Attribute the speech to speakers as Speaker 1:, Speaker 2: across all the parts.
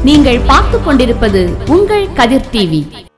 Speaker 1: நீங்கள் பார்த்துக் கொண்டிருப்பது உங்கள் கதிர் டிவி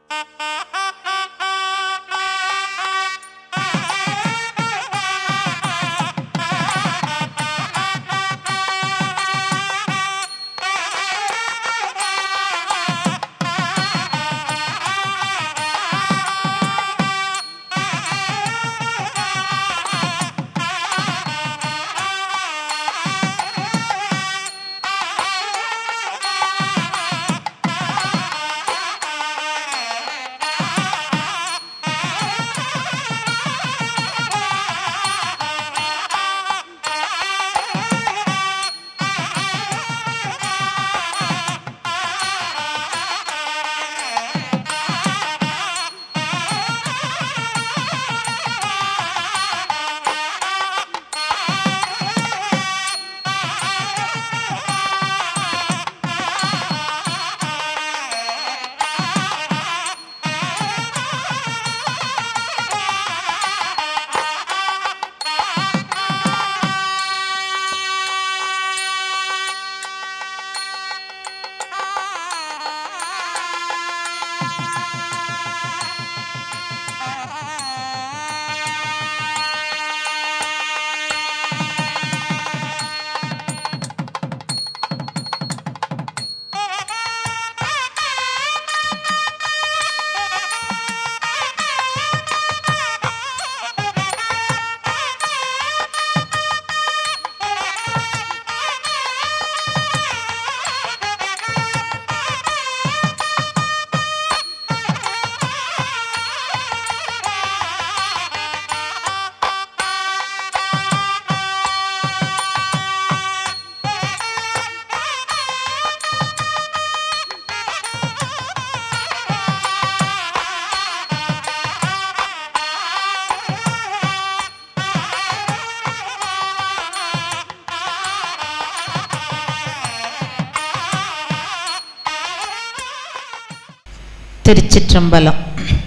Speaker 2: திருச்சிற்றம்பலம்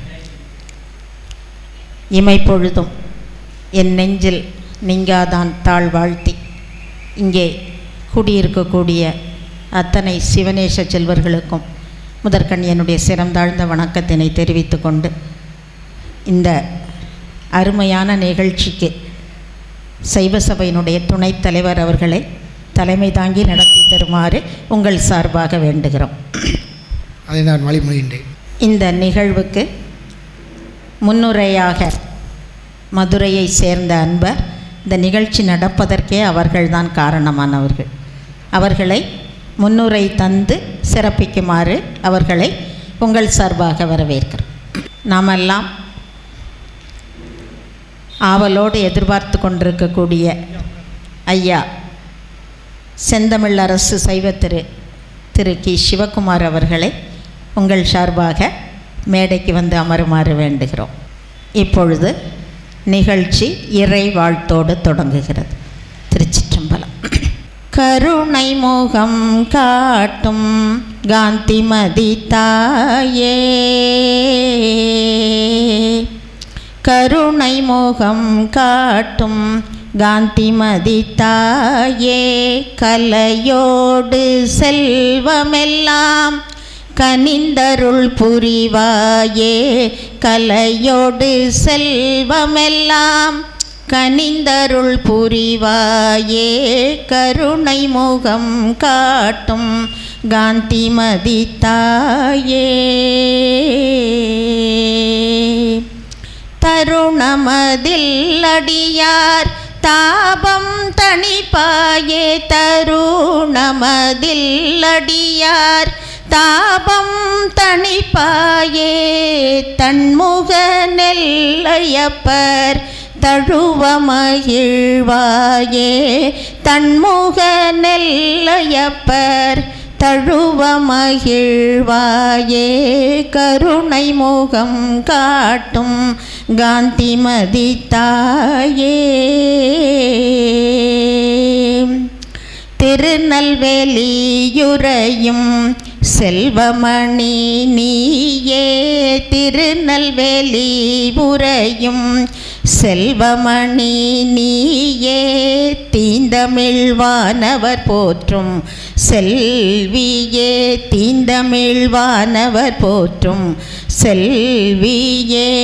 Speaker 2: இமைப்பொழுதும் என் நெஞ்சில் நீங்காதான் தாழ் வாழ்த்தி இங்கே குடியிருக்கக்கூடிய அத்தனை சிவநேச செல்வர்களுக்கும் முதற்கண் என்னுடைய சிறந்தாழ்ந்த வணக்கத்தினை தெரிவித்துக் கொண்டு இந்த அருமையான நிகழ்ச்சிக்கு சைவ சபையினுடைய துணைத் தலைவர் அவர்களை தலைமை தாங்கி நடத்தி தருமாறு உங்கள் சார்பாக வேண்டுகிறோம்
Speaker 3: அதை நான் வழிமொழிகின்றேன்
Speaker 2: இந்த நிகழ்வுக்கு முன்னுரையாக மதுரையை சேர்ந்த அன்பர் இந்த நிகழ்ச்சி நடப்பதற்கே அவர்கள்தான் காரணமானவர்கள் அவர்களை முன்னுரை தந்து சிறப்பிக்குமாறு அவர்களை உங்கள் சார்பாக வரவேற்கிறோம் நாமெல்லாம் ஆவலோடு எதிர்பார்த்து கொண்டிருக்கக்கூடிய ஐயா செந்தமிழ் அரசு சைவ திரு திரு கி சிவகுமார் அவர்களை உங்கள் சார்பாக மேடைக்கு வந்து அமருமாறு வேண்டுகிறோம் இப்பொழுது நிகழ்ச்சி இறை வாழ்த்தோடு தொடங்குகிறது திருச்சிற்றம்பலம் கருணை முகம் காட்டும் காந்திமதி தாயே கருணை முகம் காட்டும் காந்திமதி தாயே கலையோடு செல்வமெல்லாம் கனிந்தருள் புரிவாயே கலையோடு செல்வமெல்லாம் கனிந்தருள் புரிவாயே கருணை முகம் காட்டும் காந்திமதி தாயே தருணமதில் அடியார் தாபம் தணிப்பாயே தருணமதில் அடியார் தாபம் தணிப்பாயே தன்முக நெல்லையப்பர் தழுவ மகிழ்வாயே தன்முக நெல்லையப்பர் தழுவ மகிழ்வாயே கருணை முகம் காட்டும் காந்திமதி தாயே திருநெல்வேலியுறையும் செல்வமணி நீயே திருநெல்வேலி உறையும் செல்வமணி நீயே தீந்தமிழ்வானவர் போற்றும் செல்வியே தீந்தமிழ்வானவர் போற்றும் செல்வியே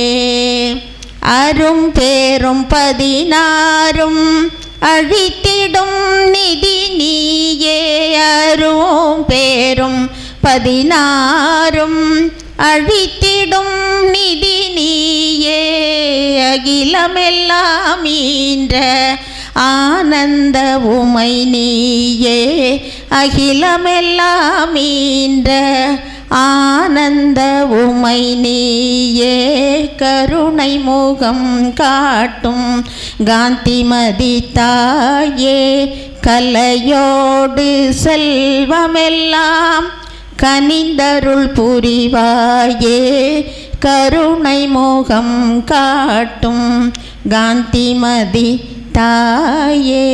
Speaker 2: அரும் பேரும் பதினாறும் அழித்திடும் நிதி நீயே அரும் பேரும் பதினாறும் அழித்திடும் நிதி நீயே அகிலமெல்லாம் ஈன்ற ஆனந்த உமை நீயே அகிலமெல்லாம் ஈன்ற ஆனந்த உமை நீயே கருணை முகம் காட்டும் காந்திமதி தாயே கலையோடு செல்வமெல்லாம் கனிந்தருள் புரிவாயே கருணை முகம் காட்டும் காந்திமதி தாயே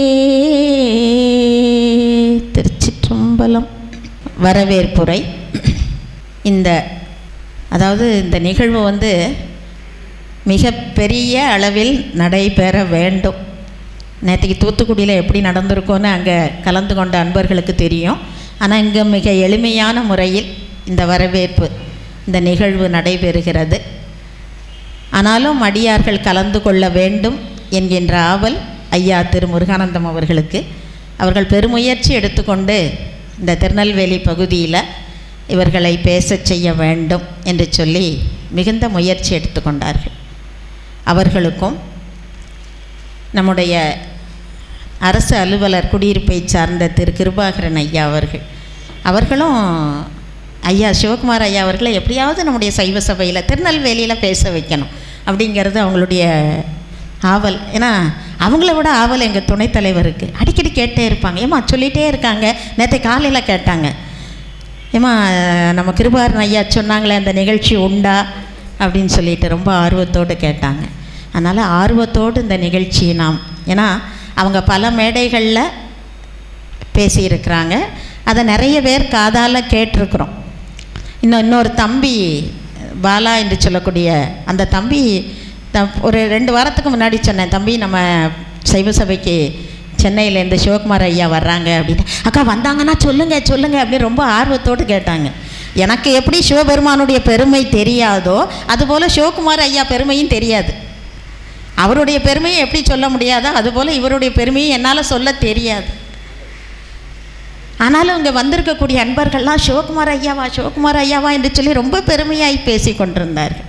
Speaker 2: திருச்சிற்றம்பலம் வரவேற்புரை இந்த அதாவது இந்த நிகழ்வு வந்து மிக பெரிய அளவில் நடைபெற வேண்டும் நேற்றுக்கு தூத்துக்குடியில் எப்படி நடந்திருக்கோன்னு அங்கே கலந்து கொண்ட அன்பர்களுக்கு தெரியும் ஆனால் இங்கே மிக எளிமையான முறையில் இந்த வரவேற்பு இந்த நிகழ்வு நடைபெறுகிறது ஆனாலும் அடியார்கள் கலந்து கொள்ள வேண்டும் என்கின்ற ஆவல் ஐயா திரு முருகானந்தம் அவர்களுக்கு அவர்கள் பெருமுயற்சி எடுத்துக்கொண்டு இந்த திருநெல்வேலி பகுதியில் இவர்களை பேசச் செய்ய வேண்டும் என்று சொல்லி மிகுந்த முயற்சி எடுத்துக்கொண்டார்கள் அவர்களுக்கும் நம்முடைய அரசு அலுவலர் குடியிருப்பை சார்ந்த திரு கிருபாகரன் ஐயா அவர்கள் அவர்களும் ஐயா சிவகுமார் ஐயா அவர்களை எப்படியாவது நம்முடைய சைவ சபையில் திருநெல்வேலியில் பேச வைக்கணும் அப்படிங்கிறது அவங்களுடைய ஆவல் ஏன்னா அவங்கள விட ஆவல் எங்கள் துணைத் தலைவருக்கு அடிக்கடி கேட்டே இருப்பாங்க ஏம்மா சொல்லிகிட்டே இருக்காங்க நேற்று காலையில் கேட்டாங்க ஏம்மா நம்ம கிருபாரன் ஐயா சொன்னாங்களே அந்த நிகழ்ச்சி உண்டா அப்படின்னு சொல்லிட்டு ரொம்ப ஆர்வத்தோடு கேட்டாங்க அதனால் ஆர்வத்தோடு இந்த நிகழ்ச்சியை நாம் ஏன்னா அவங்க பல மேடைகளில் பேசியிருக்கிறாங்க அதை நிறைய பேர் காதால் கேட்டிருக்கிறோம் இன்னும் இன்னொரு தம்பி பாலா என்று சொல்லக்கூடிய அந்த தம்பி த ஒரு ரெண்டு வாரத்துக்கு முன்னாடி சொன்னேன் தம்பி நம்ம சைவ சபைக்கு சென்னையிலேருந்து சிவகுமார் ஐயா வர்றாங்க அப்படின்னு அக்கா வந்தாங்கன்னா சொல்லுங்கள் சொல்லுங்கள் அப்படின்னு ரொம்ப ஆர்வத்தோடு கேட்டாங்க எனக்கு எப்படி சிவபெருமானுடைய பெருமை தெரியாதோ அதுபோல் சிவகுமார் ஐயா பெருமையும் தெரியாது அவருடைய பெருமையை எப்படி சொல்ல முடியாதோ அதுபோல் இவருடைய பெருமையும் என்னால் சொல்ல தெரியாது ஆனாலும் இங்கே வந்திருக்கக்கூடிய அன்பர்கள்லாம் சிவகுமார் ஐயாவா சிவகுமார் ஐயாவா என்று சொல்லி ரொம்ப பெருமையாய் பேசி கொண்டிருந்தார்கள்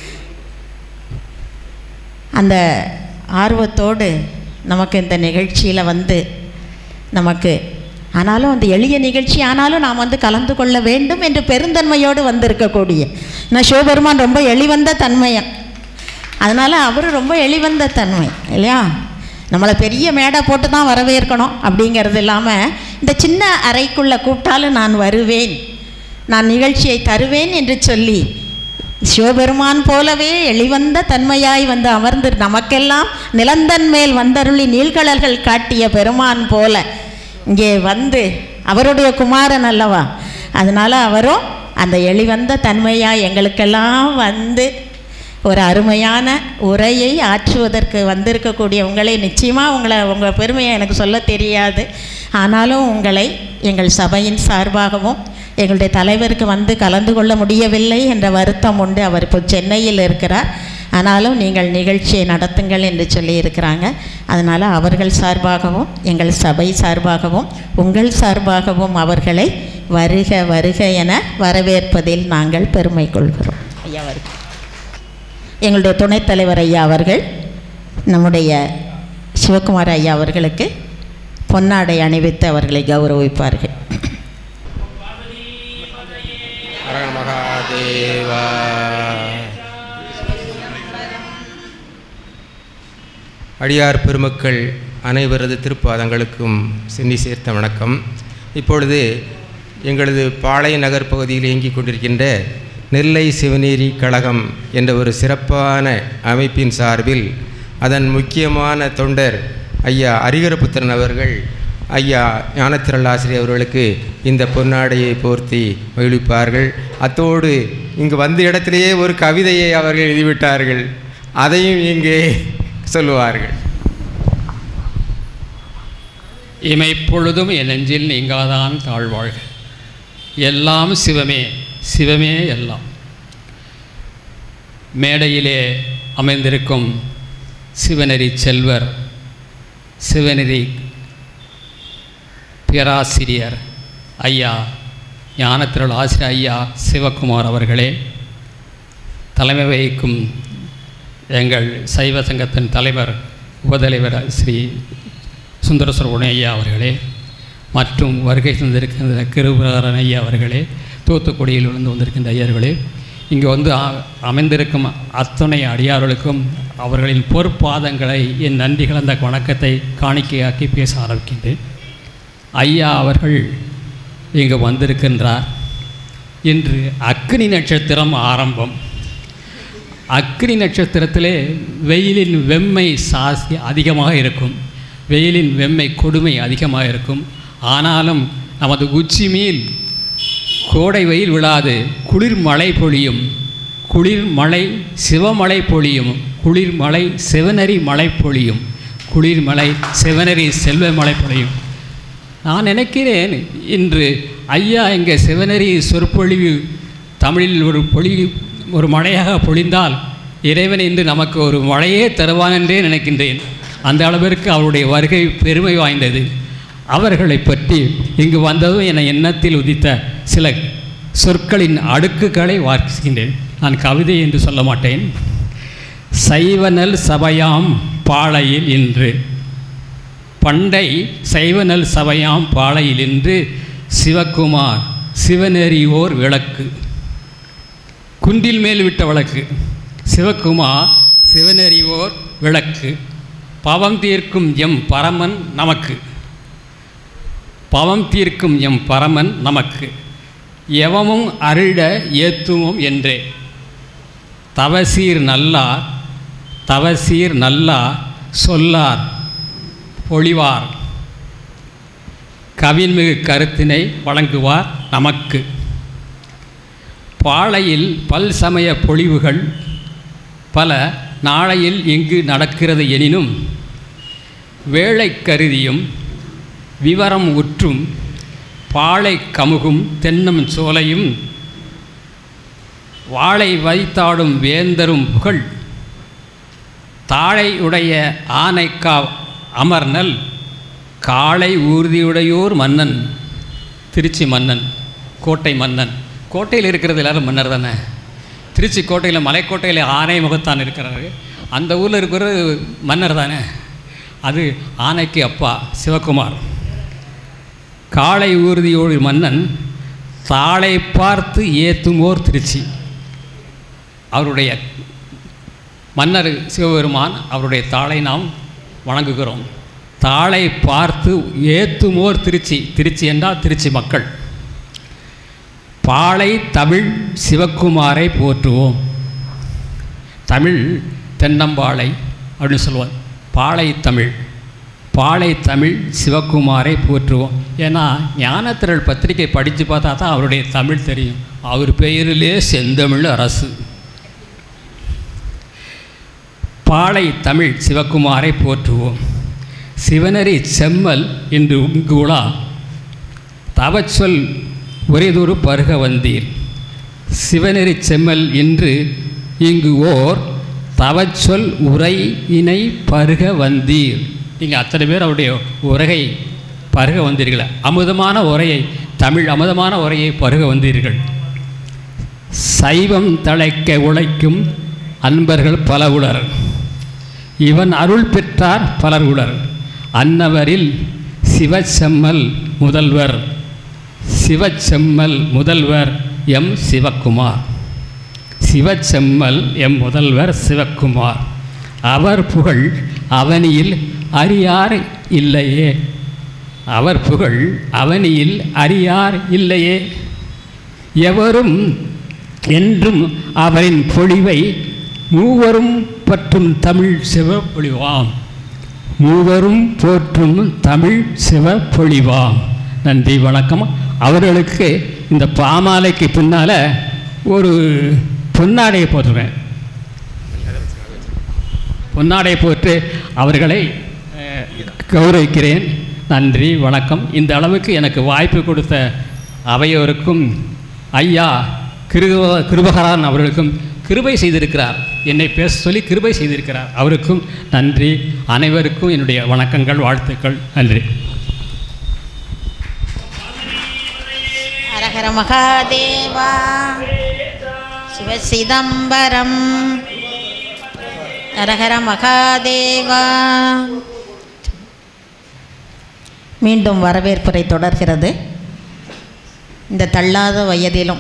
Speaker 2: அந்த ஆர்வத்தோடு நமக்கு இந்த நிகழ்ச்சியில் வந்து நமக்கு ஆனாலும் அந்த எளிய நிகழ்ச்சி ஆனாலும் நாம் வந்து கலந்து கொள்ள வேண்டும் என்று பெருந்தன்மையோடு வந்திருக்கக்கூடிய நான் சிவபெருமான் ரொம்ப எளிவந்த தன்மையன் அதனால் அவர் ரொம்ப எளிவந்த தன்மை இல்லையா நம்மளை பெரிய மேடை போட்டு தான் வரவேற்கணும் அப்படிங்கிறது இல்லாமல் இந்த சின்ன அறைக்குள்ளே கூப்பிட்டாலும் நான் வருவேன் நான் நிகழ்ச்சியை தருவேன் என்று சொல்லி சிவபெருமான் போலவே எளிவந்த தன்மையாய் வந்து அமர்ந்து நமக்கெல்லாம் நிலந்தன் மேல் வந்தருளி நீள்கடல்கள் காட்டிய பெருமான் போல இங்கே வந்து அவருடைய குமாரன் அல்லவா அதனால் அவரும் அந்த எளிவந்த தன்மையாக எங்களுக்கெல்லாம் வந்து ஒரு அருமையான உரையை ஆற்றுவதற்கு வந்திருக்கக்கூடிய உங்களை நிச்சயமாக உங்களை உங்கள் பெருமையை எனக்கு சொல்ல தெரியாது ஆனாலும் உங்களை எங்கள் சபையின் சார்பாகவும் எங்களுடைய தலைவருக்கு வந்து கலந்து கொள்ள முடியவில்லை என்ற வருத்தம் உண்டு அவர் இப்போ சென்னையில் இருக்கிறார் ஆனாலும் நீங்கள் நிகழ்ச்சியை நடத்துங்கள் என்று சொல்லியிருக்கிறாங்க அதனால் அவர்கள் சார்பாகவும் எங்கள் சபை சார்பாகவும் உங்கள் சார்பாகவும் அவர்களை வருக வருக என வரவேற்பதில் நாங்கள் பெருமை கொள்கிறோம் ஐயா வருக எங்களுடைய துணைத் தலைவர் ஐயா அவர்கள் நம்முடைய சிவகுமார் ஐயா அவர்களுக்கு பொன்னாடை அணிவித்து அவர்களை கௌரவிப்பார்கள்
Speaker 4: ஹர மகாதேவா அடியார் பெருமக்கள் அனைவரது திருப்பாதங்களுக்கும் சென்னி சேர்த்த வணக்கம் இப்பொழுது எங்களது பாளைய நகர் பகுதியில் இயங்கிக் கொண்டிருக்கின்ற நெல்லை சிவநீரி கழகம் என்ற ஒரு சிறப்பான அமைப்பின் சார்பில் அதன் முக்கியமான தொண்டர் ஐயா அரிகரபுத்திரன் அவர்கள் ஐயா ஞானத்திரள் ஆசிரியர் அவர்களுக்கு இந்த பொன்னாடையை போர்த்தி மகிழ்விப்பார்கள் அத்தோடு இங்கு வந்த இடத்திலேயே ஒரு கவிதையை அவர்கள் எழுதிவிட்டார்கள் அதையும் இங்கே சொல்லுவார்கள்
Speaker 5: இமைப்பொழுதும் என் நெஞ்சில் நீங்காதான் தாழ்வாழ்க எல்லாம் சிவமே சிவமே எல்லாம் மேடையிலே அமைந்திருக்கும் சிவநெறி செல்வர் சிவநெறி பேராசிரியர் ஐயா ஞானத்திரள் ஆசிரியர் ஐயா சிவகுமார் அவர்களே தலைமை வகிக்கும் எங்கள் சைவ சங்கத்தின் தலைவர் உபதலைவர் ஸ்ரீ சுந்தரசுரகுண ஐயா அவர்களே மற்றும் வருகை தந்திருக்கின்ற கிருபரன் ஐயா அவர்களே தூத்துக்குடியில் இருந்து வந்திருக்கின்ற ஐயர்களே இங்கே வந்து அ- அமைந்திருக்கும் அத்தனை அடியார்களுக்கும் அவர்களின் பொற்பாதங்களை என் நன்றி கலந்த வணக்கத்தை காணிக்கையாக்கி பேச ஆரம்பிக்கின்றேன் ஐயா அவர்கள் இங்கு வந்திருக்கின்றார் இன்று அக்னி நட்சத்திரம் ஆரம்பம் அக்னி நட்சத்திரத்திலே வெயிலின் வெம்மை சாசி அதிகமாக இருக்கும் வெயிலின் வெம்மை கொடுமை அதிகமாக இருக்கும் ஆனாலும் நமது உச்சி மேல் கோடை வெயில் விழாது குளிர் மழை பொழியும் குளிர் மழை சிவமழை பொழியும் குளிர் மழை சிவனரி மழை பொழியும் குளிர் மழை சிவனரி செல்வ மழை பொழியும் நான் நினைக்கிறேன் இன்று ஐயா இங்கே சிவனரி சொற்பொழிவு தமிழில் ஒரு பொழி ஒரு மழையாக பொழிந்தால் இறைவன் இன்று நமக்கு ஒரு மழையே தருவான் என்றே நினைக்கின்றேன் அந்த அளவிற்கு அவருடைய வருகை பெருமை வாய்ந்தது அவர்களை பற்றி இங்கு வந்ததும் என எண்ணத்தில் உதித்த சில சொற்களின் அடுக்குகளை வாசிக்கின்றேன் நான் கவிதை என்று சொல்ல மாட்டேன் சைவனல் சபையாம் பாளையில் இன்று பண்டை சைவநல் சபையாம் பாளையில் இன்று சிவகுமார் சிவநெறியோர் விளக்கு குன்றில் மேல் விட்ட விளக்கு சிவகுமார் சிவநெறியோர் விளக்கு பவம் தீர்க்கும் எம் பரமன் நமக்கு பவம் தீர்க்கும் எம் பரமன் நமக்கு எவமும் அருட ஏத்துவோம் என்றே தவசீர் நல்லார் தவசீர் நல்லார் சொல்லார் பொழிவார் கவின்மிகு கருத்தினை வழங்குவார் நமக்கு பாளையில் பல்சமய பொழிவுகள் பல நாளையில் இங்கு நடக்கிறது எனினும் வேளை கருதியும் விவரம் உற்றும் பாளை கமுகும் தென்னம் சோலையும் வாளை வைத்தாடும் வேந்தரும் புகழ் தாழை உடைய ஆனைக்கா அமர்நல் காளை ஊர்தியுடையோர் மன்னன் திருச்சி மன்னன் கோட்டை மன்னன் கோட்டையில் இருக்கிறது எல்லாரும் மன்னர் தானே திருச்சி கோட்டையில் மலைக்கோட்டையில் ஆனை முகத்தான் இருக்கிறாரு அந்த ஊரில் இருக்கிறது மன்னர் தானே அது ஆனைக்கு அப்பா சிவகுமார் காளை ஊர்தியோடு மன்னன் தாளை பார்த்து ஏத்துமோர் திருச்சி அவருடைய மன்னர் சிவபெருமான் அவருடைய தாளை நாம் வணங்குகிறோம் தாளை பார்த்து ஏத்துமோர் திருச்சி திருச்சி என்றால் திருச்சி மக்கள் பாளை தமிழ் சிவக்குமாரை போற்றுவோம் தமிழ் தென்னம்பாளை அப்படின்னு சொல்லுவார் பாளை தமிழ் பாளை தமிழ் சிவக்குமாரை போற்றுவோம் ஏன்னா ஞானத்திரள் பத்திரிகை படித்து பார்த்தா தான் அவருடைய தமிழ் தெரியும் அவர் பெயரிலே செந்தமிழ் அரசு பாளை தமிழ் சிவக்குமாரை போற்றுவோம் சிவனரி செம்மல் என்று உங்குளா தவச்சொல் ஒரேதொரு பருக வந்தீர் சிவனெறி செம்மல் என்று இங்கு ஓர் தவச்சொல் உரை இணை பருக வந்தீர் நீங்கள் அத்தனை பேர் அவருடைய உரையை பருக வந்தீர்கள் அமுதமான உரையை தமிழ் அமுதமான உரையை பருக வந்தீர்கள் சைவம் தழைக்க உழைக்கும் அன்பர்கள் பல உளர் இவன் அருள் பெற்றார் பலர் உளர் அன்னவரில் சிவச்செம்மல் முதல்வர் சிவச்செம்மல் முதல்வர் எம் சிவக்குமார் சிவச்செம்மல் எம் முதல்வர் சிவக்குமார் அவர் புகழ் அவனியில் அறியார் இல்லையே அவர் புகழ் அவனியில் அறியார் இல்லையே எவரும் என்றும் அவரின் பொழிவை மூவரும் பற்றும் தமிழ் சிவ பொழிவாம் மூவரும் போற்றும் தமிழ் சிவ பொழிவாம் நன்றி வணக்கம் அவர்களுக்கு இந்த பாமாலைக்கு பின்னால் ஒரு பொன்னாடையை போட்டுருவேன் பொன்னாடை போட்டு அவர்களை அஹ், கௌரவிக்கிறேன் நன்றி வணக்கம் இந்த அளவுக்கு எனக்கு வாய்ப்பு கொடுத்த அவையோருக்கும் ஐயா கிருப கிருபகரான் அவர்களுக்கும் கிருபை செய்திருக்கிறார் என்னை பேச சொல்லி கிருபை செய்திருக்கிறார் அவருக்கும் நன்றி அனைவருக்கும் என்னுடைய வணக்கங்கள் வாழ்த்துக்கள் நன்றி
Speaker 2: ஹரஹர மகாதேவா சிவசிதம்பரம் ஹரஹர மகாதேவா மீண்டும் வரவேற்புரை தொடர்கிறது இந்த தள்ளாத வயதிலும்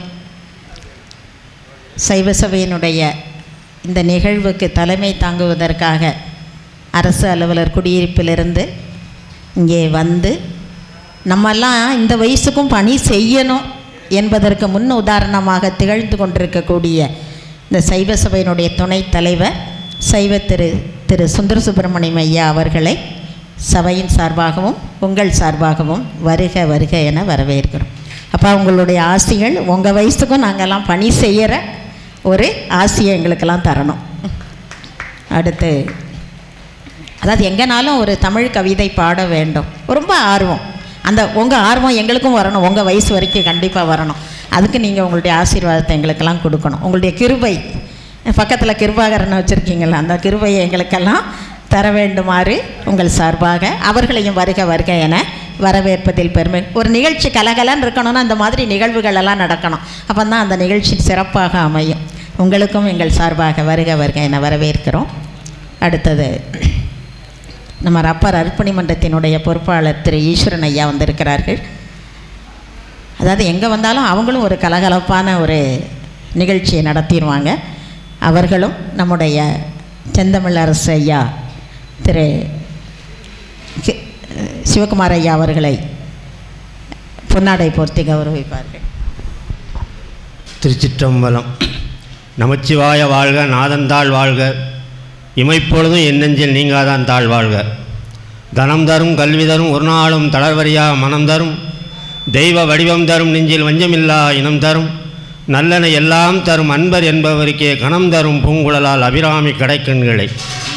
Speaker 2: சைவ சபையினுடைய இந்த நிகழ்வுக்கு தலைமை தாங்குவதற்காக அரசு அலுவலர் குடியிருப்பிலிருந்து இங்கே வந்து நம்மெல்லாம் இந்த வயசுக்கும் பணி செய்யணும் என்பதற்கு முன் உதாரணமாக திகழ்ந்து கொண்டிருக்கக்கூடிய இந்த சைவ சபையினுடைய துணைத் தலைவர் சைவ திரு திரு சுந்தர சுப்பிரமணியம் ஐயா அவர்களை சபையின் சார்பாகவும் உங்கள் சார்பாகவும் வருக வருக என வரவேற்கிறோம் அப்போ உங்களுடைய ஆசைகள் உங்கள் வயசுக்கும் நாங்கள்லாம் பணி செய்கிற ஒரு ஆசையை எங்களுக்கெல்லாம் தரணும் அடுத்து அதாவது எங்கேனாலும் ஒரு தமிழ் கவிதை பாட வேண்டும் ரொம்ப ஆர்வம் அந்த உங்கள் ஆர்வம் எங்களுக்கும் வரணும் உங்கள் வயசு வரைக்கும் கண்டிப்பாக வரணும் அதுக்கு நீங்கள் உங்களுடைய ஆசீர்வாதத்தை எங்களுக்கெல்லாம் கொடுக்கணும் உங்களுடைய கிருபை பக்கத்தில் கிருபாகரனை வச்சுருக்கீங்களா அந்த கிருபையை எங்களுக்கெல்லாம் தர வேண்டுமாறு உங்கள் சார்பாக அவர்களையும் வருக வருக என வரவேற்பதில் பெருமை ஒரு நிகழ்ச்சி கலகலன்னு இருக்கணும்னா அந்த மாதிரி நிகழ்வுகள் எல்லாம் நடக்கணும் அப்போ தான் அந்த நிகழ்ச்சி சிறப்பாக அமையும் உங்களுக்கும் எங்கள் சார்பாக வருக வருக என வரவேற்கிறோம் அடுத்தது நம்ம ரப்பர் அர்ப்பணி மன்றத்தினுடைய பொறுப்பாளர் திரு ஈஸ்வரன் ஐயா வந்திருக்கிறார்கள் அதாவது எங்கே வந்தாலும் அவங்களும் ஒரு கலகலப்பான ஒரு நிகழ்ச்சியை நடத்திடுவாங்க அவர்களும் நம்முடைய செந்தமிழ் அரசு ஐயா திரு கி- சிவகுமார் ஐயா அவர்களை பொன்னாடை போர்த்தி கௌரவிப்பார்கள்
Speaker 6: திருச்சிற்றம்பலம் நமச்சிவாய வாழ்க நாதந்தாள் வாழ்க இமைப்பொழுதும் என் நெஞ்சில் நீங்காதான் தாழ் வாழ்க தனம் தரும் கல்வி தரும் ஒரு நாளும் தளர்வரியா மனம் தரும் தெய்வ வடிவம் தரும் நெஞ்சில் வஞ்சமில்லா இனம் தரும் நல்லன எல்லாம் தரும் அன்பர் என்பவருக்கே கணம் தரும் பூங்குழலால் அபிராமி கடைக்கண்களை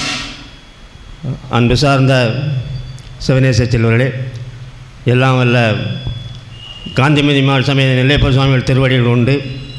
Speaker 6: அன்பு சார்ந்த சிவநேச செல்வர்களே எல்லாம் வல்ல காந்திமதி மாள் சமய நெல்லையப்ப சுவாமிகள் திருவடிகள் உண்டு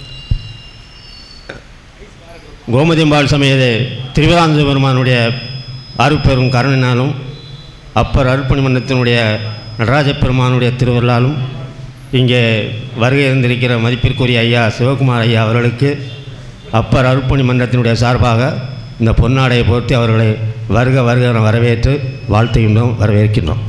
Speaker 6: கோமதிம்பாள் சமேத திரிபுராந்த பெருமானுடைய அருட்பெரும் கருணினாலும் அப்பர் அருட்பணி மன்றத்தினுடைய நடராஜ பெருமானுடைய திருவருளாலும் இங்கே வருகை இருந்திருக்கிற மதிப்பிற்குரிய ஐயா சிவகுமார் ஐயா அவர்களுக்கு அப்பர் அருட்பணி மன்றத்தினுடைய சார்பாக இந்த பொன்னாடையை போர்த்தி அவர்களை வருக வருக என வரவேற்று வாழ்த்துகின்றோம் வரவேற்கின்றோம்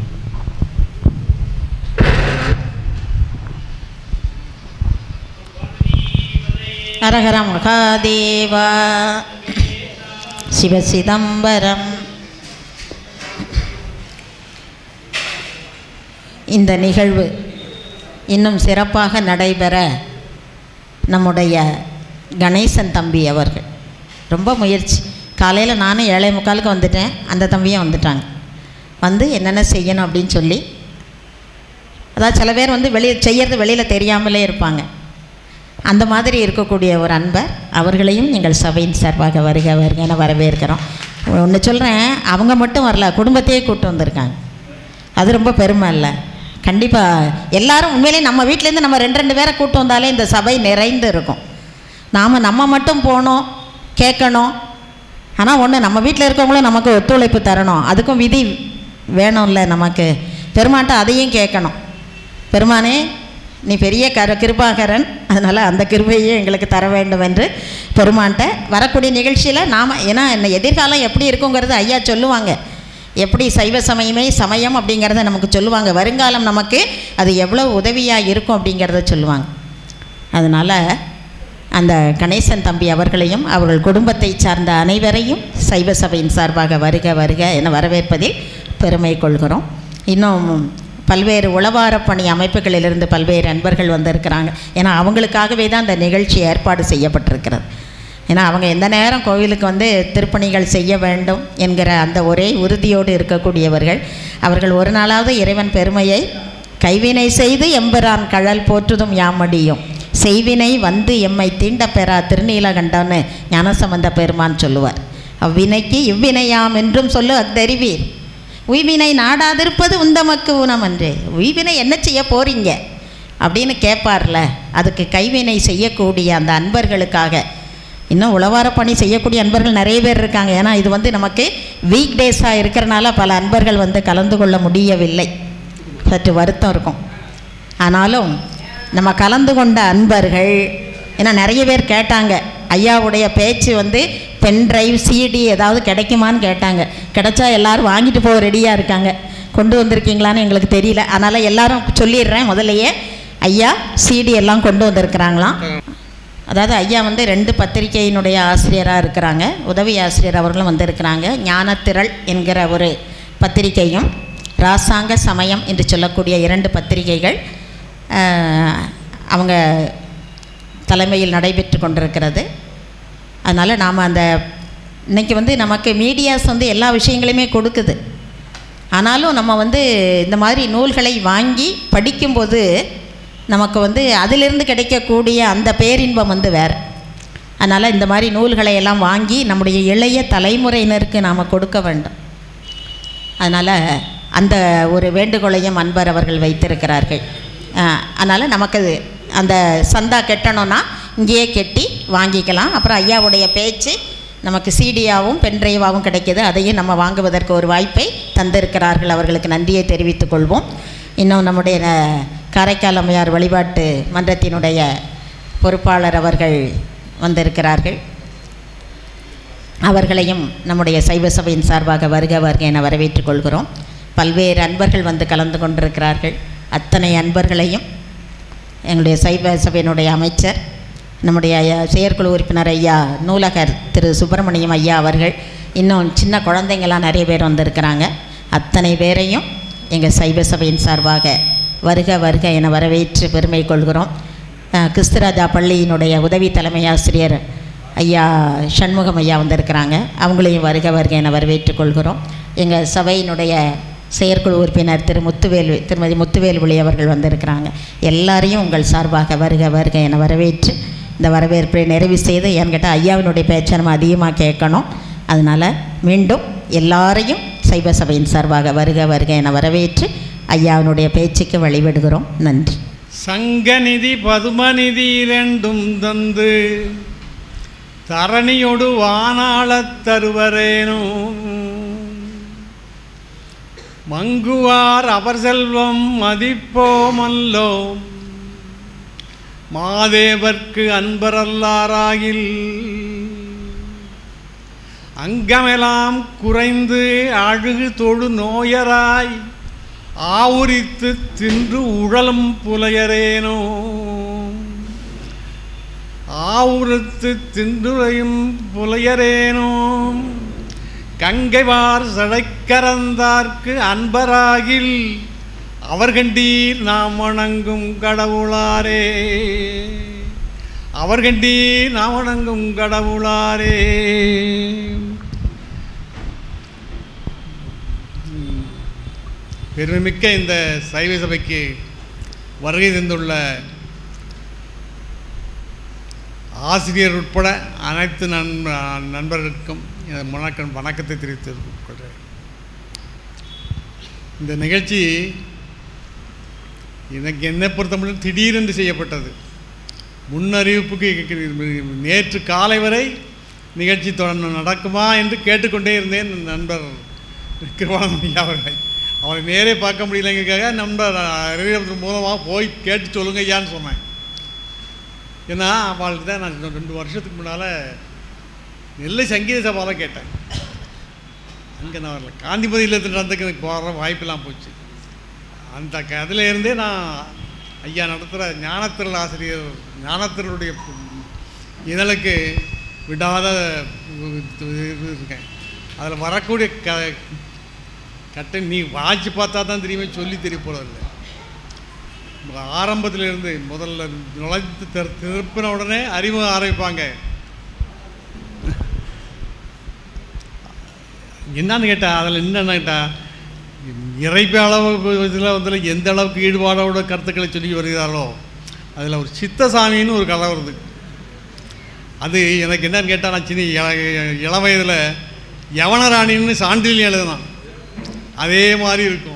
Speaker 2: ஹரஹர மகாதேவா சிவசிதம்பரம் இந்த நிகழ்வு இன்னும் சிறப்பாக நடைபெற நம்முடைய கணேசன் தம்பி அவர்கள் ரொம்ப முயற்சி காலையில் நானும் ஏழை முக்காலுக்கு வந்துட்டேன் அந்த தம்பியும் வந்துட்டாங்க வந்து என்னென்ன செய்யணும் அப்படின்னு சொல்லி அதாவது சில பேர் வந்து வெளியே செய்யறது வெளியில் தெரியாமலே இருப்பாங்க அந்த மாதிரி இருக்கக்கூடிய ஒரு அன்பர் அவர்களையும் எங்கள் சபையின் சார்பாக வருக வருக என வரவேற்கிறோம் ஒன்று சொல்கிறேன் அவங்க மட்டும் வரல குடும்பத்தையே கூட்டு வந்திருக்காங்க அது ரொம்ப பெருமை இல்லை கண்டிப்பாக எல்லாரும் உண்மையிலேயே நம்ம வீட்டிலேருந்து நம்ம ரெண்டு ரெண்டு பேரை கூட்டு வந்தாலே இந்த சபை நிறைந்து இருக்கும் நாம் நம்ம மட்டும் போகணும் கேட்கணும் ஆனால் ஒன்று நம்ம வீட்டில் இருக்கவங்களும் நமக்கு ஒத்துழைப்பு தரணும் அதுக்கும் விதி வேணும்ல நமக்கு பெருமாட்ட அதையும் கேட்கணும் பெருமானே நீ பெரிய கர கிருபாகரன் அதனால் அந்த கிருபையை எங்களுக்கு தர வேண்டும் என்று பெருமான்ட்ட வரக்கூடிய நிகழ்ச்சியில் நாம் ஏன்னா என்ன எதிர்காலம் எப்படி இருக்குங்கிறது ஐயா சொல்லுவாங்க எப்படி சைவ சமயமே சமயம் அப்படிங்கிறத நமக்கு சொல்லுவாங்க வருங்காலம் நமக்கு அது எவ்வளோ உதவியாக இருக்கும் அப்படிங்கிறத சொல்லுவாங்க அதனால் அந்த கணேசன் தம்பி அவர்களையும் அவர்கள் குடும்பத்தை சார்ந்த அனைவரையும் சைவ சபையின் சார்பாக வருக வருக என வரவேற்பதில் பெருமை கொள்கிறோம் இன்னும் பல்வேறு உளவார பணி அமைப்புகளிலிருந்து பல்வேறு அன்பர்கள் வந்திருக்கிறாங்க ஏன்னா அவங்களுக்காகவே தான் அந்த நிகழ்ச்சி ஏற்பாடு செய்யப்பட்டிருக்கிறது ஏன்னா அவங்க எந்த நேரம் கோவிலுக்கு வந்து திருப்பணிகள் செய்ய வேண்டும் என்கிற அந்த ஒரே உறுதியோடு இருக்கக்கூடியவர்கள் அவர்கள் ஒரு நாளாவது இறைவன் பெருமையை கைவினை செய்து எம்பெறான் கழல் போற்றுதும் யாமடியும் செய்வினை வந்து எம்மை தீண்ட பெறா திருநீலகண்டன்னு ஞானசம்பந்த பெருமான் சொல்லுவார் அவ்வினைக்கு இவ்வினையாம் என்றும் சொல்லு அத்தறிவீர் உய்வினை நாடாதிருப்பது உந்தமக்கு ஊனமன்றே உய்வினை என்ன செய்ய போறீங்க அப்படின்னு கேட்பார்ல அதுக்கு கைவினை செய்யக்கூடிய அந்த அன்பர்களுக்காக இன்னும் உழவார பணி செய்யக்கூடிய அன்பர்கள் நிறைய பேர் இருக்காங்க ஏன்னா இது வந்து நமக்கு வீக் டேஸாக இருக்கிறனால பல அன்பர்கள் வந்து கலந்து கொள்ள முடியவில்லை சற்று வருத்தம் இருக்கும் ஆனாலும் நம்ம கலந்து கொண்ட அன்பர்கள் ஏன்னா நிறைய பேர் கேட்டாங்க ஐயாவுடைய பேச்சு வந்து பென் டிரைவ் சிடி ஏதாவது கிடைக்குமான்னு கேட்டாங்க கிடைச்சா எல்லாரும் வாங்கிட்டு போக ரெடியாக இருக்காங்க கொண்டு வந்திருக்கீங்களான்னு எங்களுக்கு தெரியல அதனால் எல்லாரும் சொல்லிடுறேன் முதல்லையே ஐயா சிடி எல்லாம் கொண்டு வந்திருக்கிறாங்களாம் அதாவது ஐயா வந்து ரெண்டு பத்திரிகையினுடைய ஆசிரியராக இருக்கிறாங்க உதவி ஆசிரியர் அவர்களும் வந்திருக்கிறாங்க ஞானத்திரள் என்கிற ஒரு பத்திரிகையும் ராசாங்க சமயம் என்று சொல்லக்கூடிய இரண்டு பத்திரிகைகள் ஆஹ், அவங்க தலைமையில் நடைபெற்று கொண்டிருக்கிறது அதனால் நாம் அந்த இன்னைக்கு வந்து நமக்கு மீடியாஸ் வந்து எல்லா விஷயங்களையுமே கொடுக்குது ஆனாலும் நம்ம வந்து இந்த மாதிரி நூல்களை வாங்கி படிக்கும்போது நமக்கு வந்து அதிலிருந்து கிடைக்கக்கூடிய அந்த பேரின்பம் வந்து வேறு அதனால் இந்த மாதிரி நூல்களை எல்லாம் வாங்கி நம்முடைய இளைய தலைமுறையினருக்கு நாம் கொடுக்க வேண்டும் அதனால் அந்த ஒரு வேண்டுகோளையும் அன்பர் அவர்கள் வைத்திருக்கிறார்கள் அதனால் நமக்கு அது அந்த சந்தா கெட்டணும்னா இங்கேயே கெட்டி வாங்கிக்கலாம் அப்புறம் ஐயாவுடைய பேச்சு நமக்கு சீடியாவும் பென்ட்ரைவாகவும் கிடைக்கிது அதையும் நம்ம வாங்குவதற்கு ஒரு வாய்ப்பை தந்திருக்கிறார்கள் அவர்களுக்கு நன்றியை தெரிவித்துக் கொள்வோம் இன்னும் நம்முடைய அஹ், காரைக்கால் அம்மையார் வழிபாட்டு மன்றத்தினுடைய பொறுப்பாளர் அவர்கள் வந்திருக்கிறார்கள் அவர்களையும் நம்முடைய சைவ சபையின் சார்பாக வருக வருக என வரவேற்றுக் கொள்கிறோம் பல்வேறு அன்பர்கள் வந்து கலந்து கொண்டிருக்கிறார்கள் அத்தனை அன்பர்களையும் எங்களுடைய சைவ சபையினுடைய அமைச்சர் நம்முடைய ஐயா செயற்குழு உறுப்பினர் ஐயா நூலகர் திரு சுப்பிரமணியம் ஐயா அவர்கள் இன்னும் சின்ன குழந்தைங்களாம் நிறைய பேர் வந்திருக்கிறாங்க அத்தனை பேரையும் எங்கள் சைவ சபையின் சார்பாக வருக வருக என வரவேற்று பெருமை கொள்கிறோம் அஹ், கிறிஸ்துராஜா பள்ளியினுடைய உதவி தலைமை ஆசிரியர் ஐயா சண்முகம் ஐயா வந்திருக்கிறாங்க அவங்களையும் வருக வருக என வரவேற்றுக் கொள்கிறோம் எங்கள் சபையினுடைய செயற்குழு உறுப்பினர் திரு முத்துவேல் திருமதி முத்துவேல்விழி அவர்கள் வந்திருக்கிறாங்க எல்லாரையும் உங்கள் சார்பாக வருக வருக என வரவேற்று இந்த வரவேற்பை நிறைவு செய்து என்கிட்ட ஐயாவினுடைய பேச்சை நம்ம அதிகமாக கேட்கணும் அதனால் மீண்டும் எல்லாரையும் சைவ சபையின் சார்பாக வருக வருக என வரவேற்று ஐயாவினுடைய பேச்சுக்கு வழிவிடுகிறோம் நன்றி
Speaker 7: சங்கநிதி பதுமநிதி இரண்டும் தந்து தரணியொடு வானாளத் தருவரேனோ மங்குவார் அவர் செல்வம் மதிப்போமல்லோம் மாதேவர்க்கு அன்பரல்லாராகில் அங்கமெல்லாம் குறைந்து அழுகு தொழு நோயராய் ஆவுரித்து தின்று உழலும் புலையரேனோ ஆவுரித்து தின்றுரையும் புலையரேனோ கங்கைவார் சடைக்கரந்தார்க்கு அன்பராகில் அவர்கண்டீர் நாம் வணங்கும் கடவுளாரே அவர்கண்டீர் நாம் வணங்கும் கடவுளாரே பெருமைமிக்க இந்த சைவ சபைக்கு வருகை தந்துள்ள ஆசிரியர் உட்பட அனைத்து நண் நண்பர்களுக்கும் எனது வணக்கம் வணக்கத்தை தெரிவித்துக் கொள்கிறேன் இந்த நிகழ்ச்சி எனக்கு என்னை பொறுத்தமட்டும் திடீரென்று செய்யப்பட்டது முன்னறிவிப்புக்கு நேற்று காலை வரை நிகழ்ச்சி தொடர்ந்து நடக்குமா என்று கேட்டுக்கொண்டே இருந்தேன் நண்பர் கிருபானந்த ஐயா அவர்களை அவரை நேரே பார்க்க முடியலைங்கிறதுக்காக நண்பர் அறிவியல் மூலமாக போய் கேட்டு சொல்லுங்க ஐயான்னு சொன்னேன் ஏன்னா அவளுக்கு தான் நான் இன்னும் ரெண்டு வருஷத்துக்கு முன்னால் நெல்லை சங்கீத சபாவில் கேட்டேன் அங்கே நான் வரல காந்திமதி இல்லத்தில் நடந்துக்கு எனக்கு போகிற வாய்ப்பெல்லாம் போச்சு அந்த க- அதுல இருந்தே நான் ஐயா நடத்துகிற ஞானத்திரள் ஆசிரியர் ஞானத்திரளுடைய இதழுக்கு விடாத இது இருக்கேன் அதில் வரக்கூடிய க கட்டை நீ வாட்சி பார்த்தா தான் தெரியுமே சொல்லி தெரிய போகிறதில்ல ஆரம்பத்தில் இருந்து முதல்ல நுழைத்து திற- திருப்பின உடனே அறிமுகம் ஆரம்பிப்பாங்க என்னன்னு கேட்டா அதில் என்னன்னு கேட்டா இறைப்பு அளவு இதில் வந்து எந்த அளவுக்கு ஈடுபாடோட கருத்துக்களை சொல்லி வருகிறார்களோ அதில் ஒரு சித்தசாமின்னு ஒரு கலை வருது அது எனக்கு என்னன்னு கேட்டால் நான் சின்ன இள இள வயதில் யவனராணின்னு சான்றில் எழுதலாம் அதே மாதிரி இருக்கும்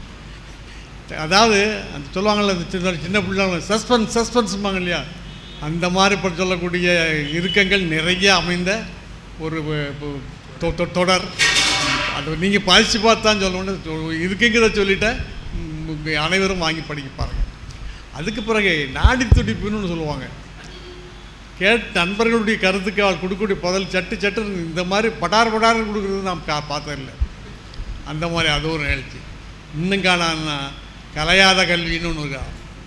Speaker 7: அதாவது அந்த சொல்லுவாங்கள்ல இந்த சின்ன சின்ன பிள்ளைங்க சஸ்பென்ஸ் சஸ்பென்ஸ்பாங்க இல்லையா அந்த மாதிரி இப்போ சொல்லக்கூடிய இறுக்கங்கள் நிறைய அமைந்த ஒரு வ- வ- தொ- தொ- தொடர் அது நீங்கள் படித்து பார்த்தான் சொல்லணும் இருக்குங்கிறத சொல்லிட்டேன் உங்க அனைவரும் வாங்கி படிக்க பாருங்கள் அதுக்கு பிறகு நாடி துடிப்புன்னு ஒன்று சொல்லுவாங்க கேட் நண்பர்களுடைய கருத்துக்கு அவள் கொடுக்கக்கூடிய பதில் சட்டு சட்டு இந்த மாதிரி படார் படார்னு கொடுக்குறது நாம் பா பார்த்ததில்லை அந்த மாதிரி அது ஒரு நிகழ்ச்சி இன்னும் காணான்னா கலையாத கல்வின்னு ஒன்று இருக்கா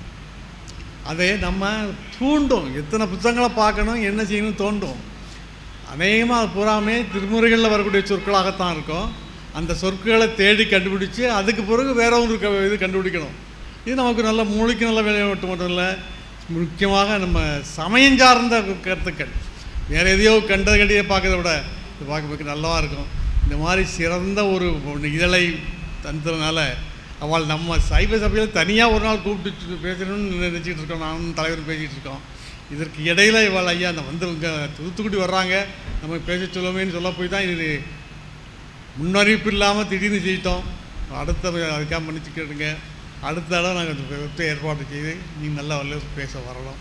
Speaker 7: அதை நம்ம தூண்டும் எத்தனை புத்தகங்களை பார்க்கணும் என்ன செய்யணும் தோண்டும் அநேகமாக அது பூராமே திருமுறைகளில் வரக்கூடிய சொற்களாகத்தான் இருக்கும் அந்த சொற்களை தேடி கண்டுபிடிச்சு அதுக்கு பிறகு வேற ஒரு க- இது கண்டுபிடிக்கணும் இது நமக்கு நல்ல மூளைக்கு நல்ல வேலையை மட்டும் மட்டும் இல்லை முக்கியமாக நம்ம சமயம் சார்ந்த கருத்துக்கள் வேறு எதையோ கண்டது கண்டியே பார்க்கறத விட இது பார்க்க பார்க்க நல்லாவா இருக்கும் இந்த மாதிரி சிறந்த ஒரு ஒரு இதழை தந்ததுனால அவள் நம்ம சைவ சபையில் தனியாக ஒரு நாள் கூப்பிட்டு பேசணும்னு நினச்சிட்டு இருக்கோம் நானும் தலைவரும் பேசிகிட்டு இருக்கோம் இதற்கு இடையில இவள் ஐயா அந்த வந்து இங்கே தூத்துக்குடி வர்றாங்க நம்ம பேச சொல்லுவேன்னு சொல்ல போய் தான் இது முன்னறிவிப்பு இல்லாமல் திடீர்னு செய்யிட்டோம் அடுத்த அதுக்காக மன்னிச்சு கேட்டுங்க அடுத்த தடவை நாங்கள் வெற்றி ஏற்பாடு செய்து நீ நல்லா வரல பேச வரலாம்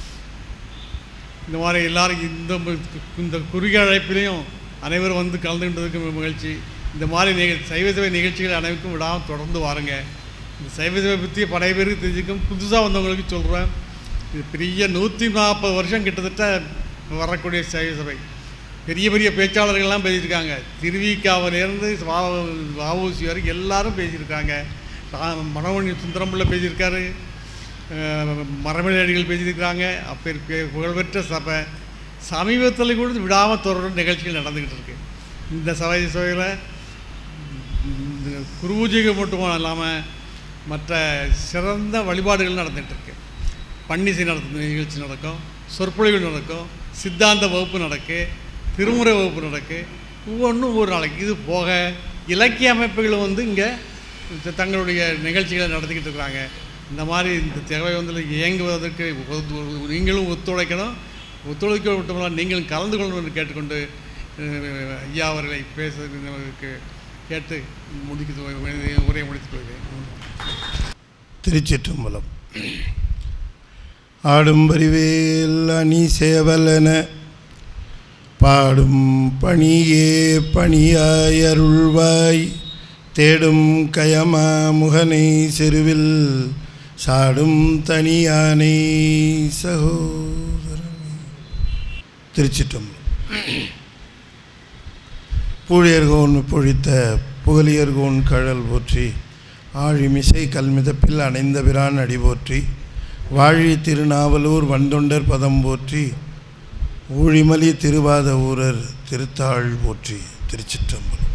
Speaker 7: இந்த மாதிரி எல்லாரும் இந்த ம- இந்த குறுகிய அழைப்பிலையும் அனைவரும் வந்து கலந்துக்கிட்டதுக்கு மகிழ்ச்சி இந்த மாதிரி நிகழ் சைவ சபை நிகழ்ச்சிகள் அனைவருக்கும் விடாமல் தொடர்ந்து வாருங்க இந்த சைவ சபை பற்றி பழைய பேருக்கு தெரிஞ்சுக்கும் புதுசாக வந்தவங்களுக்கு சொல்கிறேன் இது பெரிய நூற்றி நாற்பது வருஷம் கிட்டத்தட்ட வரக்கூடிய சைவ சபை பெரிய பெரிய பேச்சாளர்கள்லாம் பேசியிருக்காங்க திருவிக்காவிலேருந்து வஉசி வரைக்கும் எல்லாரும் பேசியிருக்காங்க ரா- மனோமணி சுந்தரம்பிள்ளை பேசியிருக்காரு அஹ் மரமேலடிகள் பேசியிருக்காங்க அப்பேர் பே- புகழ்பெற்ற சபை சமீபத்தில் கூட விடாமல் தொடர் நிகழ்ச்சிகள் நடந்துக்கிட்டு இருக்கு இந்த சபை சபையில் இந்த குருபூஜைக்கு மட்டும் இல்லாமல் மற்ற சிறந்த வழிபாடுகள் நடந்துகிட்டு இருக்கு பன்னிசை நடத்த நிகழ்ச்சி நடக்கும் சொற்பொழிவுகள் நடக்கும் சித்தாந்த வகுப்பு நடக்கு திருமுறை வகுப்பு நடக்கு ஒவ்வொன்றும் ஒவ்வொரு நாளைக்கு இது போக இலக்கிய அமைப்புகள் வந்து இங்கே தங்களுடைய நிகழ்ச்சிகளை நடத்திக்கிட்டு இருக்கிறாங்க இந்த மாதிரி இந்த தேவை வந்து இயங்குவதற்கு ஒத்து- நீங்களும் ஒத்துழைக்கணும் ஒத்துழைக்க மட்டுமல்ல நீங்களும் கலந்து கொள்ளணும் என்று கேட்டுக்கொண்டு அஹ், ஐயா அவர்களை பேசுவதற்கு கேட்டு முடிக்க உரையை முடித்துக் கொள்கிறேன்
Speaker 8: திருச்சிற்றம்பலம் ஆடும் பரிவேல் அணி சேவலன பாடும் பணியே பணியாய் அருள்வாய் தேடும் கயமா முகனை செருவில் சாடும் தனியானை சகோதரனே திருச்சிற்றம்பலம் பூழியர்கோன் பொழித்த புகழியர்கோன் கழல் போற்றி ஆழிமிசை கல்மிதப்பில் அணைந்த பிரான் அடி போற்றி வாழி திருநாவலூர் வந்தொண்டர் பதம் போற்றி ஊழிமலி திருவாத ஊரர் திருத்தாள் போற்றி திருச்சிற்றம்பலம்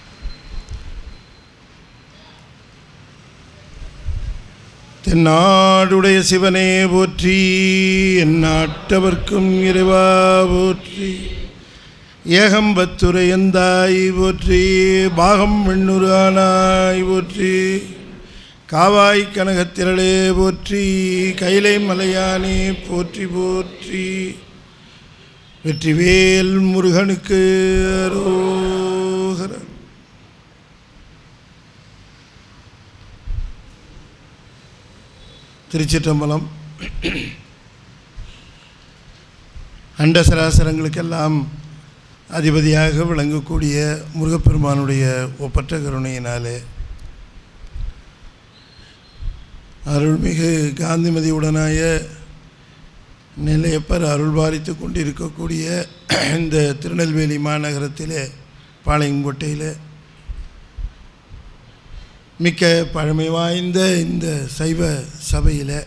Speaker 8: தென்னாடுடைய சிவனே போற்றி என் நாட்டவர்க்கும் இறைவா போற்றி ஏகம்பத்துரையந்தாய் போற்றி பாகம் வெண்ணுரானாய் போற்றி காவாய் கனகத்திரளே போற்றி கைலை மலையானே போற்றி போற்றி வெற்றிவேல் முருகனுக்கு அரோகர திருச்சிற்றம்பலம் அண்ட சராசரங்களுக்கெல்லாம் அதிபதியாக விளங்கக்கூடிய முருகப்பெருமானுடைய ஒப்பற்ற கருணையினாலே அருள்மிகு காந்திமதியுடனாய நிலையப்பர் அருள்பாலித்து கொண்டிருக்கக்கூடிய இந்த திருநெல்வேலி மாநகரத்திலே பாளையங்கோட்டையில் மிக்க பழமை வாய்ந்த இந்த சைவ சபையில்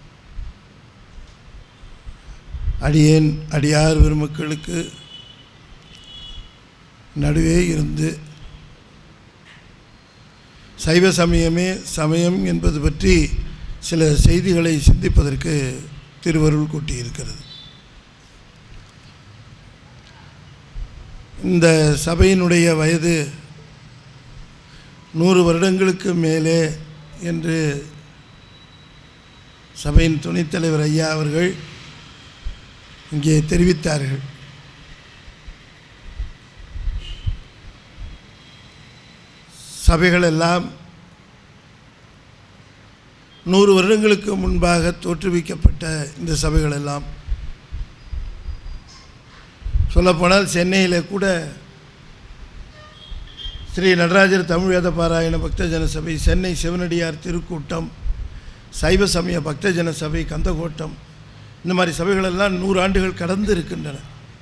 Speaker 8: அடியேன் அடியார் பெருமக்களுக்கு நடுவே இருந்து சைவ சமயமே சமயம் என்பது பற்றி சில செய்திகளை சிந்திப்பதற்கு திருவருள் கூட்டியிருக்கிறது இந்த சபையினுடைய வயது நூறு வருடங்களுக்கு மேலே என்று சபையின் துணைத் தலைவர் ஐயா அவர்கள் இங்கே தெரிவித்தார்கள் சபைகள் எல்லாம் நூறு வருடங்களுக்கு முன்பாக தோற்றுவிக்கப்பட்ட இந்த சபைகள் எல்லாம் சொல்லப்போனால் சென்னையில் கூட ஸ்ரீ நடராஜர் தமிழ் வேத பாராயண பக்தஜன சபை சென்னை சிவனடியார் திருக்கூட்டம் சைவ சமய பக்தஜன சபை கந்தகோட்டம் இந்த மாதிரி சபைகளெல்லாம் நூறு ஆண்டுகள் கடந்து இருக்கின்றன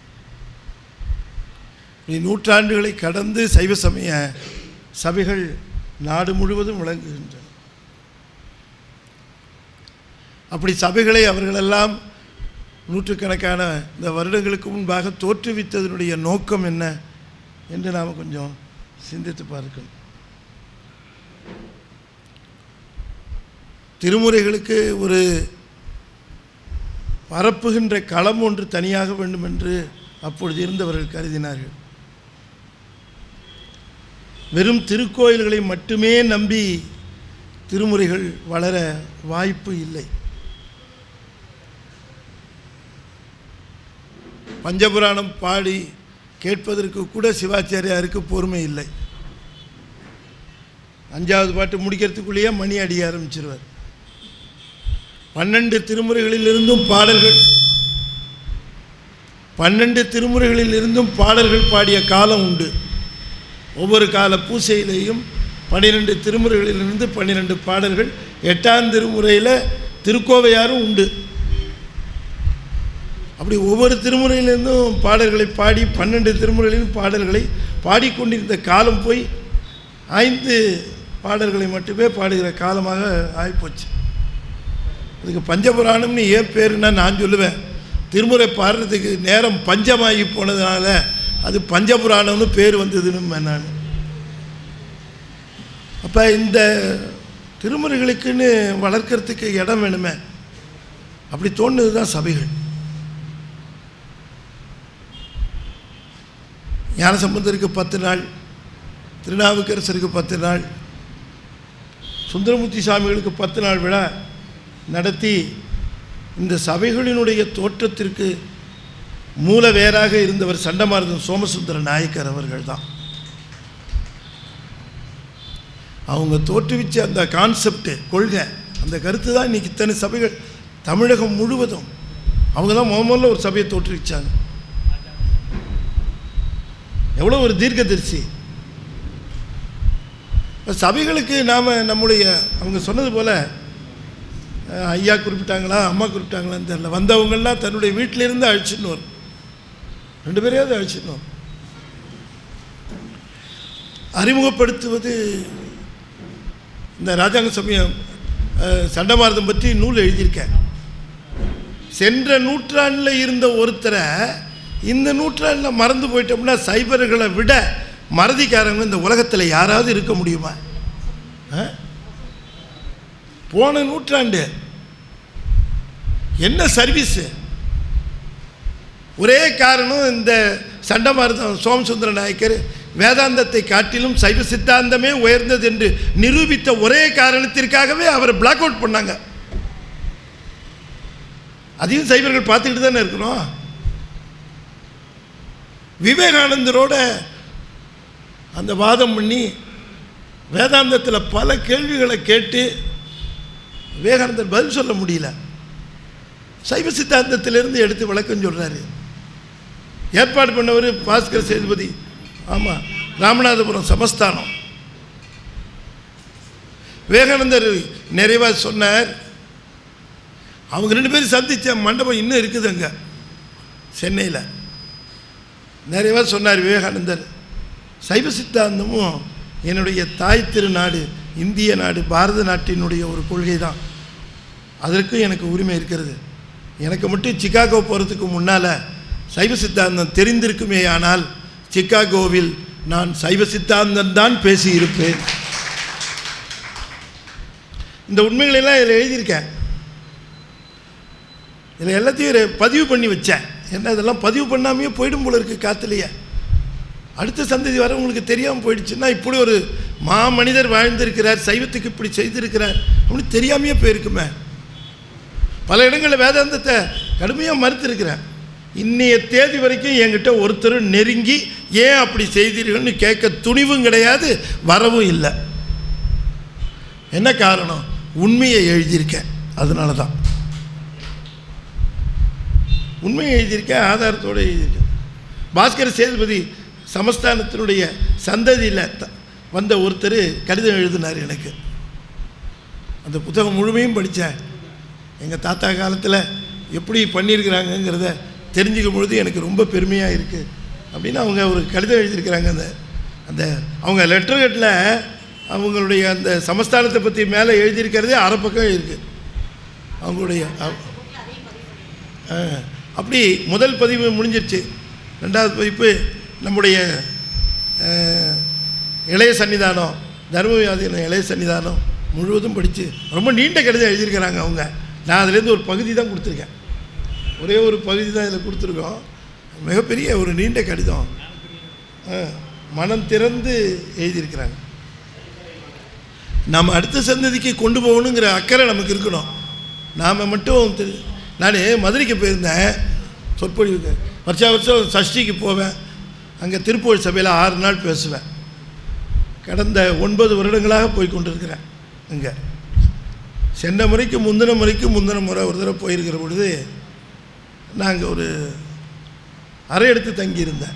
Speaker 8: இனி நூற்றாண்டுகளை கடந்து சைவ சமய சபைகள் நாடு முழுவதும் விளங்குகின்றன அப்படி சபைகளை அவர்களெல்லாம் நூற்றுக்கணக்கான இந்த வருடங்களுக்கு முன்பாக தோற்றுவித்ததனுடைய நோக்கம் என்ன என்று நாம் கொஞ்சம் சிந்தித்து பார்க்கணும் திருமுறைகளுக்கு ஒரு பரப்புகின்ற களம் ஒன்று தனியாக வேண்டும் என்று அப்பொழுது இருந்தவர்கள் கருதினார்கள் வெறும் திருக்கோயில்களை மட்டுமே நம்பி திருமுறைகள் வளர வாய்ப்பு இல்லை பஞ்சபுராணம் பாடி கேட்பதற்கு கூட சிவாச்சாரியாருக்கு பொறுமை இல்லை அஞ்சாவது பாட்டு முடிக்கிறதுக்குள்ளேயே மணி அடிய ஆரம்பிச்சிருவார் பன்னெண்டு திருமுறைகளிலிருந்தும் பாடல்கள் பன்னெண்டு திருமுறைகளில் இருந்தும் பாடல்கள் பாடிய காலம் உண்டு ஒவ்வொரு கால பூசையிலேயும் பன்னிரெண்டு திருமுறைகளிலிருந்து பன்னிரெண்டு பாடல்கள் எட்டாம் திருமுறையில் திருக்கோவையாரும் உண்டு அப்படி ஒவ்வொரு திருமுறையிலிருந்தும் பாடல்களை பாடி பன்னெண்டு திருமுறையிலும் பாடல்களை பாடிக்கொண்டிருந்த காலம் போய் ஐந்து பாடல்களை மட்டுமே பாடுகிற காலமாக ஆகிப்போச்சு அதுக்கு பஞ்சபுராணம்னு ஏன் பேருன்னா நான் சொல்லுவேன் திருமுறை பாடுறதுக்கு நேரம் பஞ்சமாகி போனதுனால அது பஞ்சபுராணம்னு பேர் வந்ததுன்னு நான் அப்போ இந்த திருமுறைகளுக்குன்னு வளர்க்கறதுக்கு இடம் வேணுமே அப்படி தோணுது தான் சபைகள் ஞானசம்பந்தருக்கு பத்து நாள் திருநாவுக்கரசருக்கு பத்து நாள் சுந்தரமூர்த்தி சாமிகளுக்கு பத்து நாள் விழா நடத்தி இந்த சபைகளினுடைய தோற்றத்திற்கு மூல வேராக இருந்தவர் சண்டமாரதன் சோமசுந்தர நாயக்கர் அவர்கள் தான் அவங்க தோற்றுவிச்ச அந்த கான்செப்ட் கொள்கை அந்த கருத்து தான் இன்றைக்கி இத்தனை சபைகள் தமிழகம் முழுவதும் அவங்க தான் முத முதல்ல ஒரு சபையை தோற்றுவிச்சாங்க எவ்வளோ ஒரு தீர்க்கதரிசி இப்ப சபைகளுக்கு நாம் நம்முடைய அவங்க சொன்னது போல் அஹ், ஐயா குறிப்பிட்டாங்களா அம்மா குறிப்பிட்டாங்களான்னு தெரியல வந்தவங்கெல்லாம் தன்னுடைய வீட்டிலிருந்து அழைச்சின்னு வரும் ரெண்டு பேரையாவது அழைச்சின்னு வரும் அறிமுகப்படுத்துவது இந்த ராஜாங்க சமயம் அஹ், சண்டமாரதம் பற்றி நூல் எழுதியிருக்கேன் சென்ற நூற்றாண்டில் இருந்த ஒருத்தரை இந்த நூற்றாண்டில் மறந்து போயிட்டோம்னா சைபர்களை விட மறதிக்காரங்க இந்த உலகத்தில் யாராவது இருக்க முடியுமா ஆ? போன நூற்றாண்டு என்ன சர்வீஸு ஒரே காரணம் இந்த சண்டமாரதம் சோமசுந்தர நாயக்கர் வேதாந்தத்தை காட்டிலும் சைவ சித்தாந்தமே உயர்ந்தது என்று நிரூபித்த ஒரே காரணத்திற்காகவே அவரை பிளாக் அவுட் பண்ணாங்க அதையும் சைவர்கள் பார்த்துக்கிட்டு தானே இருக்கிறோம் விவேகானந்தரோட அந்த வாதம் பண்ணி வேதாந்தத்தில் பல கேள்விகளை கேட்டு விவேகானந்தர் பதில் சொல்ல முடியல சைவ சித்தாந்தத்திலிருந்து எடுத்து விளக்கம் சொல்கிறாரு ஏற்பாடு பண்ணவர் பாஸ்கர் சேதுபதி ஆமாம் ராமநாதபுரம் சமஸ்தானம் விவேகானந்தர் நிறைவாக சொன்னார் அவங்க ரெண்டு பேரும் சந்தித்த மண்டபம் இன்னும் இருக்குது அங்கே சென்னையில் நிறைவாக சொன்னார் விவேகானந்தர் சைவ சித்தாந்தமும் என்னுடைய தாய் திருநாடு இந்திய நாடு பாரத நாட்டினுடைய ஒரு கொள்கை தான் அதற்கும் எனக்கு உரிமை இருக்கிறது எனக்கு மட்டும் சிக்காகோ போகிறதுக்கு முன்னால் சைவ சித்தாந்தம் தெரிந்திருக்குமே ஆனால் சிக்காகோவில் நான் சைவ சித்தாந்தம் தான் பேசியிருப்பேன் இந்த உண்மைகளெல்லாம் இதில் எழுதியிருக்கேன் இதில் எல்லாத்தையும் ஒரு பதிவு பண்ணி வச்சேன் என்ன இதெல்லாம் பதிவு பண்ணாமையே போயிடும் போல இருக்குது காத்துலையே அடுத்த சந்ததி வரவங்களுக்கு தெரியாமல் போயிடுச்சுன்னா இப்படி ஒரு மா மனிதர் வாழ்ந்திருக்கிறார் சைவத்துக்கு இப்படி செய்திருக்கிறார் அப்படின்னு தெரியாமையே போயிருக்குமே பல இடங்களில் வேதாந்தத்தை கடுமையாக மறுத்திருக்கிறேன் இன்னைய தேதி வரைக்கும் என்கிட்ட ஒருத்தர் நெருங்கி ஏன் அப்படி செய்தீர்கள்னு கேட்க துணிவும் கிடையாது வரவும் இல்லை என்ன காரணம் உண்மையை எழுதியிருக்கேன் அதனால தான் உண்மையை எழுதியிருக்கேன் ஆதாரத்தோடு எழுதியிருக்கேன் பாஸ்கர சேதுபதி சமஸ்தானத்தினுடைய சந்ததியில் த- வந்த ஒருத்தர் கடிதம் எழுதினார் எனக்கு அந்த புத்தகம் முழுமையும் படித்தேன் எங்கள் தாத்தா காலத்தில் எப்படி பண்ணியிருக்கிறாங்கங்கிறத தெரிஞ்சுக்கும் பொழுது எனக்கு ரொம்ப பெருமையாக இருக்குது அப்படின்னு அவங்க ஒரு கடிதம் எழுதியிருக்கிறாங்க அந்த அந்த அவங்க லெட்டர்கட்டில் அவங்களுடைய அந்த சமஸ்தானத்தை பற்றி மேலே எழுதியிருக்கிறதே அரை பக்கம் இருக்குது அவங்களுடைய அவ- ஆ, அப்படி முதல் பதிவு முடிஞ்சிருச்சு ரெண்டாவது பதிப்பு நம்முடைய ஆ, இளைய சன்னிதானம் தர்மவியாதின இளைய சன்னிதானம் முழுவதும் படித்து ரொம்ப நீண்ட கடிதம் எழுதியிருக்கிறாங்க அவங்க நான் அதுலேருந்து ஒரு பகுதி தான் கொடுத்துருக்கேன் ஒரே ஒரு பகுதி தான் இதில் கொடுத்துருக்கோம் மிகப்பெரிய ஒரு நீண்ட கடிதம் ஆ, மனம் திறந்து எழுதியிருக்கிறாங்க நாம் அடுத்த சந்ததிக்கு கொண்டு போகணுங்கிற அக்கறை நமக்கு இருக்கணும் நாம் மட்டும் திரு நான் மதுரைக்கு போயிருந்தேன் சொற்பொழிவுக்கு வருஷா வருஷம் சஷ்டிக்கு போவேன் அங்கே திருப்பூர் சபையில் ஆறு நாள் பேசுவேன் கடந்த ஒன்பது வருடங்களாக போய் கொண்டிருக்கிறேன் அங்கே சென்ற முறைக்கு முந்தின முறைக்கு முந்தின முறை ஒரு தடவை போயிருக்கிற பொழுது நாங்கள் ஒரு அறை எடுத்து தங்கியிருந்தேன்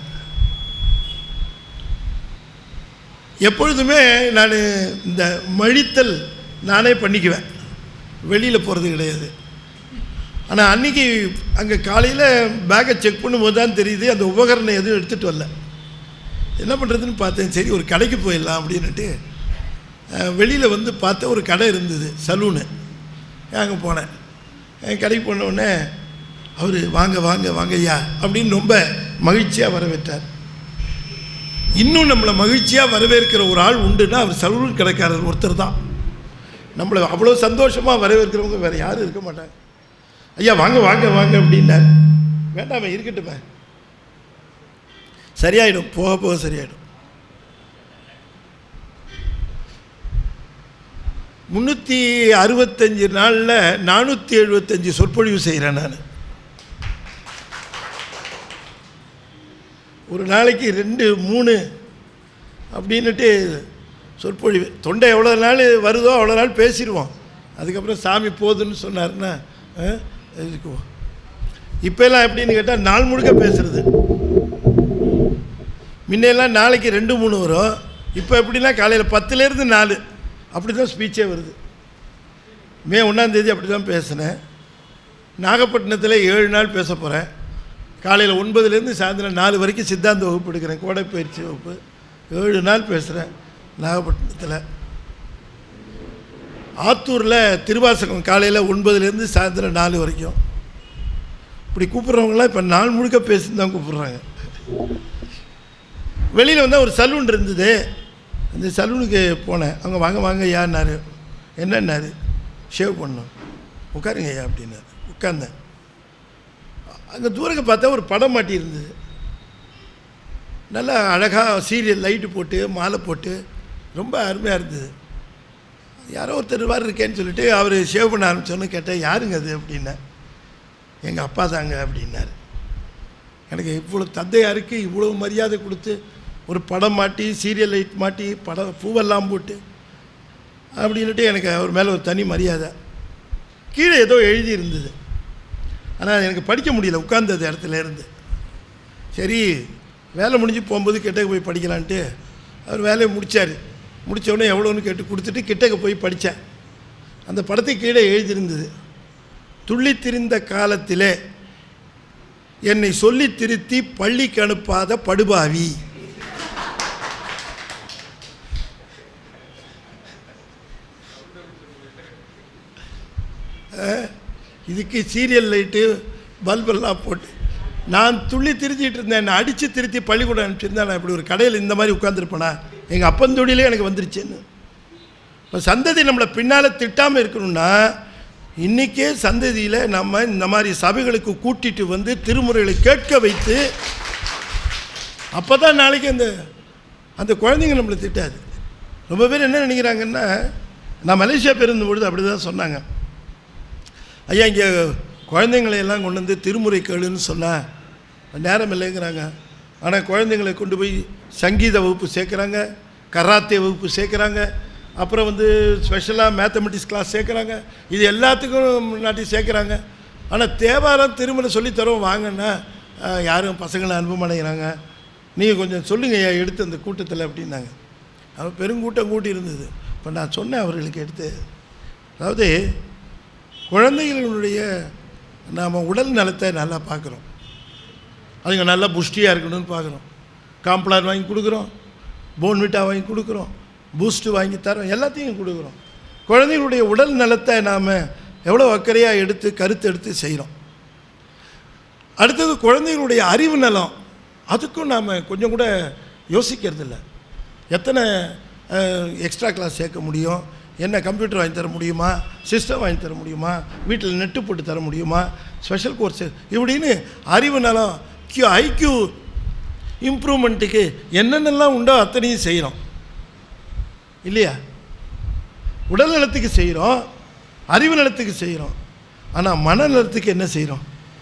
Speaker 8: எப்பொழுதுமே நான் இந்த மழித்தல் நானே பண்ணிக்குவேன் வெளியில் போகிறது கிடையாது ஆனால் அன்றைக்கி அங்கே காலையில் பேக்கை செக் பண்ணும்போது தான் தெரியுது அந்த உபகரணம் எதுவும் எடுத்துகிட்டு வரல என்ன பண்ணுறதுன்னு பார்த்தேன் சரி ஒரு கடைக்கு போயிடலாம் அப்படின்னுட்டு வெளியில் வந்து பார்த்தா ஒரு கடை இருந்தது சலூனு அங்கே போனேன் அஹ் கடைக்கு போன உடனே அவர் வாங்க வாங்க வாங்க ஐயா அப்படின்னு ரொம்ப மகிழ்ச்சியாக வரவேற்றார் இன்னும் நம்மளை மகிழ்ச்சியாக வரவேற்கிற ஒரு ஆள் உண்டுன்னா அவர் சலூன் கடைக்காரர் ஒருத்தர் தான் நம்மளை அவ்வளோ சந்தோஷமாக வரவேற்கிறவங்க வேறு யாரும் இருக்க மாட்டாங்க ஐயா வாங்க வாங்க வாங்க அப்படின்னார் வேண்டாமே இருக்கட்டுமே சரியாயிடும் போக போக சரியாயிடும் முந்நூற்றி அறுபத்தஞ்சு நாளில் நானூற்றி எழுபத்தஞ்சு சொற்பொழிவு செய்கிறேன் நான் ஒரு நாளைக்கு ரெண்டு மூணு அப்படின்னுட்டு சொற்பொழிவு தொண்டை எவ்வளோ நாள் வருதோ அவ்வளோ நாள் பேசிடுவோம் அதுக்கப்புறம் சாமி போதுன்னு சொன்னார்னா ஆ, இருக்குவோம் இப்போல்லாம் எப்படின்னு கேட்டால் நாள் முழுக்க பேசுறது முன்னையெல்லாம் நாளைக்கு ரெண்டு மூணு வரும் இப்போ எப்படின்னா காலையில் பத்துலேருந்து நாலு அப்படி தான் ஸ்பீச்சே வருது மே ஒன்றாந்தேதி அப்படி தான் பேசினேன் நாகப்பட்டினத்தில் ஏழு நாள் பேச போகிறேன் காலையில் ஒன்பதுலேருந்து சாயந்தரம் நாலு வரைக்கும் சித்தாந்த வகுப்பு எடுக்கிறேன் கோடை பயிற்சி வகுப்பு ஏழு நாள் பேசுகிறேன் நாகப்பட்டினத்தில் ஆத்தூரில் திருவாசகம் காலையில் ஒன்பதுலேருந்து சாயந்தரம் நாலு வரைக்கும் இப்படி கூப்பிட்றவங்களாம் இப்போ நாள் முழுக்க பேசின்னு தான் கூப்பிட்றாங்க வெளியில் வந்தால் ஒரு சலூன் இருந்தது அந்த சலூனுக்கு போனேன் அவங்க வாங்க வாங்க ஐயான்னாரு என்னன்னாரு ஷேவ் பண்ணோம் உட்காருங்க ஐயா அப்படின்னாரு உட்கார்ந்தேன் அங்கே தூரக்க பார்த்தா ஒரு படம் மாட்டி இருந்தது நல்லா அழகாக சீரியல் லைட்டு போட்டு மாலை போட்டு ரொம்ப அருமையாக இருந்தது யாரோ ஒருத்தர் மாதிரி இருக்கேன்னு சொல்லிட்டு அவர் ஷேவ் பண்ண ஆரம்பிச்சோன்னு கேட்டேன் யாருங்க அது அப்படின்னேன் எங்கள் அப்பா தாங்க அப்படின்னாரு எனக்கு இவ்வளோ தந்தையாருக்கு இவ்வளோ மரியாதை கொடுத்து ஒரு படம் மாட்டி சீரியல் லைட் மாட்டி படம் பூவெல்லாம் போட்டு அப்படின்னுட்டு எனக்கு அவர் மேலே ஒரு தனி மரியாதை கீழே ஏதோ எழுதி இருந்தது ஆனால் எனக்கு படிக்க முடியல உட்கார்ந்தது இடத்துல இருந்து சரி வேலை முடிஞ்சு போகும்போது கிட்டக்க போய் படிக்கலான்ட்டு அவர் வேலையை முடித்தார் முடித்தோடனே எவ்வளோன்னு கேட்டு கொடுத்துட்டு கிட்டக்க போய் படித்தேன் அந்த படத்துக்கு கீழே எழுதியிருந்தது துள்ளித் திரிந்த காலத்திலே என்னை சொல்லி திருத்தி பள்ளிக்கு அனுப்பாத படுபாவி அஹ், இதுக்கு சீரியல் லைட்டு பல்பெல்லாம் போட்டு நான் துள்ளி திருத்திட்டு இருந்தேன் என்னை அடித்து திருத்தி பள்ளிக்கூடம் அனுப்பிச்சிருந்தேன் நான் இப்படி ஒரு கடையில் இந்த மாதிரி உட்காந்துருப்பேனா எங்கள் அப்பந்தொடியிலே எனக்கு வந்துருச்சுன்னு இப்போ சந்ததி நம்மளை பின்னால் திட்டாமல் இருக்கணும்னா இன்றைக்கே சந்ததியில் நம்ம இந்த மாதிரி சபைகளுக்கு கூட்டிட்டு வந்து திருமுறைகளை கேட்க வைத்து அப்போ தான் நாளைக்கு அந்த அந்த குழந்தைங்க நம்மளை திட்டாது ரொம்ப பேர் என்ன நினைக்கிறாங்கன்னா நான் மலேசியா போயிருந்த பொழுது அப்படி தான் சொன்னாங்க ஐயா இங்கே குழந்தைங்களை எல்லாம் கொண்டு வந்து திருமுறை கேளுன்னு சொன்னால் நேரம் இல்லைங்கிறாங்க ஆனால் குழந்தைங்களை கொண்டு போய் சங்கீத வகுப்பு சேர்க்குறாங்க கராத்தே வகுப்பு சேர்க்குறாங்க அப்புறம் வந்து ஸ்பெஷலாக மேத்தமெட்டிக்ஸ் கிளாஸ் சேர்க்குறாங்க இது எல்லாத்துக்கும் முன்னாடி சேர்க்குறாங்க ஆனால் தேவாரம் திருமணம் சொல்லித்தரோம் வாங்கன்னா அஹ், யாரும் பசங்களை அனுப்ப மாட்டேங்கிறாங்க நீங்கள் கொஞ்சம் சொல்லுங்க ஐயா எடுத்து அந்த கூட்டத்தில் அப்படின்னாங்க அவன் பெருங்கூட்டம் கூட்டி இருந்தது இப்போ நான் சொன்னேன் அவர்களுக்கு எடுத்து அதாவது குழந்தைகளுடைய நாம் உடல் நலத்தை நல்லா பார்க்குறோம் அதுங்க நல்லா புஷ்டியாக இருக்கணும்னு பார்க்குறோம் காம்ப்ளான் வாங்கி கொடுக்குறோம் போன்விட்டா வாங்கி கொடுக்குறோம் பூஸ்ட்டு வாங்கி தரோம் எல்லாத்தையும் கொடுக்குறோம் குழந்தைகளுடைய உடல் நலத்தை நாம் எவ்வளோ அக்கறையாக எடுத்து கருத்து எடுத்து செய்கிறோம் அடுத்தது குழந்தைகளுடைய அறிவு நலம் அதுக்கும் நாம் கொஞ்சம் கூட யோசிக்கிறதில்ல எத்தனை எக்ஸ்ட்ரா கிளாஸ் சேர்க்க முடியும் என்ன கம்ப்யூட்டர் வாங்கி தர முடியுமா சிஸ்டம் வாங்கி தர முடியுமா வீட்டில் நெட்டு போட்டு தர முடியுமா ஸ்பெஷல் கோர்ஸு இப்படின்னு அறிவு நலம் கியூ ஐக்யூ இம்ப்ரூவ்மெண்ட்டுக்கு என்னென்னலாம் உண்டோ அத்தனையும் செய்கிறோம் இல்லையா உடல் நலத்துக்கு செய்கிறோம் அறிவு நலத்துக்கு செய்கிறோம் ஆனால் மனநலத்துக்கு என்ன செய்கிறோம்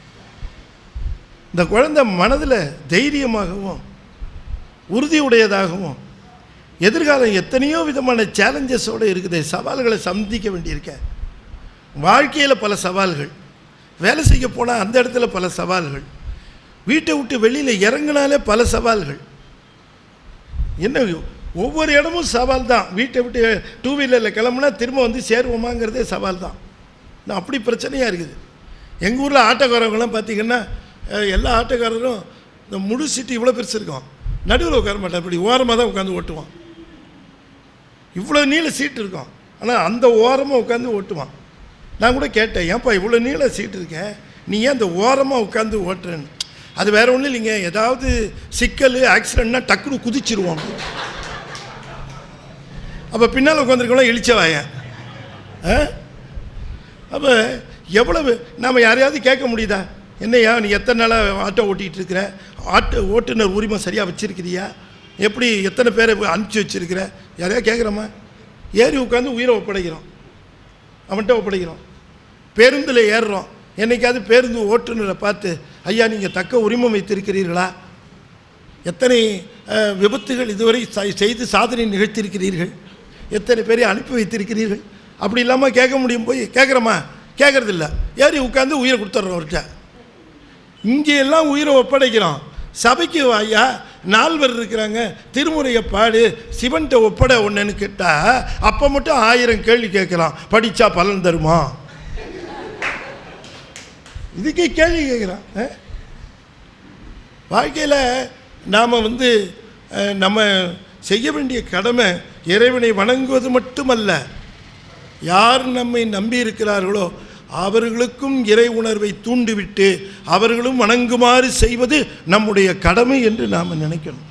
Speaker 8: இந்த குழந்தை மனதில் தைரியமாகவும் உறுதியுடையதாகவும் எதிர்காலம் எத்தனையோ விதமான சேலஞ்சஸோடு இருக்குது சவால்களை சந்திக்க வேண்டியிருக்க வாழ்க்கையில் பல சவால்கள் வேலை செய்ய போனால் அந்த இடத்துல பல சவால்கள் வீட்டை விட்டு வெளியில் இறங்கினாலே பல சவால்கள் என்ன ஒவ்வொரு இடமும் சவால் தான் வீட்டை விட்டு டூ வீலரில் கிளம்புனா திரும்ப வந்து சேருவோமாங்கிறதே சவால் தான் நான் அப்படி பிரச்சனையாக இருக்குது எங்கள் ஊரில் ஆட்டோக்காரவங்களாம் பார்த்தீங்கன்னா அஹ், எல்லா ஆட்டோக்காரரும் இந்த முழு சீட்டு இவ்வளோ பெருசு இருக்கும் நடுவில் உட்கார மாட்டான் இப்படி ஓரமாக தான் உட்காந்து ஓட்டுவான் இவ்வளோ நீள சீட்டு இருக்கும் ஆனால் அந்த ஓரமாக உட்காந்து ஓட்டுவான் நான் கூட கேட்டேன் ஏன்ப்பா இவ்வளோ நீள சீட்டு இருக்கேன் நீ ஏன் அந்த ஓரமாக உட்காந்து ஓட்டுறேன்னு அது வேற ஒன்றும் இல்லைங்க ஏதாவது சிக்கல் ஆக்சிடென்ட்னா டக்குனு குதிச்சிருவோம் அப்போ பின்னால் உட்காந்துருக்கலாம் இழிச்சவாயன் ஆ அப்போ எவ்வளவு நாம் யாரையாவது கேட்க முடியுதா என்னய்யா நீ எத்தனை நாளாக ஆட்டோ ஓட்டிகிட்டு இருக்கிற ஆட்டோ ஓட்டுநர் உரிமை சரியாக வச்சிருக்கிறியா எப்படி எத்தனை பேரை அனுப்பிச்சி வச்சிருக்கிற யாரையா கேட்குறோமா ஏறி உட்காந்து உயிரை ஒப்படைக்கிறோம் அவன்கிட்ட ஒப்படைக்கிறோம் பேருந்தில் ஏறுறோம் என்னைக்காவது பேருந்து ஓட்டுநரை பார்த்து ஐயா நீங்கள் தக்க உரிமை வைத்திருக்கிறீர்களா எத்தனை அஹ், விபத்துகள் இதுவரை ச- செய்து சாதனை நிகழ்த்தியிருக்கிறீர்கள் எத்தனை பேரை அனுப்பி வைத்திருக்கிறீர்கள் அப்படி இல்லாமல் கேட்க முடியும் போய் கேட்குறோமா கேட்குறதில்ல ஏறி உட்காந்து உயிரை கொடுத்துட்றோம் அவர்கிட்ட இங்கே எல்லாம் உயிரை ஒப்படைக்கிறோம் சபைக்கு வாயா நால்வர் இருக்கிறாங்க திருமுறையை பாடு சிவன்கிட்ட ஒப்படை ஒன்றுன்னு கேட்டால் அப்போ மட்டும் ஆயிரம் கேள்வி கேட்குறான் படித்தா பலன் தருமா இதுக்கே கேள்வி கேட்குறான் ஆ? வாழ்க்கையில் நாம் வந்து அஹ், நம்ம செய்ய வேண்டிய கடமை இறைவனை வணங்குவது மட்டுமல்ல யார் நம்மை நம்பி இருக்கிறார்களோ அவர்களுக்கும் இறை உணர்வை தூண்டிவிட்டு அவர்களும் வணங்குமாறு செய்வது நம்முடைய கடமை என்று நாம் நினைக்கணும்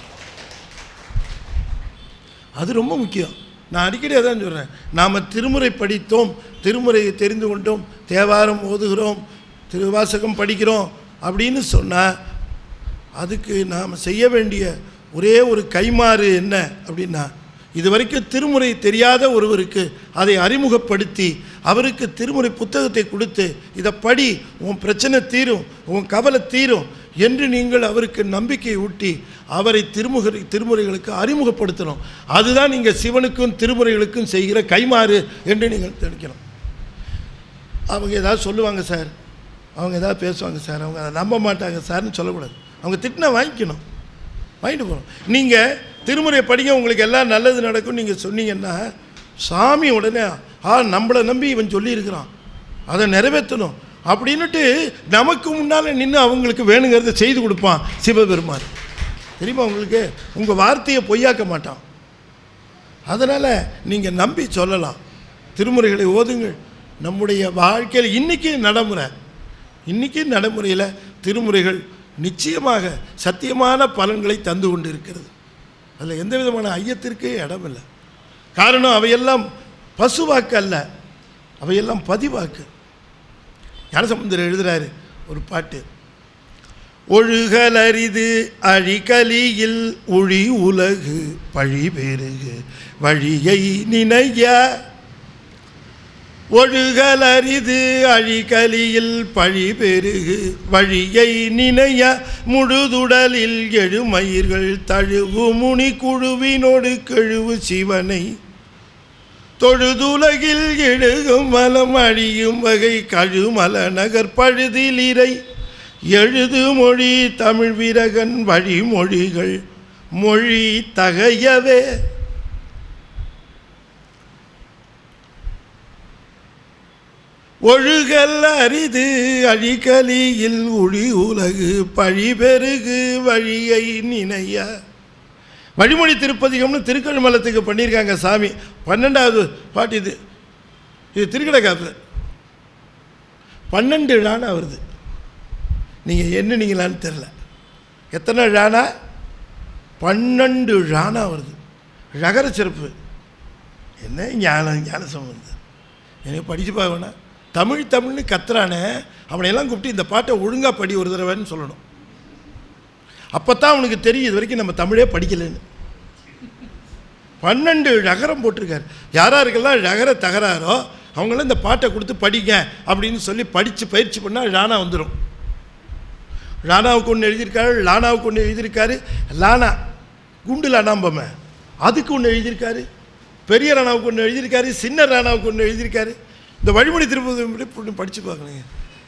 Speaker 8: அது ரொம்ப முக்கியம் நான் அடிக்கடி அதான் சொல்கிறேன் நாம் திருமுறை படித்தோம் திருமுறையை தெரிந்து கொண்டோம் தேவாரம் ஓதுகிறோம் திருவாசகம் படிக்கிறோம் அப்படின்னு சொன்னால் அதுக்கு நாம் செய்ய வேண்டிய ஒரே ஒரு கைமாறு என்ன அப்படின்னா இது வரைக்கும் திருமுறை தெரியாத ஒருவருக்கு அதை அறிமுகப்படுத்தி அவருக்கு திருமுறை புத்தகத்தை கொடுத்து இதை படி உன் பிரச்சனை தீரும் உன் கவலை தீரும் என்று நீங்கள் அவருக்கு நம்பிக்கை ஊட்டி அவரை திருமுக திருமுறைகளுக்கு அறிமுகப்படுத்தணும் அதுதான் நீங்கள் சிவனுக்கும் திருமுறைகளுக்கும் செய்கிற கைமாறு என்று நீங்கள் நினைக்கணும் அவங்க ஏதாவது சொல்லுவாங்க சார் அவங்க ஏதாவது பேசுவாங்க சார் அவங்க அதை நம்ப மாட்டாங்க சார்னு சொல்லக்கூடாது அவங்க திட்டினா வாங்கிக்கணும் வாங்கிட்டு போகணும் நீங்கள் திருமுறை படிக்க உங்களுக்கு எல்லாம் நல்லது நடக்கும் நீங்கள் சொன்னீங்கன்னா சாமி உடனே ஆ நம்மளை நம்பி இவன் சொல்லியிருக்கிறான் அதை நிறைவேற்றணும் அப்படின்னுட்டு நமக்கு முன்னால் நின்று அவங்களுக்கு வேணுங்கிறத செய்து கொடுப்பான் சிவபெருமான் தெரியுமா உங்களுக்கு உங்கள் வார்த்தையை பொய்யாக்க மாட்டான் அதனால் நீங்கள் நம்பி சொல்லலாம் திருமுறைகளை ஓதுங்கள் நம்முடைய வாழ்க்கையில் இன்றைக்கி நடைமுறை இன்றைக்கி நடைமுறையில் திருமுறைகள் நிச்சயமாக சத்தியமான பலன்களை தந்து கொண்டு இருக்கிறது அதில் எந்த விதமான ஐயத்திற்கே இடமில்லை காரணம் அவையெல்லாம் பசுவாக்கு அல்ல அவையெல்லாம் பதிவாக்கு ஞானசமுந்தர் எழுதுகிறாரு ஒரு பாட்டு ஒழுகலரிது அழிகலியில் ஒளி உலகு பழி பெருகு வழியை நினைய ஒழுகல் அரிது அழிகலியில் பழி பெருகு வழியை நினைய முழுதுடலில் எழுமயிர்கள் தழுவு முனி குழுவினோடு கெழுவு சிவனை தொழுதுலகில் எழுகும் மலம் அழியும் வகை கழுமல நகர் பழுதில் இறை எழுது மொழி தமிழ் வீரகன் வழிமொழிகள் மொழி தகையவே ஒழுகல் அரிது அழிகலியில் ஒளி உலகு பழி பெருகு வழியை நினைய வழிமொழி திருப்பதிகம்னு திருக்கழுமலத்துக்கு பண்ணியிருக்காங்க சாமி பன்னெண்டாவது பாட்டு இது இது திருக்கடைக்காப்பு பன்னெண்டு ழானா வருது நீங்கள் என்னன்னீங்களான்னு தெரில எத்தனை ழானா பன்னெண்டு ழானா வருது ரகர சிறப்பு என்ன ஞானம் ஞான சம்பந்தம் எனக்கு படித்து பார்க்கணும்னா தமிழ் தமிழ்னு கத்துறானே அவனையெல்லாம் கூப்பிட்டு இந்த பாட்டை ஒழுங்காக படி ஒரு தடவைன்னு சொல்லணும் அப்போ தான் அவனுக்கு தெரியும் இது வரைக்கும் நம்ம தமிழே படிக்கலைன்னு பன்னெண்டு ரகரம் போட்டிருக்காரு யாராருக்கெல்லாம் ரகர தகராறோ அவங்களாம் இந்த பாட்டை கொடுத்து படிங்க அப்படின்னு சொல்லி படித்து பயிற்சி பண்ணால் ராணா வந்துடும் ராணாவுக்கு ஒன்று எழுதியிருக்காரு லானாவுக்கு ஒன்று எழுதியிருக்காரு லானா குண்டு லானாம்பமே அதுக்கு ஒன்று எழுதியிருக்காரு பெரிய ராணாவுக்கு ஒன்று எழுதியிருக்காரு சின்ன ராணாவுக்கு ஒன்று எழுதியிருக்காரு இந்த வழிமொழி திருப்பதி படித்து பார்க்கணுங்க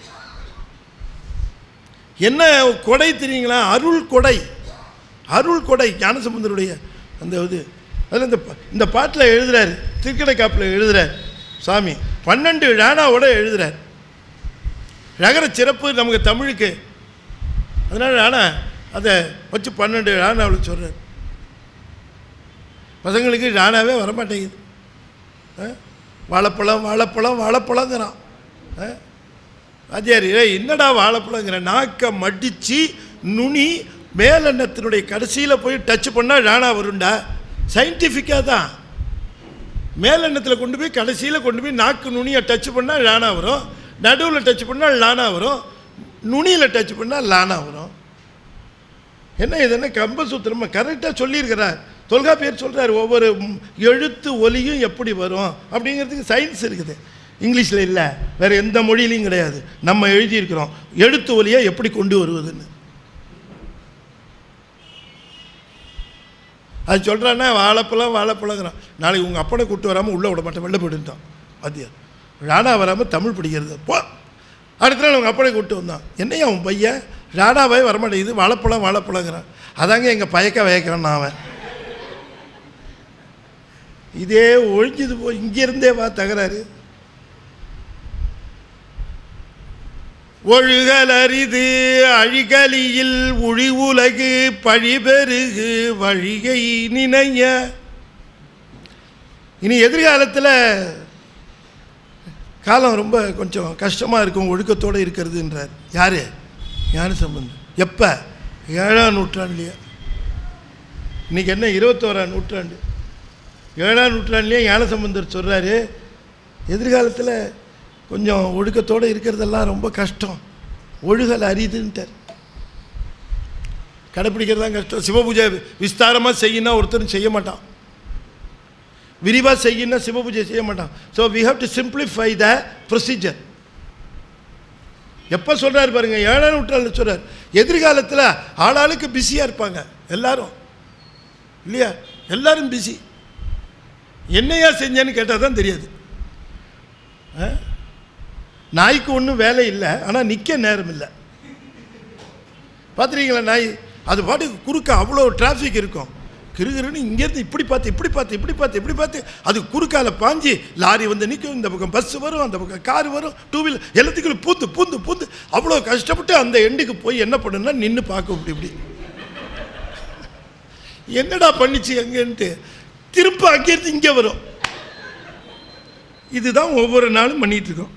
Speaker 8: என்ன கொடை தெரியுங்களா அருள் கொடை அருள் கொடை ஞானசம்பந்தருடைய அந்த இது அதில் இந்த ப- இந்த பாட்டில் எழுதுறாரு திருக்கடைக்காப்பில் எழுதுறார் சாமி பன்னெண்டு ராணாவோட எழுதுறார் ரகர சிறப்பு நமக்கு தமிழுக்கு அதனால் ராணா அதை வச்சு பன்னெண்டு ராணாவில் சொல்கிறார் பசங்களுக்கு ராணாவே வரமாட்டேங்குது ஆ? வாழைப்பழம் வாழைப்பழம் வாழைப்பழங்கிறான் ஆ? வாத்தியார் ஏய் என்னடா வாழைப்பழங்கிற நாக்கை மடித்து நுனி மேலெண்ணத்தினுடைய கடைசியில் போய் டச் பண்ணால் ராணா வரும்டா சயின்டிஃபிக்காக தான் மேலெண்ணத்தில் கொண்டு போய் கடைசியில் கொண்டு போய் நாக்கு நுனியை டச் பண்ணால் லானா வரும் நடுவில் டச் பண்ணால் லானா வரும் நுனியில் டச் பண்ணால் லானா வரும் என்ன இது என்ன கம்பசூத்திரமா கரெக்டாக சொல்லியிருக்கிறார் தொல்காப்பியர் சொல்கிறார் ஒவ்வொரு ம், எழுத்து ஒலியும் எப்படி வரும் அப்படிங்கிறதுக்கு சயின்ஸ் இருக்குது இங்கிலீஷில் இல்லை வேறு எந்த மொழியிலையும் கிடையாது நம்ம எழுதியிருக்கிறோம் எழுத்து ஒலியை எப்படி கொண்டு வருவதுன்னு அது சொல்கிறான்னா வாழைப்பழம் வாழைப்பழங்கிறான் நாளைக்கு உங்கள் அப்பனை கூப்பிட்டு வராமல் உள்ளே விட மாட்டேன் வெளில போயிட்டுட்டான் வாத்தியார் ராணா வராமல் தமிழ் படிக்கிறது போ அடுத்த நாள் உங்கள் அப்பனை கூப்பிட்டு வந்தான் என்னையா உன் பையன் ராணாவே வரமாட்டேங்குது வாழைப்பழம் வாழைப்பழங்கிறான் அதாங்க எங்கள் பயக்க வயக்கிறான் நான் அவன் இதே ஒழிஞ்சது போ இங்கேருந்தே வா தகராறு ஒழுகல் அரிது அழிகலியில் ஒளி உலகு பழிபெருகு வழிகை நினைய இனி எதிர்காலத்தில் காலம் ரொம்ப கொஞ்சம் கஷ்டமாக இருக்கும் ஒழுக்கத்தோடு இருக்கிறதுன்றார் யார் ஞான சம்பந்தம் எப்போ ஏழாம் நூற்றாண்டுலையே இன்றைக்கி என்ன இருபத்தோராம் நூற்றாண்டு ஏழாம் நூற்றாண்டுலேயே ஞான சம்பந்தர் சொல்கிறாரு எதிர்காலத்தில் கொஞ்சம் ஒழுக்கத்தோடு இருக்கிறதெல்லாம் ரொம்ப கஷ்டம் ஒழுகல் அரிதுன்ட்டார் கடைப்பிடிக்கிறது தான் கஷ்டம் சிவபூஜை விஸ்தாரமாக செய்யணும் ஒருத்தரும் செய்ய மாட்டான் விரிவாக செய்யணும் சிவபூஜை செய்ய மாட்டான் so we have to simplify the procedure எப்போ சொல்கிறாரு பாருங்க ஏழாம் நூற்றாண்டு சொல்கிறார் எதிர்காலத்தில் ஆளாளுக்கு பிஸியாக இருப்பாங்க எல்லாரும் இல்லையா எல்லாரும் பிஸி என்னையா செஞ்சேன்னு கேட்டால் தான் தெரியாது ஆ? நாய்க்கு ஒன்றும் வேலை இல்லை ஆனால் நிற்க நேரம் இல்லை பார்த்துருக்கீங்களா நாய் அது பாட்டுக்கு குறுக்க அவ்வளோ டிராஃபிக் இருக்கும் கிருகிருன்னு இங்கேருந்து இப்படி பார்த்து இப்படி பார்த்து இப்படி பார்த்து இப்படி பார்த்து அது குறுக்கால பாஞ்சு லாரி வந்து நிற்கும் இந்த பக்கம் பஸ் வரும் அந்த பக்கம் கார் வரும் டூ வீலர் எல்லாத்துக்கும் பூந்து பூந்து பூந்து அவ்வளோ கஷ்டப்பட்டு அந்த எண்டுக்கு போய் என்ன பண்ணுன்னா நின்று பார்க்கும் இப்படி இப்படி என்னடா பண்ணிச்சு எங்கன்ட்டு திரும்ப அங்கேருந்து இங்கே வரும் இதுதான் ஒவ்வொரு நாளும் பண்ணிட்டு இருக்கோம்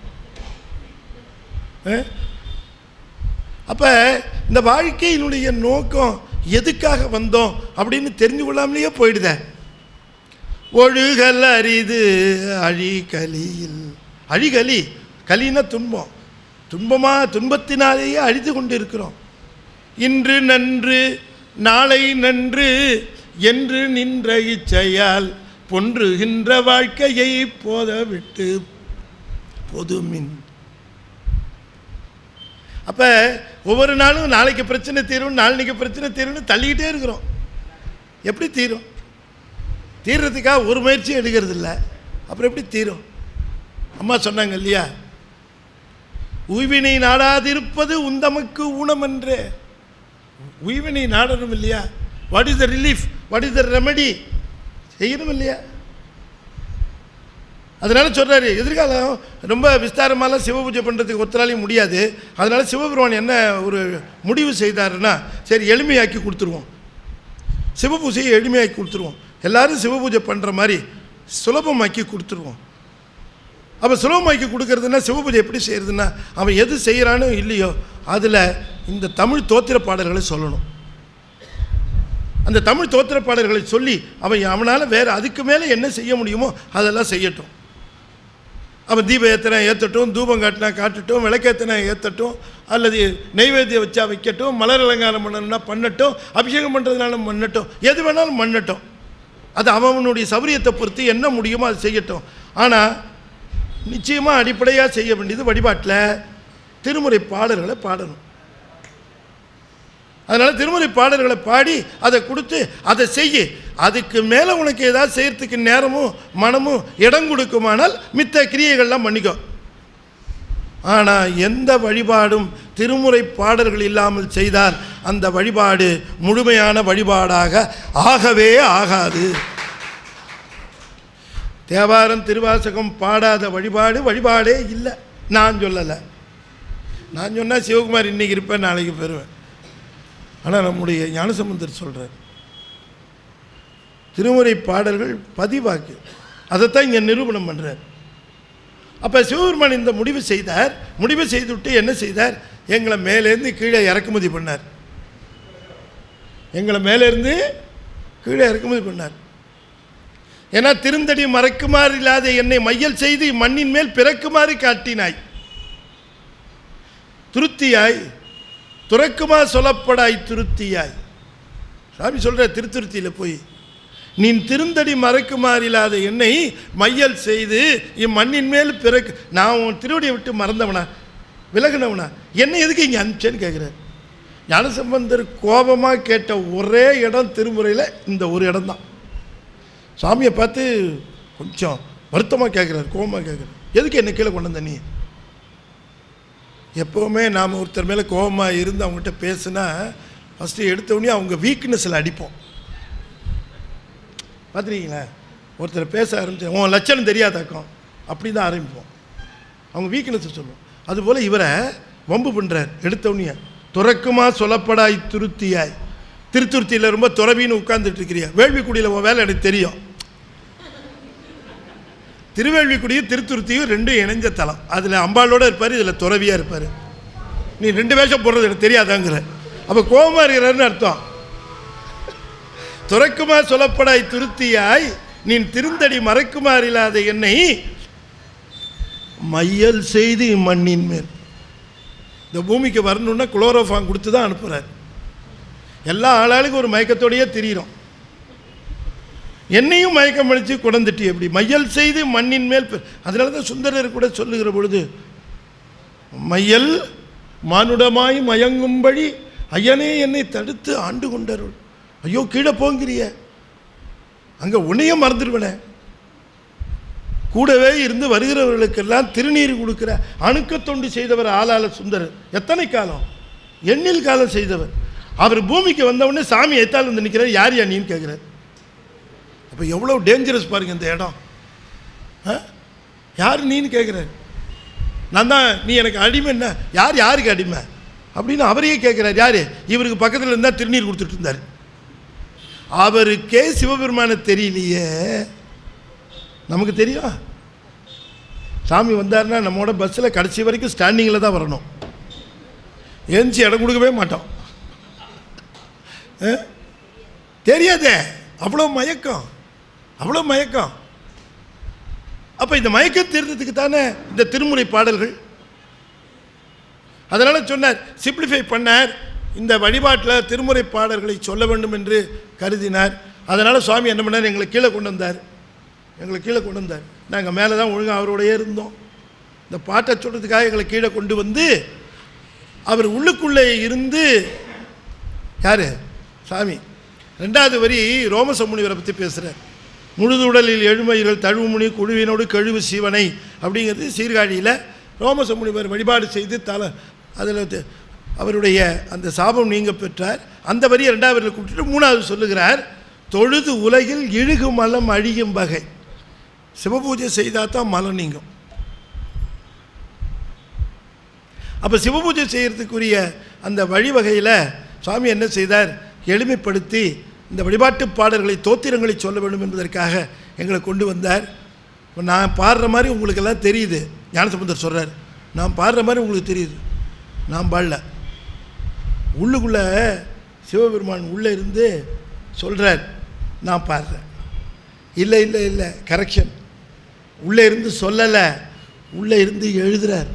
Speaker 8: அப்போ இந்த வாழ்க்கையினுடைய நோக்கம் எதுக்காக வந்தோம் அப்படின்னு தெரிஞ்சு கொள்ளாமலேயே போயிடுதே ஒழுகல் அரிது அழிகலியில் அழிகலி கலின்னா துன்பம் துன்பமாக துன்பத்தினாலேயே அழித்து கொண்டு இருக்கிறோம் இன்று நன்று நாளை நன்று என்று நின்ற இச்சையால் பொன்றுகின்ற வாழ்க்கையை போத விட்டு பொது மின் அப்போ ஒவ்வொரு நாளும் நாளைக்கு பிரச்சனை தீரும் நாளைக்கு பிரச்சனை தீரும்னு தள்ளிக்கிட்டே இருக்கிறோம் எப்படி தீரும் தீர்றதுக்காக ஒரு முயற்சியும் எடுக்கிறது இல்லை அப்புறம் எப்படி தீரும் அம்மா சொன்னாங்க இல்லையா உய்வினை நாடாதிருப்பது உந்தமக்கு ஊனமன்றே உய்வினை நாடணும் இல்லையா what is the relief what is the remedy செய்யணும் இல்லையா அதனால சொல்றாரு எதிர்காலம் ரொம்ப விஸ்தாரமாலாம் சிவ பூஜை பண்ணுறதுக்கு ஒருத்தராலையும் முடியாது அதனால சிவபெருமான் என்ன ஒரு முடிவு செய்தாருன்னா சரி எளிமையாக்கி கொடுத்துருவோம் சிவ பூஜையை எளிமையாக்கி கொடுத்துருவோம் எல்லாரும் சிவ பூஜை பண்ணுற மாதிரி சுலபமாக்கி கொடுத்துருவோம் அப்போ சுலபமாக்கி கொடுக்கறதுன்னா சிவ பூஜை எப்படி செய்யறதுன்னா அவன் எது செய்கிறானோ இல்லையோ அதில் இந்த தமிழ் தோத்திர பாடல்களை சொல்லணும் அந்த தமிழ் தோத்திர பாடல்களை சொல்லி அவன் அவனால் வேறு அதுக்கு மேலே என்ன செய்ய முடியுமோ அதெல்லாம் செய்யட்டும் அவன் தீப ஏற்றினா ஏற்றட்டும் தூபம் காட்டினா காட்டட்டும் விளக்கேற்றினா ஏற்றட்டும் அல்லது நெய்வேத்தியம் வச்சா வைக்கட்டும் மலர் அலங்காரம் பண்ணணும்னா பண்ணட்டும் அபிஷேகம் பண்ணுறதுனால பண்ணட்டும் எது வேணாலும் பண்ணட்டும் அது அவனுடைய சௌரியத்தை பொறுத்து என்ன முடியுமோ அது செய்யட்டும் ஆனால் நிச்சயமாக அடிப்படையாக செய்ய வேண்டியது வழிபாட்டில் திருமுறை பாடல்களை பாடணும் அதனால் திருமுறை பாடல்களை பாடி அதை கொடுத்து அதை செய்ய அதுக்கு மேலே உனக்கு ஏதாவது செய்யறதுக்கு நேரமும் மனமும் இடம் கொடுக்குமானால் மித்த கிரியைகள்லாம் பண்ணிக்கோ ஆனால் எந்த வழிபாடும் திருமுறை பாடல்கள் இல்லாமல் செய்தால் அந்த வழிபாடு முழுமையான வழிபாடாக ஆகவே ஆகாது தேவாரம் திருவாசகம் பாடாத வழிபாடு வழிபாடே இல்லை நான் சொல்லலை நான் சொன்னால் சிவகுமார் இன்னைக்கு இருப்பேன் நாளைக்கு பெறுவேன் ஆனால் நம்முடைய ஞானசம்பந்தர் சொல்கிறார் திருமுறை பாடல்கள் பதிவாக்கு அதைத்தான் இங்கே நிரூபணம் பண்ணுறார் அப்போ சிவபெருமான் இந்த முடிவு செய்தார் முடிவு செய்துவிட்டு என்ன செய்தார் எங்களை மேலேருந்து கீழே இறக்குமதி பண்ணார் எங்களை மேலேருந்து கீழே இறக்குமதி பண்ணார் ஏன்னா திருந்தடி மறக்குமாறு இல்லாத என்னை மையல் செய்து மண்ணின் மேல் பிறக்குமாறு காட்டினாய் துருத்தியாய் துறக்குமா சொல்லப்படாய் திருத்தியாய் சாமி சொல்ற திருத்துருத்தியில் போய் நீ திருந்தடி மறக்குமாறு இல்லாத என்னை மையல் செய்து இம்மண்ணின் மேல் பிறக்கு நான் உன் திருவடியை விட்டு மறந்தவனா விலகினவனா என்ன எதுக்கு இங்கே அனுப்பிச்சேன்னு கேட்குறாரு ஞானசம்பந்தர் கோபமாக கேட்ட ஒரே இடம் திருமுறையில் இந்த ஒரு இடம் தான் சாமியை பார்த்து கொஞ்சம் வருத்தமாக கேட்குறாரு கோபமாக கேட்குறாரு எதுக்கு என்ன கீழே கொண்டு வந்த நீ எப்போவுமே நாம் ஒருத்தர் மேலே கோபமாக இருந்து அவங்ககிட்ட பேசுனா ஃபஸ்ட்டு எடுத்தவுடனே அவங்க வீக்னஸில் அடிப்போம் பார்த்துருக்கீங்களா ஒருத்தர் பேச ஆரம்பிச்சு உன் லட்சணம் தெரியாதாக்கம் அப்படி தான் ஆரம்பிப்போம் அவங்க வீக்னஸ் சொல்லுவோம் அதுபோல் இவரை வம்பு பண்ணுறார் எடுத்தவுடனே துறக்குமா சொல்லப்படாய் திருத்தியாய் திருத்துருத்தியில் ரொம்ப துறவின்னு உட்கார்ந்துட்டு இருக்கிறியா வேள்விக்குடியில் உன் வேலை எனக்கு தெரியும் திருவேள்விக்குடியும் திருத்துருத்தியும் ரெண்டும் இணைஞ்ச தலம் அதில் அம்பாளோட இருப்பார் இதில் துறவியாக இருப்பார் நீ ரெண்டு வேஷம் போடுறது எனக்கு தெரியாதாங்கிற அப்போ கோபமாக இருக்கிறாருன்னு அர்த்தம் துறக்குமா சொல்லப்படாய் துருத்தியாய் நீ திருந்தடி மறைக்குமாறு இல்லாத என்னை மையல் செய்து மண்ணின் மேல் இந்த பூமிக்கு வரணுன்னா குளோரோஃபான் கொடுத்து தான் அனுப்புகிறார் எல்லா ஆளாளுக்கும் ஒரு மயக்கத்தோடையே திரியிறோம் என்னையும் மயக்கம் அடித்து குடந்துட்டு எப்படி மையல் செய்து மண்ணின் மேல் பெ- அதனால தான் சுந்தரர் கூட சொல்லுகிற பொழுது மையல் மானுடமாய் மயங்கும்படி ஐயனே என்னை தடுத்து ஆண்டு கொண்டருள் ஐயோ கீழே போங்கிறிய அங்கே உன்னையும் மறந்துடுவனே கூடவே இருந்து வருகிறவர்களுக்கெல்லாம் திருநீர் கொடுக்கிற அணுக்க தொண்டு செய்தவர் ஆளாள சுந்தரர் எத்தனை காலம் எண்ணில் காலம் செய்தவர் அவர் பூமிக்கு வந்தவுடனே சாமி எத்தால் வந்து நிற்கிறார் யார் யா நீன்னு கேட்குறார் அப்போ எவ்வளோ டேஞ்சரஸ் பாருங்க இந்த இடம் ஆ? யார் நீன்னு கேட்குறாரு நான் தான் நீ எனக்கு அடிமை என்ன யார் யாருக்கு அடிமை அப்படின்னு அவரையே கேட்குறாரு யார் இவருக்கு பக்கத்தில் இருந்தால் திருநீர் கொடுத்துட்டு இருந்தார் அவருக்கே சிவபெருமான தெரியலையே நமக்கு தெரியும் சாமி வந்தாருன்னா நம்மோட பஸ்ஸில் கடைசி வரைக்கும் ஸ்டாண்டிங்கில் தான் வரணும் ஏஞ்சி இடம் கொடுக்கவே மாட்டோம் ஆ? தெரியாதே அவ்வளோ மயக்கம் அவ்வளோ மயக்கம் அப்போ இந்த மயக்கம் தீர்றதுக்கு தானே இந்த திருமுறை பாடல்கள் அதனால் சொன்னார் சிம்பிளிஃபை பண்ணார் இந்த வழிபாட்டில் திருமுறை பாடல்களை சொல்ல வேண்டும் என்று கருதினார் அதனால் சுவாமி என்ன பண்ணார் எங்களை கீழே கொண்டு வந்தார் எங்களை கீழே கொண்டு வந்தார் நாங்கள் மேலே தான் ஒழுங்காக அவரோடயே இருந்தோம் இந்த பாட்டை சொல்கிறதுக்காக எங்களை கீழே கொண்டு வந்து அவர் உள்ளுக்குள்ளே இருந்து யார் சாமி ரெண்டாவது வரி ரோமச முனிவரை பற்றி பேசுகிறார் முழுதுடலில் எழுமயிர்கள் தழுவுமுனி குழுவினோடு கழுவு சிவனை அப்படிங்கிறது சீர்காழியில் ரோமச முனிவர் வழிபாடு செய்து தல அதில் அவருடைய அந்த சாபம் நீங்க பெற்றார் அந்த வரியை ரெண்டாவது வரியில் கூப்பிட்டு மூணாவது சொல்லுகிறார் தொழுது உலகில் இழுகு மலம் அழியும் வகை சிவபூஜை செய்தால் தான் மலம் நீங்கும் அப்போ சிவபூஜை செய்கிறதுக்குரிய அந்த வழிவகையில் சுவாமி என்ன செய்தார் எளிமைப்படுத்தி இந்த வழிபாட்டு பாடல்களை தோத்திரங்களை சொல்ல வேண்டும் என்பதற்காக எங்களை கொண்டு வந்தார் இப்போ நான் பாடுற மாதிரி உங்களுக்கெல்லாம் தெரியுது ஞானசம்பந்தர் சொல்கிறார் நான் பாடுற மாதிரி உங்களுக்கு தெரியுது நான் பாடல உள்ளுக்குள்ளே சிவபெருமான் உள்ளே இருந்து சொல்கிறார் நான் பாடுறேன் இல்லை இல்லை இல்லை கரெக்ஷன் உள்ளே இருந்து சொல்லலை உள்ளே இருந்து எழுதுறார்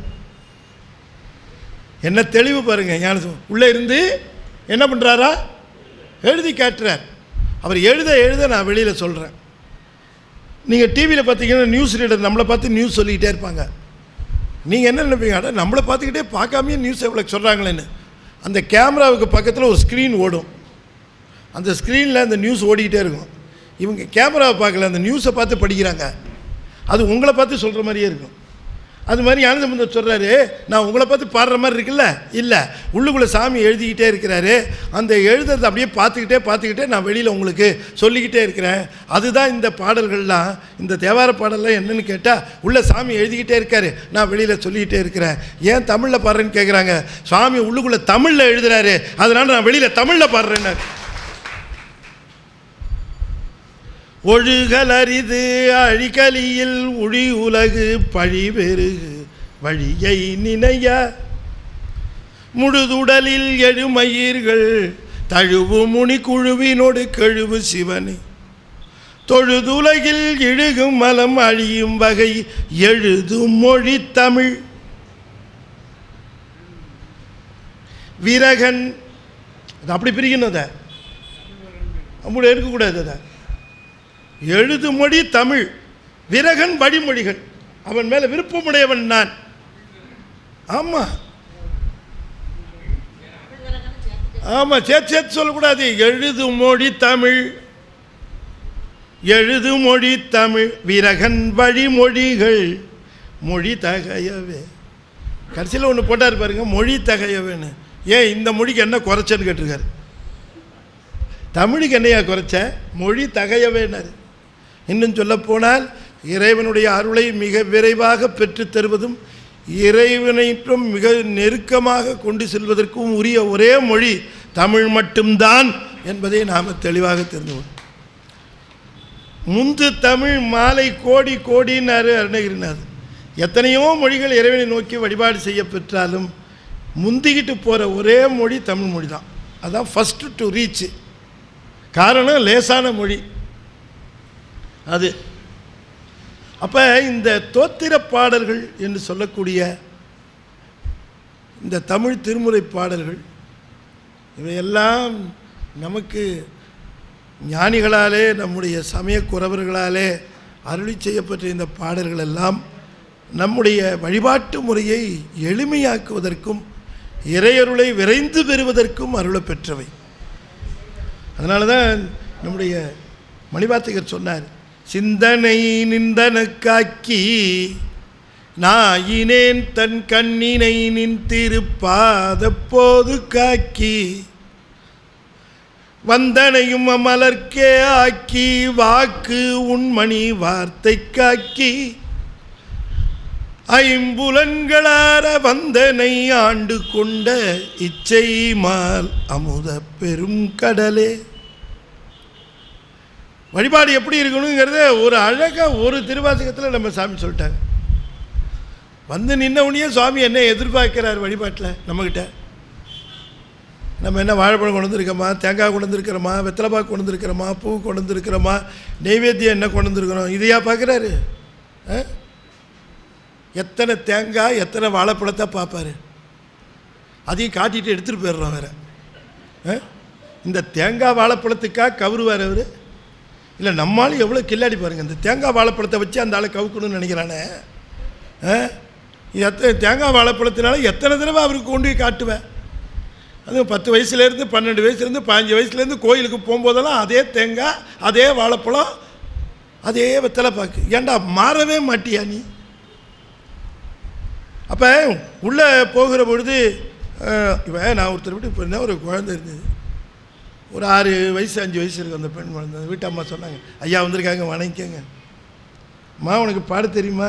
Speaker 8: என்ன தெளிவு பாருங்க ஞானசம் உள்ளே இருந்து என்ன பண்ணுறாரா எழுதி காட்டுறார் அவர் எழுத எழுத நான் வெளியில் சொல்கிறேன் நீங்கள் டிவியில் பார்த்தீங்கன்னா நியூஸ் ரீடர் நம்மளை பார்த்து நியூஸ் சொல்லிக்கிட்டே இருப்பாங்க நீங்கள் என்ன நினைப்பீங்க அட நம்மளை பார்த்துக்கிட்டே பார்க்காமயே நியூஸ் எவ்வளோ சொல்கிறாங்களேன்னு அந்த கேமராவுக்கு பக்கத்தில் ஒரு ஸ்க்ரீன் ஓடும் அந்த ஸ்க்ரீனில் அந்த நியூஸ் ஓடிக்கிட்டே இருக்கும் இவங்க கேமராவை பார்க்கல அந்த நியூஸை பார்த்து படிக்கிறாங்க அது உங்களை பார்த்து சொல்கிற மாதிரியே இருக்கும் அது மாதிரி ஞானசம்பந்தர் சொல்கிறாரு நான் உங்களை பார்த்து பாடுற மாதிரி இருக்குல்ல இல்லை உள்ளுக்குள்ளே சாமி எழுதிக்கிட்டே இருக்கிறாரு அந்த எழுதுறதை அப்படியே பார்த்துக்கிட்டே பார்த்துக்கிட்டே நான் வெளியில் உங்களுக்கு சொல்லிக்கிட்டே இருக்கிறேன் அதுதான் இந்த பாடல்கள்லாம் இந்த தேவார பாடல்லாம் என்னன்னு கேட்டால் உள்ள சாமி எழுதிக்கிட்டே இருக்காரு நான் வெளியில் சொல்லிக்கிட்டே இருக்கிறேன் ஏன் தமிழில் பாடுறேன்னு கேட்குறாங்க சாமி உள்ளுக்குள்ளே தமிழில் எழுதுறாரு அதனால் நான் வெளியில் தமிழில் பாடுறேன்னு ஒழுகல் அரிது அழிகலியில் உழி உலகு பழிபெருகு வழியை நினைய முழுதுடலில் எழுமயிர்கள் தழுவு முனி குழுவினோடு கழுவு சிவனை தொழுதுலகில் இழுகும் மலம் அழியும் வகை எழுதும் மொழி தமிழ் வீரகன் அது அப்படி பிரிக்கணும் அதை அப்படி இருக்கக்கூடாது அதை எழுது மொழி தமிழ் விரகன் வழிமொழிகள் அவன் மேலே விருப்பமுடையவன் நான் ஆமாம் ஆமாம் சேர்த்து சேர்த்து சொல்லக்கூடாது எழுது மொழி தமிழ் எழுது மொழி தமிழ் விரகன் வழிமொழிகள் மொழி தகையவே கடைசியில் ஒன்று போட்டார் பாருங்க மொழி தகையவேன்னு ஏன் இந்த மொழிக்கு என்ன குறைச்சன்னு கேட்டிருக்காரு தமிழுக்கு என்னையா குறைச்ச மொழி தகையவேனார் இன்னும் சொல்லப்போனால் இறைவனுடைய அருளை மிக விரைவாக பெற்றுத் தருவதும் இறைவனைற்றும் மிக நெருக்கமாக கொண்டு செல்வதற்கும் உரிய ஒரே மொழி தமிழ் மட்டும்தான் என்பதை நாம் தெளிவாக தெரிந்து கொள்வோம் முந்து தமிழ் மாலை கோடி கோடினாரு அருணகிரிநாதர் எத்தனையோ மொழிகள் இறைவனை நோக்கி வழிபாடு செய்ய பெற்றாலும் முந்திக்கிட்டு போகிற ஒரே மொழி தமிழ் மொழி தான் அதான் ஃபஸ்ட்டு டு ரீச் காரணம் லேசான மொழி அது அப்போ இந்த தோத்திர பாடல்கள் என்று சொல்லக்கூடிய இந்த தமிழ் திருமுறை பாடல்கள் இவையெல்லாம் நமக்கு ஞானிகளாலே நம்முடைய சமய குறவர்களாலே அருளி செய்யப்பட்ட இந்த பாடல்கள் எல்லாம் நம்முடைய வழிபாட்டு முறையை எளிமையாக்குவதற்கும் இறையருளை விரைந்து பெறுவதற்கும் அருளப் பெற்றவை அதனால தான் நம்முடைய மணிவாத்திகர் சொன்னார் சிந்தனை நிந்தனக்காக்கி நாயினேன் தன் கண்ணினை நின் திருப்பாத போது காக்கி வந்தனையும் மலர்க்கே ஆக்கி வாக்கு உண்மணி வார்த்தை காக்கி ஐம்புலன்களார வந்தனை ஆண்டு கொண்ட இச்சை மால் அமுத பெரும் கடலே வழிபாடு எப்படி இருக்கணுங்கிறத ஒரு அழகாக ஒரு திருவாசகத்தில் நம்ம சாமி சொல்லிட்டாங்க வந்து நின்னவுடனே சுவாமி என்ன எதிர்பார்க்கிறார் வழிபாட்டில் நம்மக்கிட்ட நம்ம என்ன வாழைப்பழம் கொண்டு வந்திருக்கோமா தேங்காய் கொண்டு வந்திருக்கிறோமா வெத்தலைப்பாக்கு கொண்டு வந்திருக்கிறோமா பூ கொண்டு வந்திருக்கிறோமா நெய்வேத்தியம் என்ன கொண்டு வந்திருக்கிறோம் இதையா பார்க்குறாரு ஆ எத்தனை தேங்காய் எத்தனை வாழைப்பழத்தை பார்ப்பாரு அதையும் காட்டிட்டு எடுத்துகிட்டு போயிடுறோம் வேற ஆ? இந்த தேங்காய் வாழைப்பழத்துக்காக கவுருவார் அவர் இல்லை நம்மளாலும் எவ்வளோ கில்லாடி பாருங்க இந்த தேங்காய் வாழைப்பழத்தை வச்சு அந்த ஆளை கவுக்கணும்னு நினைக்கிறானே ஆ? எத்தனை தேங்காய் வாழைப்பழத்தினால எத்தனை தடவை அவருக்கு கொண்டு போய் காட்டுவேன் அது பத்து வயசுலேருந்து பன்னெண்டு வயசுலேருந்து பதினஞ்சு வயசுலேருந்து கோயிலுக்கு போகும்போதெல்லாம் அதே தேங்காய் அதே வாழைப்பழம் அதே வெத்தலை பாக்கு ஏன்டா மாறவே மாட்டியா நீ அப்போ உள்ளே போகிற பொழுது அஹ், இவன் நான் ஒருத்தர் வீட்டுக்கு போயிருந்தேன் ஒரு குழந்தை இருந்தது ஒரு ஆறு வயசு அஞ்சு வயசு இருக்கு அந்த பெண் குழந்தை அந்த வீட்டு அம்மா சொன்னாங்க ஐயா வந்திருக்காங்க வணங்கிக்கங்க அம்மா உனக்கு பாட தெரியுமா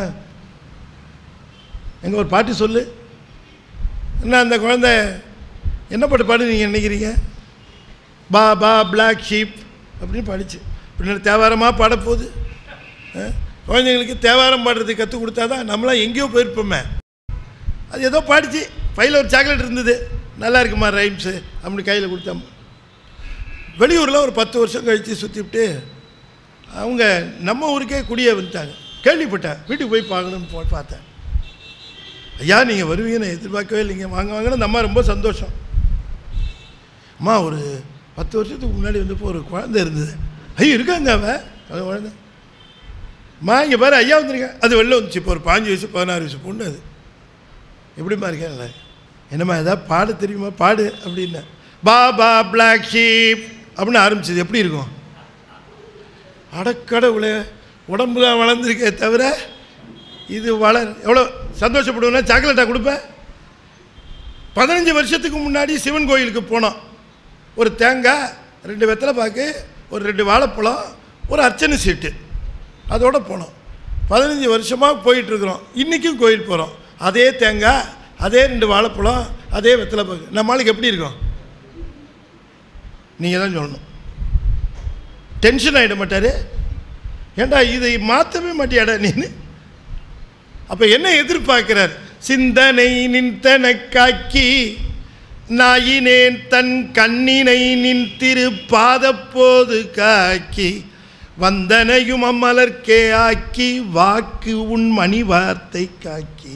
Speaker 8: எங்க ஒரு பாட்டு சொல்லு என்ன அந்த குழந்தை என்ன பாட்டு பாடு நீங்கள் நினைக்கிறீங்க பா பா பிளாக் ஷீப் அப்படின்னு பாடிச்சு பின்னாடி தேவாரமாக பாடப்போகுது அஹ், குழந்தைங்களுக்கு தேவாரம் பாடுறதுக்கு கற்றுக் கொடுத்தா தான் நம்மளாம் எங்கேயோ போயிருப்போமே அது ஏதோ பாடிச்சு பையில் ஒரு சாக்லேட் இருந்தது நல்லா இருக்குமா ரைம்ஸு அப்படி கையில் கொடுத்தோம் வெளியூரில் ஒரு பத்து வருஷம் கழித்து சுற்றிவிட்டு அவங்க நம்ம ஊருக்கே குடியே வந்துட்டாங்க கேள்விப்பட்டேன் வீட்டுக்கு போய் பார்க்கணும்னு போய் பார்த்தேன் ஐயா நீங்கள் வருவீங்கன்னு எதிர்பார்க்கவே இல்லைங்க வாங்க வாங்கன்னு அந்த அம்மா ரொம்ப சந்தோஷம் அம்மா ஒரு பத்து வருஷத்துக்கு முன்னாடி வந்தப்போ ஒரு குழந்தை இருந்தது ஐயோ இருக்காங்க அவன் அது குழந்தை அம்மா இங்கே பாரு ஐயா வந்திருக்கேன் அது வெளில வந்துச்சு இப்போ ஒரு பாஞ்சு வயசு பதினாறு வயசு பொண்ணு அது எப்படிம்மா இருக்கேன் நல்லா இருக்கேன். என்னம்மா ஏதாவது பாடு தெரியுமா பாடு அப்படின்னேன் பாபா பிளாக் ஷீப் அப்படின்னு ஆரம்பிச்சது எப்படி இருக்கும் அடக்கடவுளே உடம்பு தான் வளர்ந்துருக்கே தவிர இது வளர் எவ்வளோ சந்தோஷப்படுவேன்னா சாக்லேட்டாக கொடுப்பேன் பதினஞ்சு வருஷத்துக்கு முன்னாடி சிவன் கோயிலுக்கு போனோம் ஒரு தேங்காய் ரெண்டு வெத்தலை பாக்கு ஒரு ரெண்டு வாழைப்பழம் ஒரு அர்ச்சனை சீட்டு அதோட போனோம் பதினஞ்சு வருஷமாக போயிட்டுருக்குறோம் இன்றைக்கும் கோயில் போகிறோம் அதே தேங்காய் அதே ரெண்டு வாழைப்பழம் அதே வெத்தலை பாக்கு நம்ம ஆளுக்கு எப்படி இருக்கும் நீங்கள் தான் சொல்லணும் டென்ஷன் ஆகிட மாட்டார் ஏண்டா இதை மாற்றவே மாட்டியாடா நீனு அப்போ என்ன எதிர்பார்க்கிறார் சிந்தனை நின்தன காக்கி நாயினேன் தன் கண்ணினை நின் திரு பாதப்போது காக்கி வந்தனையும் அம்மலர்க்கே ஆக்கி வாக்கு உன் மணி வார்த்தை காக்கி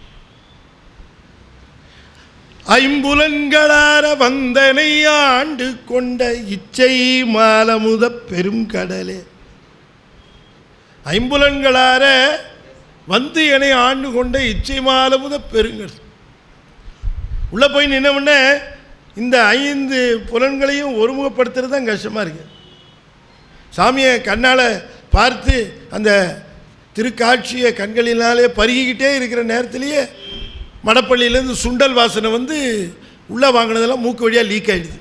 Speaker 8: ஐம்புலன்களார வந்தனை ஆண்டு கொண்ட இச்சை மாலமுத பெரும் கடலே ஐம்புலன்களார வந்து என்னை ஆண்டு கொண்ட இச்சை மாலமுத பெருங்கடல் உள்ளே போய் நின்னவுடனே இந்த ஐந்து புலன்களையும் ஒருமுகப்படுத்துறது தான் கஷ்டமாக இருக்கு சாமியை கண்ணால் பார்த்து அந்த திருக்காட்சியை கண்களினாலே பருகிக்கிட்டே இருக்கிற நேரத்திலேயே மடப்பள்ளியிலேருந்து சுண்டல் வாசனை வந்து உள்ளே வாங்கினதெல்லாம் மூக்கு வழியாக லீக் ஆகிடுது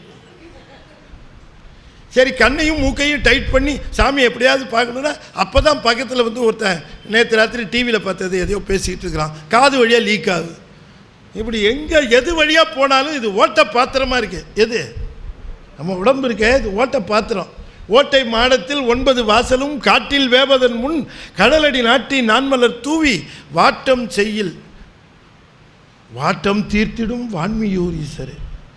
Speaker 8: சரி கண்ணையும் மூக்கையும் டைட் பண்ணி சாமி எப்படியாவது பார்க்கணுன்னா அப்போ தான் பக்கத்தில் வந்து ஒருத்தன் நேற்று ராத்திரி டிவியில் பார்த்தது எதையோ பேசிக்கிட்டு இருக்கிறான் காது வழியாக லீக் ஆகுது இப்படி எங்கே எது வழியாக போனாலும் இது ஓட்ட பாத்திரமாக இருக்குது எது நம்ம உடம்பு இருக்கே இது ஓட்ட பாத்திரம் ஓட்டை மாடத்தில் ஒன்பது வாசலும் காட்டில் வேவதன் முன் கடலடி நாட்டி நான்மலர் தூவி வாட்டம் செய்யில் வாட்டம் தீர்த்திடும் வான்மியூர் ஈசரே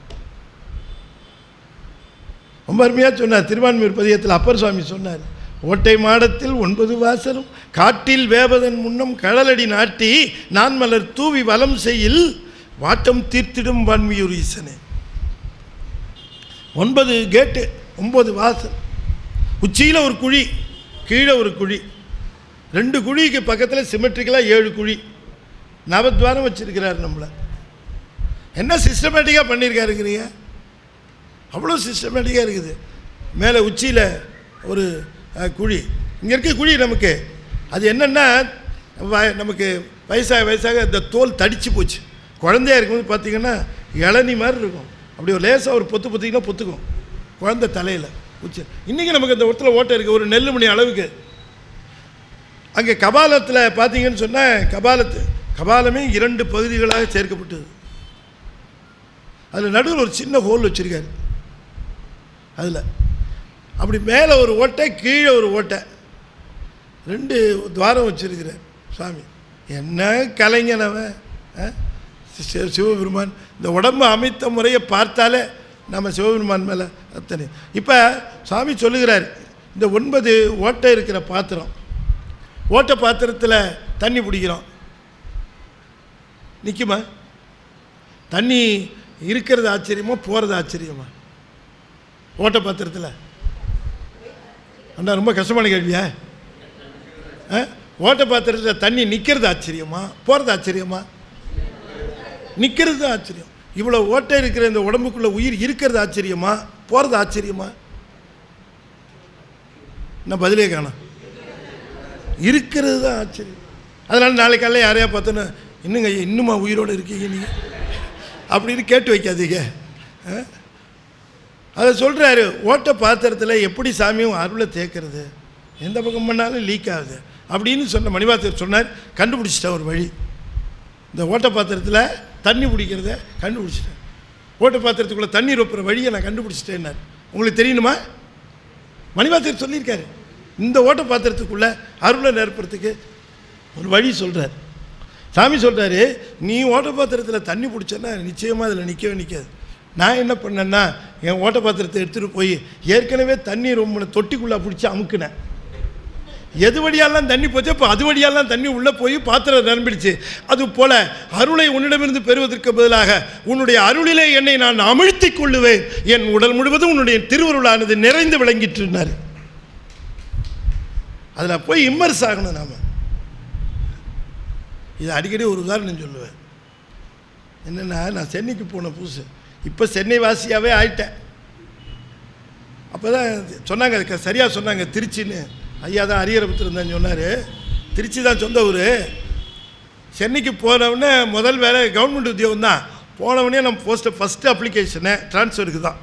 Speaker 8: ரொம்ப அருமையாக சொன்னார் திருவான்மையூர் பதியத்தில் அப்பர் சுவாமி சொன்னார் ஓட்டை மாடத்தில் ஒன்பது வாசலும் காட்டில் வேவதன் முன்னம் கடலடி நாட்டி நான் மலர் தூவி வலம் செய்யில் வாட்டம் தீர்த்திடும் வான்மியூர் ஈசனே ஒன்பது கேட்டு ஒன்பது வாசல் உச்சியில் ஒரு குழி கீழே ஒரு குழி ரெண்டு குழிக்கு பக்கத்தில் சிமெட்ரிக்கலாக ஏழு குழி நவத்வாரம் வச்சிருக்கிறார் நம்மளை என்ன சிஸ்டமேட்டிக்காக பண்ணியிருக்காருங்கிறீங்க அவ்வளோ சிஸ்டமேட்டிக்காக இருக்குது மேலே உச்சியில் ஒரு அஹ், குழி இங்கே இருக்க குழி நமக்கு அது என்னென்னா வ- நமக்கு வயசாக வயசாக இந்த தோல் தடிச்சு போச்சு குழந்தையா இருக்கும்போது பார்த்தீங்கன்னா இளநி மாதிரி இருக்கும் அப்படி ஒரு லேசாக ஒரு பொத்து பொத்திங்கன்னா பொத்துக்கும் குழந்தை தலையில் உச்சி இன்றைக்கி நமக்கு இந்த ஒருத்தல ஓட்டை இருக்குது ஒரு நெல் மணி அளவுக்கு அங்கே கபாலத்தில் பார்த்தீங்கன்னு சொன்னால் கபாலத்து கபாலமே இரண்டு பகுதிகளாக சேர்க்கப்பட்டது அதில் நடுவில் ஒரு சின்ன ஹோல் வச்சுருக்காரு அதில் அப்படி மேலே ஒரு ஓட்டை கீழே ஒரு ஓட்டை ரெண்டு துவாரம் வச்சிருக்கிறார் சுவாமி என்ன கலைஞன் அவன் ஆ? சி- சிவபெருமான் இந்த உடம்பு அமைத்த முறையை பார்த்தாலே நம்ம சிவபெருமான் மேலே அத்தனை இப்போ சுவாமி சொல்லுகிறார் இந்த ஒன்பது ஓட்டை இருக்கிற பாத்திரம் ஓட்டை பாத்திரத்தில் தண்ணி பிடிக்கிறோம் நிற்குமா தண்ணி இருக்கிறது ஆச்சரியமா போகிறது ஆச்சரியமா ஓட்ட பாத்திரத்தில் அண்ணா ரொம்ப கஷ்டமான கேள்வியா ஆ? ஓட்ட பாத்திரத்தில் தண்ணி நிற்கிறது ஆச்சரியமா போகிறது ஆச்சரியமா நிற்கிறது தான் ஆச்சரியம் இவ்வளோ ஓட்டை இருக்கிற இந்த உடம்புக்குள்ள உயிர் இருக்கிறது ஆச்சரியமா போகிறது ஆச்சரியமா நான் பதிலே காணோம் இருக்கிறது தான் ஆச்சரியம் அதனால் நாளை காலையில் யாரையா பார்த்தோன்னா இன்னுங்க ஐயா இன்னுமா உயிரோடு இருக்கீங்க நீங்கள் அப்படின்னு கேட்டு வைக்காதீங்க ஆ? அதை சொல்கிறாரு ஓட்ட பாத்திரத்தில் எப்படி சாமியும் அருளை தேக்கிறது எந்த பக்கம் பண்ணாலும் லீக் ஆகுது அப்படின்னு சொன்ன மணிவாசர் சொன்னார் கண்டுபிடிச்சிட்டேன் ஒரு வழி இந்த ஓட்ட பாத்திரத்தில் தண்ணி பிடிக்கிறத கண்டுபிடிச்சிட்டேன் ஓட்ட பாத்திரத்துக்குள்ளே தண்ணி ரொப்புற வழியை நான் கண்டுபிடிச்சிட்டேன்னார் உங்களுக்கு தெரியணுமா மணிவாசர் சொல்லியிருக்காரு இந்த ஓட்ட பாத்திரத்துக்குள்ளே அருளை நேர்ப்பறதுக்கு ஒரு வழி சொல்கிறார் சாமி சொல்கிறாரு நீ ஓட்ட பாத்திரத்தில் தண்ணி பிடிச்சேன்னா நிச்சயமாக அதில் நிற்கவே நிற்காது நான் என்ன பண்ணேன்னா என் ஓட்ட பாத்திரத்தை எடுத்துகிட்டு போய் ஏற்கனவே தண்ணி ரொம்ப தொட்டிக்குள்ளே பிடிச்சி அமுக்குனேன் எது வழியாலாம் தண்ணி போச்சு அப்போ அது வழியாலாம் தண்ணி உள்ளே போய் பாத்திரம் நிரம்பிடுச்சு அது போல அருளை உன்னிடமிருந்து பெறுவதற்கு பதிலாக உன்னுடைய அருளிலே என்னை நான் அமிழ்த்திக் கொள்ளுவேன் என் உடல் முழுவதும் உன்னுடைய திருவருளானது நிறைந்து விளங்கிட்டுனார் அதில் போய் இம்மர்ஸ் ஆகணும் நாம் இது அடிக்கடி ஒரு உதாரணம் சொல்லுவேன் என்னென்னா நான் சென்னைக்கு போன புதுசு இப்போ சென்னை வாசியாகவே ஆயிட்டேன் அப்போ தான் சொன்னாங்க அதுக்கு சரியாக சொன்னாங்க திருச்சின்னு ஐயா தான் அரியரபுத்திரம் தான் சொன்னார் திருச்சி தான் சொந்த ஊர் சென்னைக்கு போனவுடனே முதல் வேலை கவர்மெண்ட் உத்தியோகம் தான் போனவுடனே நம்ம போஸ்ட்டை ஃபஸ்ட்டு அப்ளிகேஷனு ட்ரான்ஸ்ஃபருக்கு தான்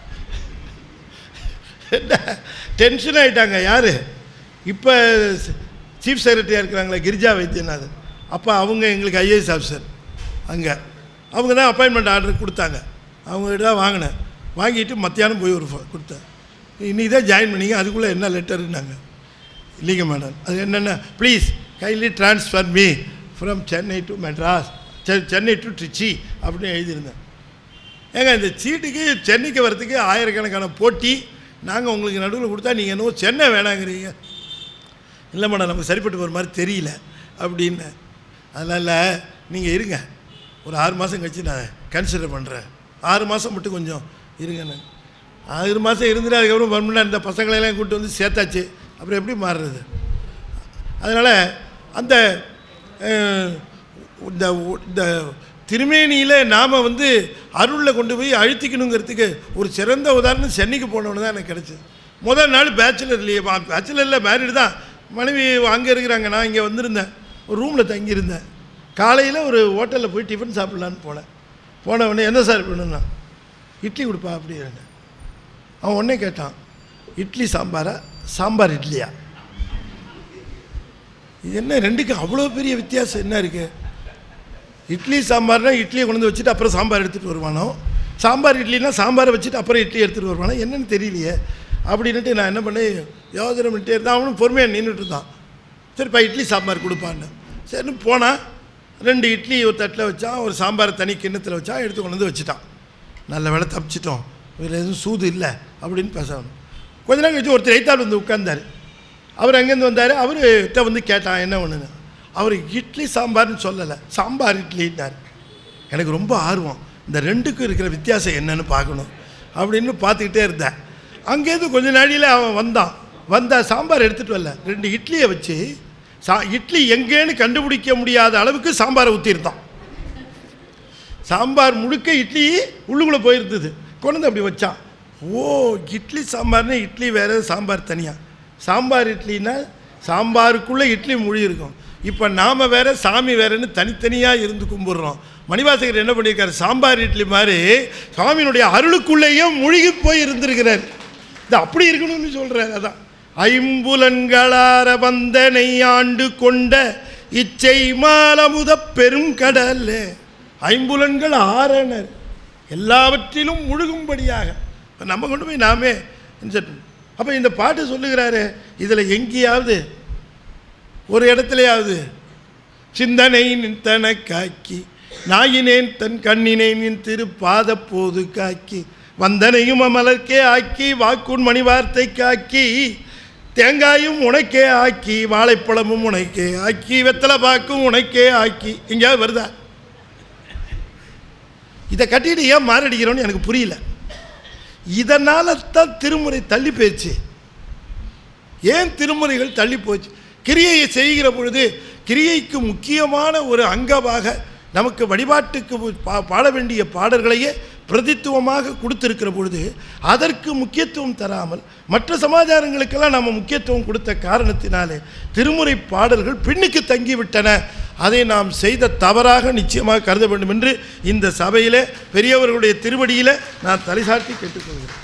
Speaker 8: டென்ஷன் ஆகிட்டாங்க யார் இப்போ சீஃப் செக்ரட்டரியாக இருக்கிறாங்களே கிரிஜா வைத்தியநாதன் அப்போ அவங்க எங்களுக்கு ஐஏஎஸ் ஆஃபீஸர் அங்கே அவங்க தான் அப்பாயின்மெண்ட் ஆர்டர் கொடுத்தாங்க அவங்ககிட்ட தான் வாங்கினேன் வாங்கிட்டு மத்தியானம் போய் ஒரு ஃபோ- கொடுத்தேன் இன்றைக்கி தான் ஜாயின் பண்ணீங்க அதுக்குள்ளே என்ன லெட்டருன்னாங்க இல்லைங்க மேடம் அது என்னென்ன please kindly transfer me from Chennai to Madras செ- சென்னை டு ட்ரிச்சி அப்படின்னு எழுதியிருந்தேன் ஏங்க இந்த சீட்டுக்கு சென்னைக்கு வரத்துக்கு ஆயிரக்கணக்கான போட்டி நாங்கள் உங்களுக்கு நடுவில் கொடுத்தா நீங்கள் என்னவோ சென்னை வேணாங்கிறீங்க இல்லை மேடம் நமக்கு சரிப்பட்டு போகிற மாதிரி தெரியல அப்படின்னு அதனால் நீங்கள் இருங்க ஒரு ஆறு மாதம் கழிச்சு நான் கன்சிடர் பண்ணுறேன் ஆறு மாதம் மட்டும் கொஞ்சம் இருங்க நான் ஆறு மாதம் இருந்துட்டு அதுக்கப்புறம் பர்மனெண்ட் இந்த பசங்களையெல்லாம் கூப்பிட்டு வந்து சேர்த்தாச்சு அப்புறம் எப்படி மாறுறது அதனால் அந்த அஹ், இந்த உ- இந்த திருமேனியில் நாம் வந்து அருளில் கொண்டு போய் அழுத்திக்கணுங்கிறதுக்கு ஒரு சிறந்த உதாரணம் சென்னைக்கு போனவொன்னு தான் எனக்கு கிடச்சிது முதல் நாள் பேச்சுலர் லீவ் பேச்சுலரில் மேரிடு தான் மனைவி அங்கே இருக்கிறாங்க நான் இங்கே வந்திருந்தேன் ஒரு ரூமில் தங்கியிருந்தேன் காலையில் ஒரு ஹோட்டலில் போய் டிஃபன் சாப்பிட்லான்னு போனேன் போன உடனே என்ன சார் வேணும்னா இட்லி கொடுப்பா அப்படின்னு அவன் உடனே கேட்டான் இட்லி சாம்பாரா சாம்பார் இட்லியா இது என்ன ரெண்டுக்கும் அவ்வளோ பெரிய வித்தியாசம் என்ன இருக்குது இட்லி சாம்பார்னா இட்லியை கொண்டு வந்து வச்சுட்டு அப்புறம் சாம்பார் எடுத்துகிட்டு வருவானோ சாம்பார் இட்லினா சாம்பாரை வச்சுட்டு அப்புறம் இட்லி எடுத்துகிட்டு வருவானோ என்னன்னு தெரியலையே அப்படின்னுட்டு நான் என்ன பண்ணேன் யோசனை பண்ணிட்டே இருந்தேன் அவனும் பொறுமையாக நின்றுட்டு இருந்தான் சரிப்பா இட்லி சாம்பார் கொடுப்பான்னு சரின்னு போனான் ரெண்டு இட்லி ஒரு தட்டில் வச்சான் ஒரு சாம்பார் தனி கிண்ணத்தில் வச்சான் எடுத்து கொண்டு வந்து வச்சுட்டான் நல்ல வேலை தப்பிச்சிட்டோம் வேறு எதுவும் சூது இல்லை அப்படின்னு பேசணும் கொஞ்ச நேரம் கழிச்சு ஒருத்தர் எய்த்தாள் வந்து உட்கார்ந்தார் அவர் அங்கேருந்து வந்தார் அவர்கிட்ட வந்து கேட்டான் என்ன ஒன்றுன்னு அவர் இட்லி சாம்பார்னு சொல்லலை சாம்பார் இட்லின்னார் எனக்கு ரொம்ப ஆர்வம் இந்த ரெண்டுக்கும் இருக்கிற வித்தியாசம் என்னன்னு பார்க்கணும் அப்படின்னு பார்த்துக்கிட்டே இருந்தேன் அங்கேருந்து கொஞ்ச நாளில் அவன் வந்தான் வந்தா சாம்பார் எடுத்துகிட்டு வரல ரெண்டு இட்லியை வச்சு சா இட்லி எங்கேன்னு கண்டுபிடிக்க முடியாத அளவுக்கு சாம்பாரை ஊற்றிருந்தான் சாம்பார் முழுக்க இட்லி உள்ளுக்குள்ளே போயிருந்தது கொண்டு வந்து அப்படி வச்சான் ஓ இட்லி சாம்பார்னு இட்லி வேறு சாம்பார் தனியாக சாம்பார் இட்லினா சாம்பாருக்குள்ளே இட்லி மொழி இருக்கும் இப்போ நாம் வேற சாமி வேறன்னு தனித்தனியாக இருந்து கும்பிட்றோம் மணிவாசகர் என்ன பண்ணியிருக்காரு சாம்பார் இட்லி மாதிரி சாமியினுடைய அருளுக்குள்ளேயும் மூழ்கி போய் இருந்திருக்கிறார் இது அப்படி இருக்கணும்னு சொல்கிறார் அதான் ஐம்புலன்களார வந்தனை ஆண்டு கொண்ட இச்சை மாலமுத பெரும் கடல்ல ஐம்புலன்கள் ஆறனர் எல்லாவற்றிலும் முழுகும்படியாக இப்போ நம்ம கொண்டு போய் நாமே அப்போ இந்த பாட்டு சொல்லுகிறாரு இதில் எங்கேயாவது ஒரு இடத்துலையாவது சிந்தனை நின்தன காக்கி நாயினேன் தன் கண்ணினை நின் திருப்பாத போது காக்கி வந்தனையும் அமலர்க்கே ஆக்கி வாக்குன் மணி வார்த்தை காக்கி தேங்காயும் உனக்கே ஆக்கி வாழைப்பழமும் உனக்கே ஆக்கி வெத்தலை பாக்கும் உனக்கே ஆக்கி எங்கேயாவது வருதா இதை கட்டிட்டு ஏன் மாரடிக்கிறோன்னு எனக்கு புரியல இதனால தான் திருமுறை தள்ளி போயிடுச்சு ஏன் திருமுறைகள் தள்ளி போச்சு கிரியையை செய்கிற பொழுது கிரியைக்கு முக்கியமான ஒரு அங்கமாக நமக்கு வழிபாட்டுக்கு பா பாட வேண்டிய பாடல்களையே பிரதித்துவமாக கொடுத்திருக்கிற பொழுது அதற்கு முக்கியத்துவம் தராமல் மற்ற சமாச்சாரங்களுக்கெல்லாம் நம்ம முக்கியத்துவம் கொடுத்த காரணத்தினாலே திருமுறை பாடல்கள் பின்னுக்கு தங்கிவிட்டன அதை நாம் செய்த தவறாக நிச்சயமாக கருத வேண்டும் என்று இந்த சபையிலே பெரியவர்களுடைய திருவடியிலே நான் தலைசாட்டி கேட்டுக்கொள்கிறேன்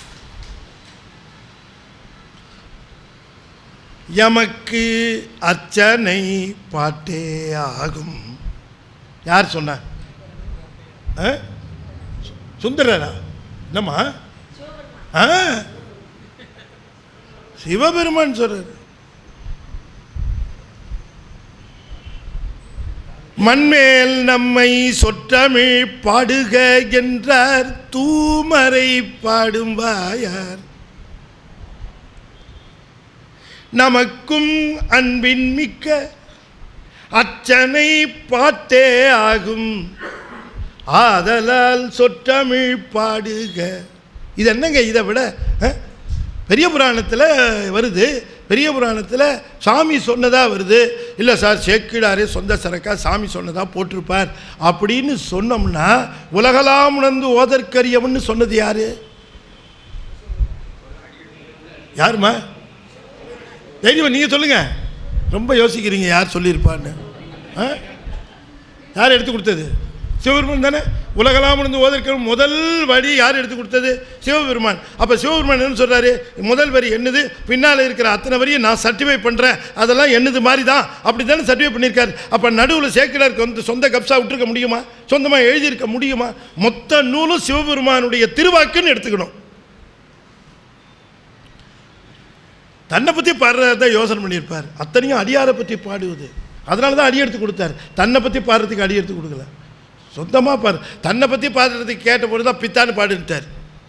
Speaker 8: எமக்கு அர்ச்சனை பாட்டே ஆகும் யார் சொன்னா ஆ? சு- சுந்தரரா என்னம்மா ஆ சிவபெருமான் சொல்றாரு மண்மேல் நம்மை சொற்றமிழ் பாடுக என்றார் தூமரை பாடும் வாயார் நமக்கும் அன்பின் மிக்க அச்சனை பாட்டே ஆகும் ஆதலால் சொற்றமிழ் பாடுக இது என்னங்க இதை விட அஹ், பெரிய புராணத்தில் வருது பெரிய புராணத்தில் சாமி சொன்னதா வருது இல்லை சார் சேக்கிடாரே சொந்த சரக்கா சாமி சொன்னதா போட்டிருப்பார் அப்படின்னு சொன்னோம்னா உலகலாம் உணர்ந்து ஓதற்கரியவன்னு சொன்னது யாரு யாருமா தைரியமா நீங்கள் சொல்லுங்கள் ரொம்ப யோசிக்கிறீங்க யார் சொல்லியிருப்பான்னு ஆ யார் எடுத்து கொடுத்தது சிவபெருமான் தானே உலகலாம் உணர்ந்து ஓதற்கிற முதல் வரி யார் எடுத்து கொடுத்தது சிவபெருமான் அப்போ சிவபெருமான் என்ன சொல்கிறாரு முதல் வரி என்னது பின்னால் இருக்கிற அத்தனை வரியும் நான் சர்டிஃபை பண்ணுறேன் அதெல்லாம் என்னது மாதிரி தான் அப்படி தானே சர்டிஃபை பண்ணியிருக்காரு அப்போ நடுவில் சேக்கிடாருக்கு வந்து சொந்த கப்சா விட்டுருக்க முடியுமா சொந்தமாக எழுதியிருக்க முடியுமா மொத்த நூலும் சிவபெருமானுடைய திருவாக்குன்னு எடுத்துக்கணும் தன்னை பற்றி பாடுறத யோசனை பண்ணியிருப்பார் அத்தனையும் அடியாரை பற்றி பாடுவது அதனால தான் அடி எடுத்து கொடுத்தார் தன்னை பற்றி பாடுறதுக்கு அடி எடுத்து கொடுக்கல சொந்தமாக பாரு தன்னை பற்றி பாடுறதுக்கு கேட்ட பொழுது தான் பித்தான்னு பாடுட்டார்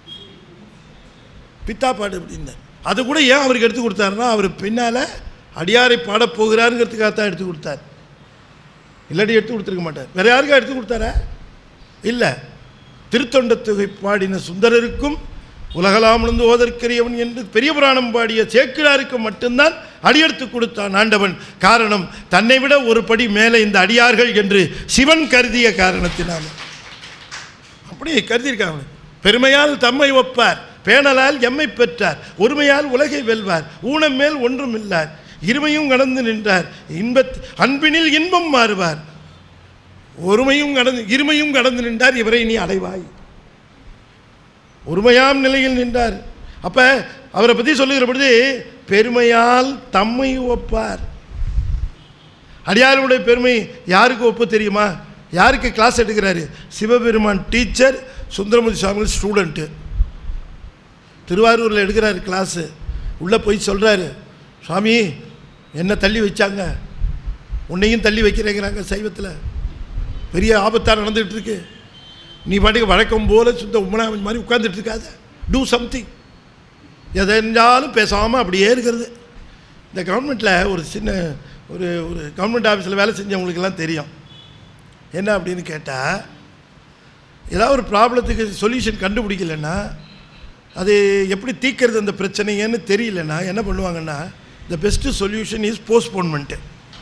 Speaker 8: பித்தா பாடு அப்படின்னார் அது கூட ஏன் அவருக்கு எடுத்து கொடுத்தாருன்னா அவர் பின்னால் அடியாரை பாடப் போகிறாருங்கிறதுக்காக தான் எடுத்து கொடுத்தார் இல்லாட்டி எடுத்து கொடுத்துருக்க மாட்டார் வேற யாருக்கா எடுத்து கொடுத்தாரா இல்லை திருத்தொண்ட தொகை பாடின சுந்தரருக்கும் உலகலாமிழந்து ஓதற்கரியவன் என்று பெரிய புராணம் பாடிய சேக்கிழாருக்கு மட்டும்தான் அடியெடுத்து கொடுத்தான் ஆண்டவன் காரணம் தன்னை விட ஒரு படி மேலே இந்த அடியார்கள் என்று சிவன் கருதிய காரணத்தினால் அப்படி கருதியிருக்காங்க பெருமையால் தம்மை ஒப்பார் பேணலால் எம்மை பெற்றார் ஒருமையால் உலகை வெல்வார் ஊனம் மேல் ஒன்றும் இல்லார் இருமையும் கடந்து நின்றார் இன்பத் அன்பினில் இன்பம் மாறுவார் ஒருமையும் கடந்து இருமையும் கடந்து நின்றார் இவரை நீ அடைவாய் ஒருமையாம் நிலையில் நின்றார் அப்ப அவரை பற்றி சொல்லுகிற பொழுது பெருமையால் தம்மை ஒப்பார் அடியாருடைய பெருமை யாருக்கு ஒப்பு தெரியுமா யாருக்கு கிளாஸ் எடுக்கிறாரு சிவபெருமான் டீச்சர் சுந்தரமூர்த்தி சுவாமி ஸ்டூடெண்ட்டு திருவாரூரில் எடுக்கிறாரு கிளாஸு உள்ளே போய் சொல்கிறாரு சுவாமி என்ன தள்ளி வச்சாங்க உன்னையும் தள்ளி வைக்கிறேங்கிறாங்க சைவத்தில் பெரிய ஆபத்தாக நடந்துகிட்டு இருக்கு நீ பாட்டுக்கு வழக்கம் போல சுத்த உமனாமன் மாதிரி உட்கார்ந்துட்டு இருக்காத டூ சம்திங் எதெஞ்சாலும் பேசாமல் அப்படியே இருக்கிறது இந்த கவர்மெண்ட்டில் ஒரு சின்ன ஒரு ஒரு கவர்மெண்ட் ஆஃபீஸில் வேலை செஞ்சவங்களுக்கெல்லாம் தெரியும் என்ன அப்படின்னு கேட்டால் ஏதாவது ஒரு ப்ராப்ளத்துக்கு சொல்யூஷன் கண்டுபிடிக்கலன்னா அது எப்படி தீர்க்கிறது அந்த பிரச்சனைன்னு தெரியலன்னா என்ன பண்ணுவாங்கன்னா the best solution is postponement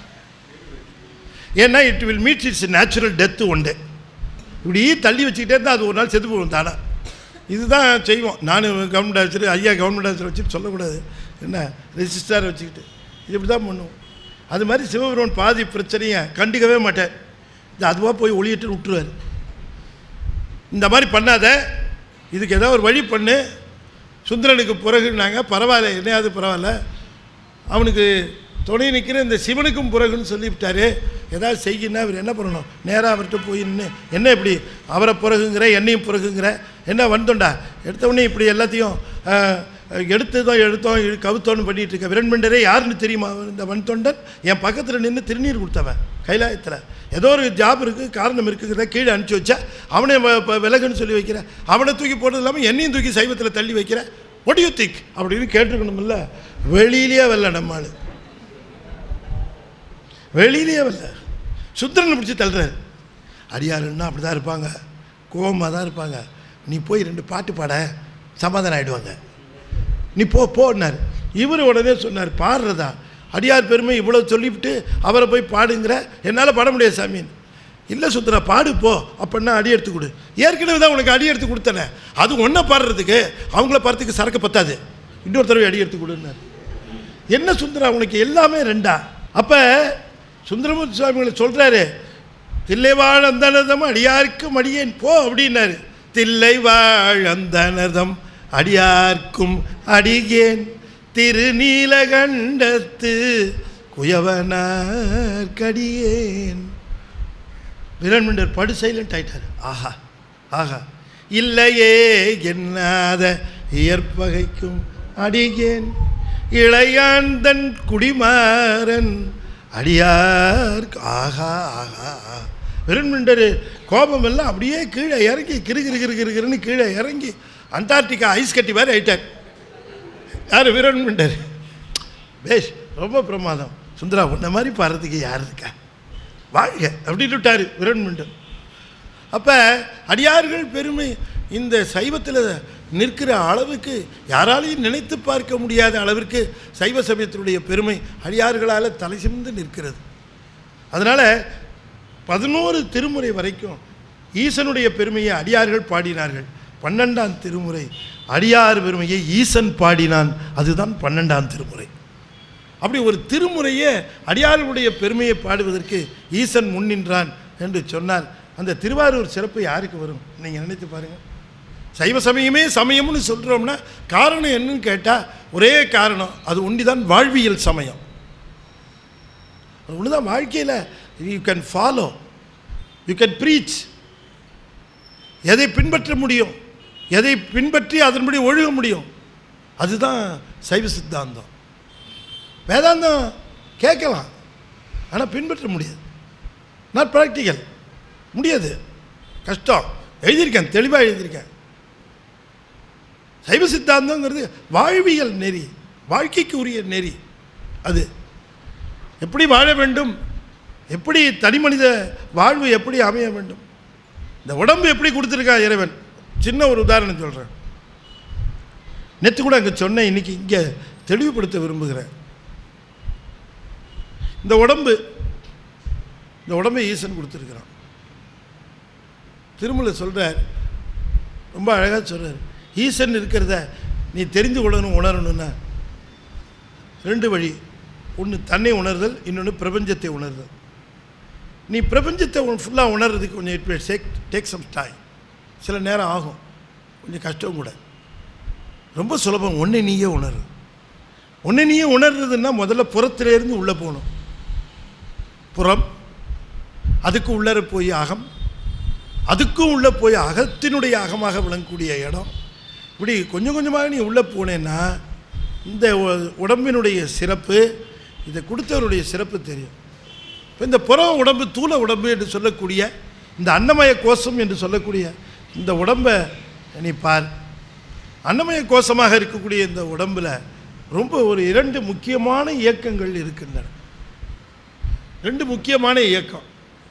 Speaker 8: ஏன்னா it will meet its natural death ஒன்று இப்படி தள்ளி வச்சுக்கிட்டே இருந்தால் அது ஒரு நாள் செத்து போகும் தானே இதுதான் செய்வோம் நான் கவர்மெண்ட் ஆஃபீஸர் ஐயா கவர்மெண்ட் ஆஃபீஸர் வச்சுட்டு சொல்லக்கூடாது என்ன ரெஜிஸ்டார் வச்சுக்கிட்டு இது இப்படி தான் பண்ணுவோம் அது மாதிரி சிவபெருமன் பாதி பிரச்சனையை கண்டுக்கவே மாட்டேன் இது அதுவாக போய் ஒளியிட்டு விட்டுருவார் இந்த மாதிரி பண்ணாத இதுக்கு ஏதாவது ஒரு வழி பண்ணு சுந்தரனுக்கு பிறகுனாங்க பரவாயில்ல என்னையாவது பரவாயில்ல அவனுக்கு துணை நிற்கிற இந்த சிவனுக்கும் பிறகுன்னு சொல்லிவிட்டாரு ஏதாவது செய்யினா அவர் என்ன பண்ணணும் நேராக அவர்கிட்ட போய் நின்று என்ன இப்படி அவரை பிறகுங்கிற என்னையும் பிறகுங்கிற என்ன வந்தோண்டா எடுத்தவொடனே இப்படி எல்லாத்தையும் ஆஹ், எடுத்ததும் எடுத்தோம் இழு- கவுத்தோன்னு பண்ணிட்டு இருக்க விரண்மண்டரே யாருன்னு தெரியுமா அவன் இந்த வன்தொண்டன் என் பக்கத்தில் நின்று திருநீர் கொடுத்தவன் கைலாயத்தில் ஏதோ ஒரு ஜாப் இருக்குது காரணம் இருக்குங்கிறத கீழே அனுப்பிச்சி வச்சா அவனை வ- வ- விலகுன்னு சொல்லி வைக்கிற அவனை தூக்கி போட்டது இல்லாமல் என்னையும் தூக்கி சைவத்தில் தள்ளி வைக்கிற ஒட் யூ திக் அப்படின்னு கேட்டுருக்கணுமில்ல வெளியிலேயே வரல நம்ம ஆளு வெளியிலேயே வரல சுந்தரனை பிடிச்சி தள்ளுறாரு அடியாருன்னா அப்படி தான் இருப்பாங்க கோவமாக தான் இருப்பாங்க நீ போய் ரெண்டு பாட்டு பாட சமாதானம் ஆகிடுவாங்க நீ போ போன்னார் இவர் உடனே சொன்னார் பாடுறதா அடியார் பெருமை இவ்வளோ சொல்லிவிட்டு அவரை போய் பாடுங்கிற என்னால் பாட முடியாது சாமின்னு இல்லை சுந்தரா பாடு போ அப்படின்னா அடி எடுத்து கொடு ஏற்கனவே தான் உனக்கு அடி எடுத்து கொடுத்தனே அது ஒன்றை பாடுறதுக்கு அவங்கள பாடுறதுக்கு சரக்கு பத்தாது இன்னொரு தடவை அடி எடுத்து கொடுன்னாரு என்ன சுந்தரா உனக்கு எல்லாமே ரெண்டா அப்போ சுந்தரமூர்த்தி சுவாமிகளை சொல்கிறாரு தில்லை வாழ் அந்தனதம் அடியார்க்கும் அடியேன் போ அப்படின்னாரு தில்லை வாழ் அந்தனதம் அடியார்க்கும் அடியேன் திருநீலகண்டத்து குயவனார் கடியேன் வீரன்மண்டர் படு சைலண்ட் ஆயிட்டார் ஆஹா ஆஹா இல்லையே என்னாத இயற்பகைக்கும் அடியேன் இளையாந்தன் குடிமாறன் அடியார் ஆஹா ஆஹா வீரன்மண்டர் கோபம் எல்லாம் அப்படியே கீழே இறங்கி கிரு கிரு கிரு கிரு கிருன்னு கீழே இறங்கி அண்டார்டிகா ஐஸ் கட்டி மாதிரி ஆயிட்டார் யார் வீரன்மண்டர் பேஷ் ரொம்ப பிரமாதம் சுந்தரா உன்ன மாதிரி பாடுறதுக்கு யார் இருக்கா வாழ்க அப்படின்னு விட்டார் விரண்மண்டம் அப்போ அடியார்கள் பெருமை இந்த சைவத்தில் நிற்கிற அளவுக்கு யாராலையும் நினைத்து பார்க்க முடியாத அளவிற்கு சைவ சமயத்தினுடைய பெருமை அடியார்களால் தலை சிமிந்து நிற்கிறது அதனால் பதினோரு திருமுறை வரைக்கும் ஈசனுடைய பெருமையை அடியார்கள் பாடினார்கள் பன்னெண்டாம் திருமுறை அடியார் பெருமையை ஈசன் பாடினான் அதுதான் பன்னெண்டாம் திருமுறை அப்படி ஒரு திருமுறையே அடியார்களுடைய பெருமையை பாடுவதற்கு ஈசன் முன்னின்றான் என்று சொன்னால் அந்த திருவாரூர் சிறப்பு யாருக்கு வரும் நீங்கள் நினைத்து பாருங்கள் சைவ சமயமே சமயம்னு சொல்கிறோம்னா காரணம் என்னன்னு கேட்டால் ஒரே காரணம் அது ஒண்டிதான் வாழ்வியல் சமயம் அது ஒன்று தான் வாழ்க்கையில் you can follow you can breach எதை பின்பற்ற முடியும் எதை பின்பற்றி அதன்படி ஒழுக முடியும் அதுதான் சைவ சித்தாந்தம் வேதாந்தம் கேட்கலாம் ஆனால் பின்பற்ற முடியாது நாட் ப்ராக்டிக்கல் முடியாது கஷ்டம் எழுதியிருக்கேன் தெளிவாக எழுதியிருக்கேன் சைவ சித்தாந்தங்கிறது வாழ்வியல் நெறி வாழ்க்கைக்கு உரிய நெறி அது எப்படி வாழ வேண்டும் எப்படி தனி மனித வாழ்வு எப்படி அமைய வேண்டும் இந்த உடம்பு எப்படி கொடுத்துருக்கா இறைவன் சின்ன ஒரு உதாரணம் சொல்கிறேன் நேற்று கூட அங்கே சொன்னேன் இன்னைக்கு இங்கே தெளிவுபடுத்த விரும்புகிறேன் இந்த உடம்பு இந்த உடம்பை ஈசன் கொடுத்துருக்கிறான் திருமலை சொல்கிறார் ரொம்ப அழகாக சொல்கிறார் ஈசன் இருக்கிறத நீ தெரிந்து கொள்ளணும் உணரணும்னா ரெண்டு வழி ஒன்று தன்னை உணர்தல் இன்னொன்று பிரபஞ்சத்தை உணர்தல் நீ பிரபஞ்சத்தை ஃபுல்லாக உணர்றதுக்கு கொஞ்சம் it will take take some time சில நேரம் ஆகும் கொஞ்சம் கஷ்டம் கூட ரொம்ப சுலபம் ஒன்றை நீயே உணரு ஒன்றை நீயே உணர்றதுன்னா முதல்ல புறத்திலேருந்து உள்ளே போகணும் புறம் அதுக்கு உள்ளர போய் அகம் அதுக்கும் உள்ளே போய் அகத்தினுடைய அகமாக விளங்கக்கூடிய இடம் இப்படி கொஞ்சம் கொஞ்சமாக நீ உள்ளே போனேன்னா இந்த உ- உடம்பினுடைய சிறப்பு இதை கொடுத்தவருடைய சிறப்பு தெரியும் இப்போ இந்த புறம் உடம்பு தூள உடம்பு என்று சொல்லக்கூடிய இந்த அன்னமய கோஷம் என்று சொல்லக்கூடிய இந்த உடம்பை நீ பார் அன்னமய கோஷமாக இருக்கக்கூடிய இந்த உடம்பில் ரொம்ப ஒரு இரண்டு முக்கியமான இயக்கங்கள் இருக்கின்றன ரெண்டு முக்கியமான இயக்கம்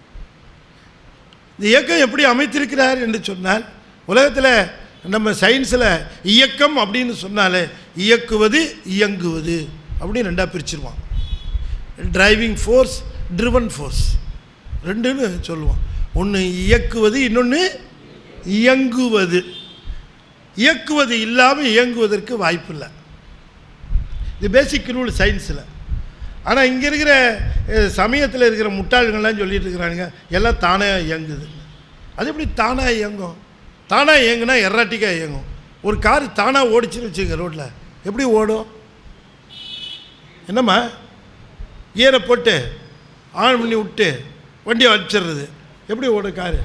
Speaker 8: இந்த இயக்கம் எப்படி அமைத்திருக்கிறார் என்று சொன்னால் உலகத்தில் நம்ம சயின்ஸில் இயக்கம் அப்படின்னு சொன்னாலே இயக்குவது இயங்குவது அப்படின்னு ரெண்டாக பிரிச்சிருவான் டிரைவிங் ஃபோர்ஸ் ட்ரிவன் ஃபோர்ஸ் ரெண்டுன்னு சொல்லுவான் ஒன்று இயக்குவது இன்னொன்று இயங்குவது இயக்குவது இல்லாமல் இயங்குவதற்கு வாய்ப்பில்லை இது பேசிக் ரூல் சயின்ஸில் ஆனால் இங்கே இருக்கிற சமயத்தில் இருக்கிற முட்டாள்கள்லாம் சொல்லிட்டு இருக்கிறானுங்க எல்லாம் தானாக இயங்குது அது எப்படி தானாக இயங்கும் தானாக இயங்குனா எர்ராட்டிக்காக இயங்கும் ஒரு கார் தானாக ஓடிச்சுன்னு வச்சுங்க ரோட்டில் எப்படி ஓடும் என்னம்மா கியரை போட்டு ஆன் பண்ணி விட்டு வண்டியை வச்சிடுறது எப்படி ஓடும் காரு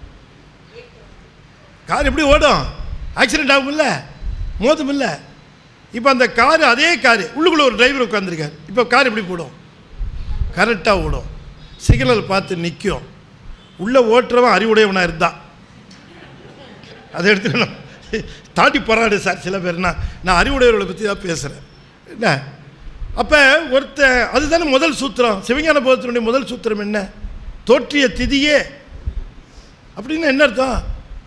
Speaker 8: கார் எப்படி ஓடும் ஆக்சிடென்ட் ஆகும்ல மோதுமில்ல இப்போ அந்த காரு அதே காரு உள்ளுக்குள்ளே ஒரு டிரைவர் உட்காந்துருக்காரு இப்போ கார் எப்படி போடும் கரெக்டாக ஓடும் சிக்னல் பார்த்து நிற்கும் உள்ளே ஓட்டுறவன் அறிவுடையவனாக இருந்தான் அதை எடுத்து நான் தாண்டி போராடு சார் சில பேர்னா நான் அறிவுடையவர்களை பற்றி தான் பேசுகிறேன் என்ன அப்போ ஒருத்த அதுதானே முதல் சூத்திரம் சிவஞான போதத்தினுடைய முதல் சூத்திரம் என்ன தோற்றிய திதியே அப்படின்னு என்ன அர்த்தம்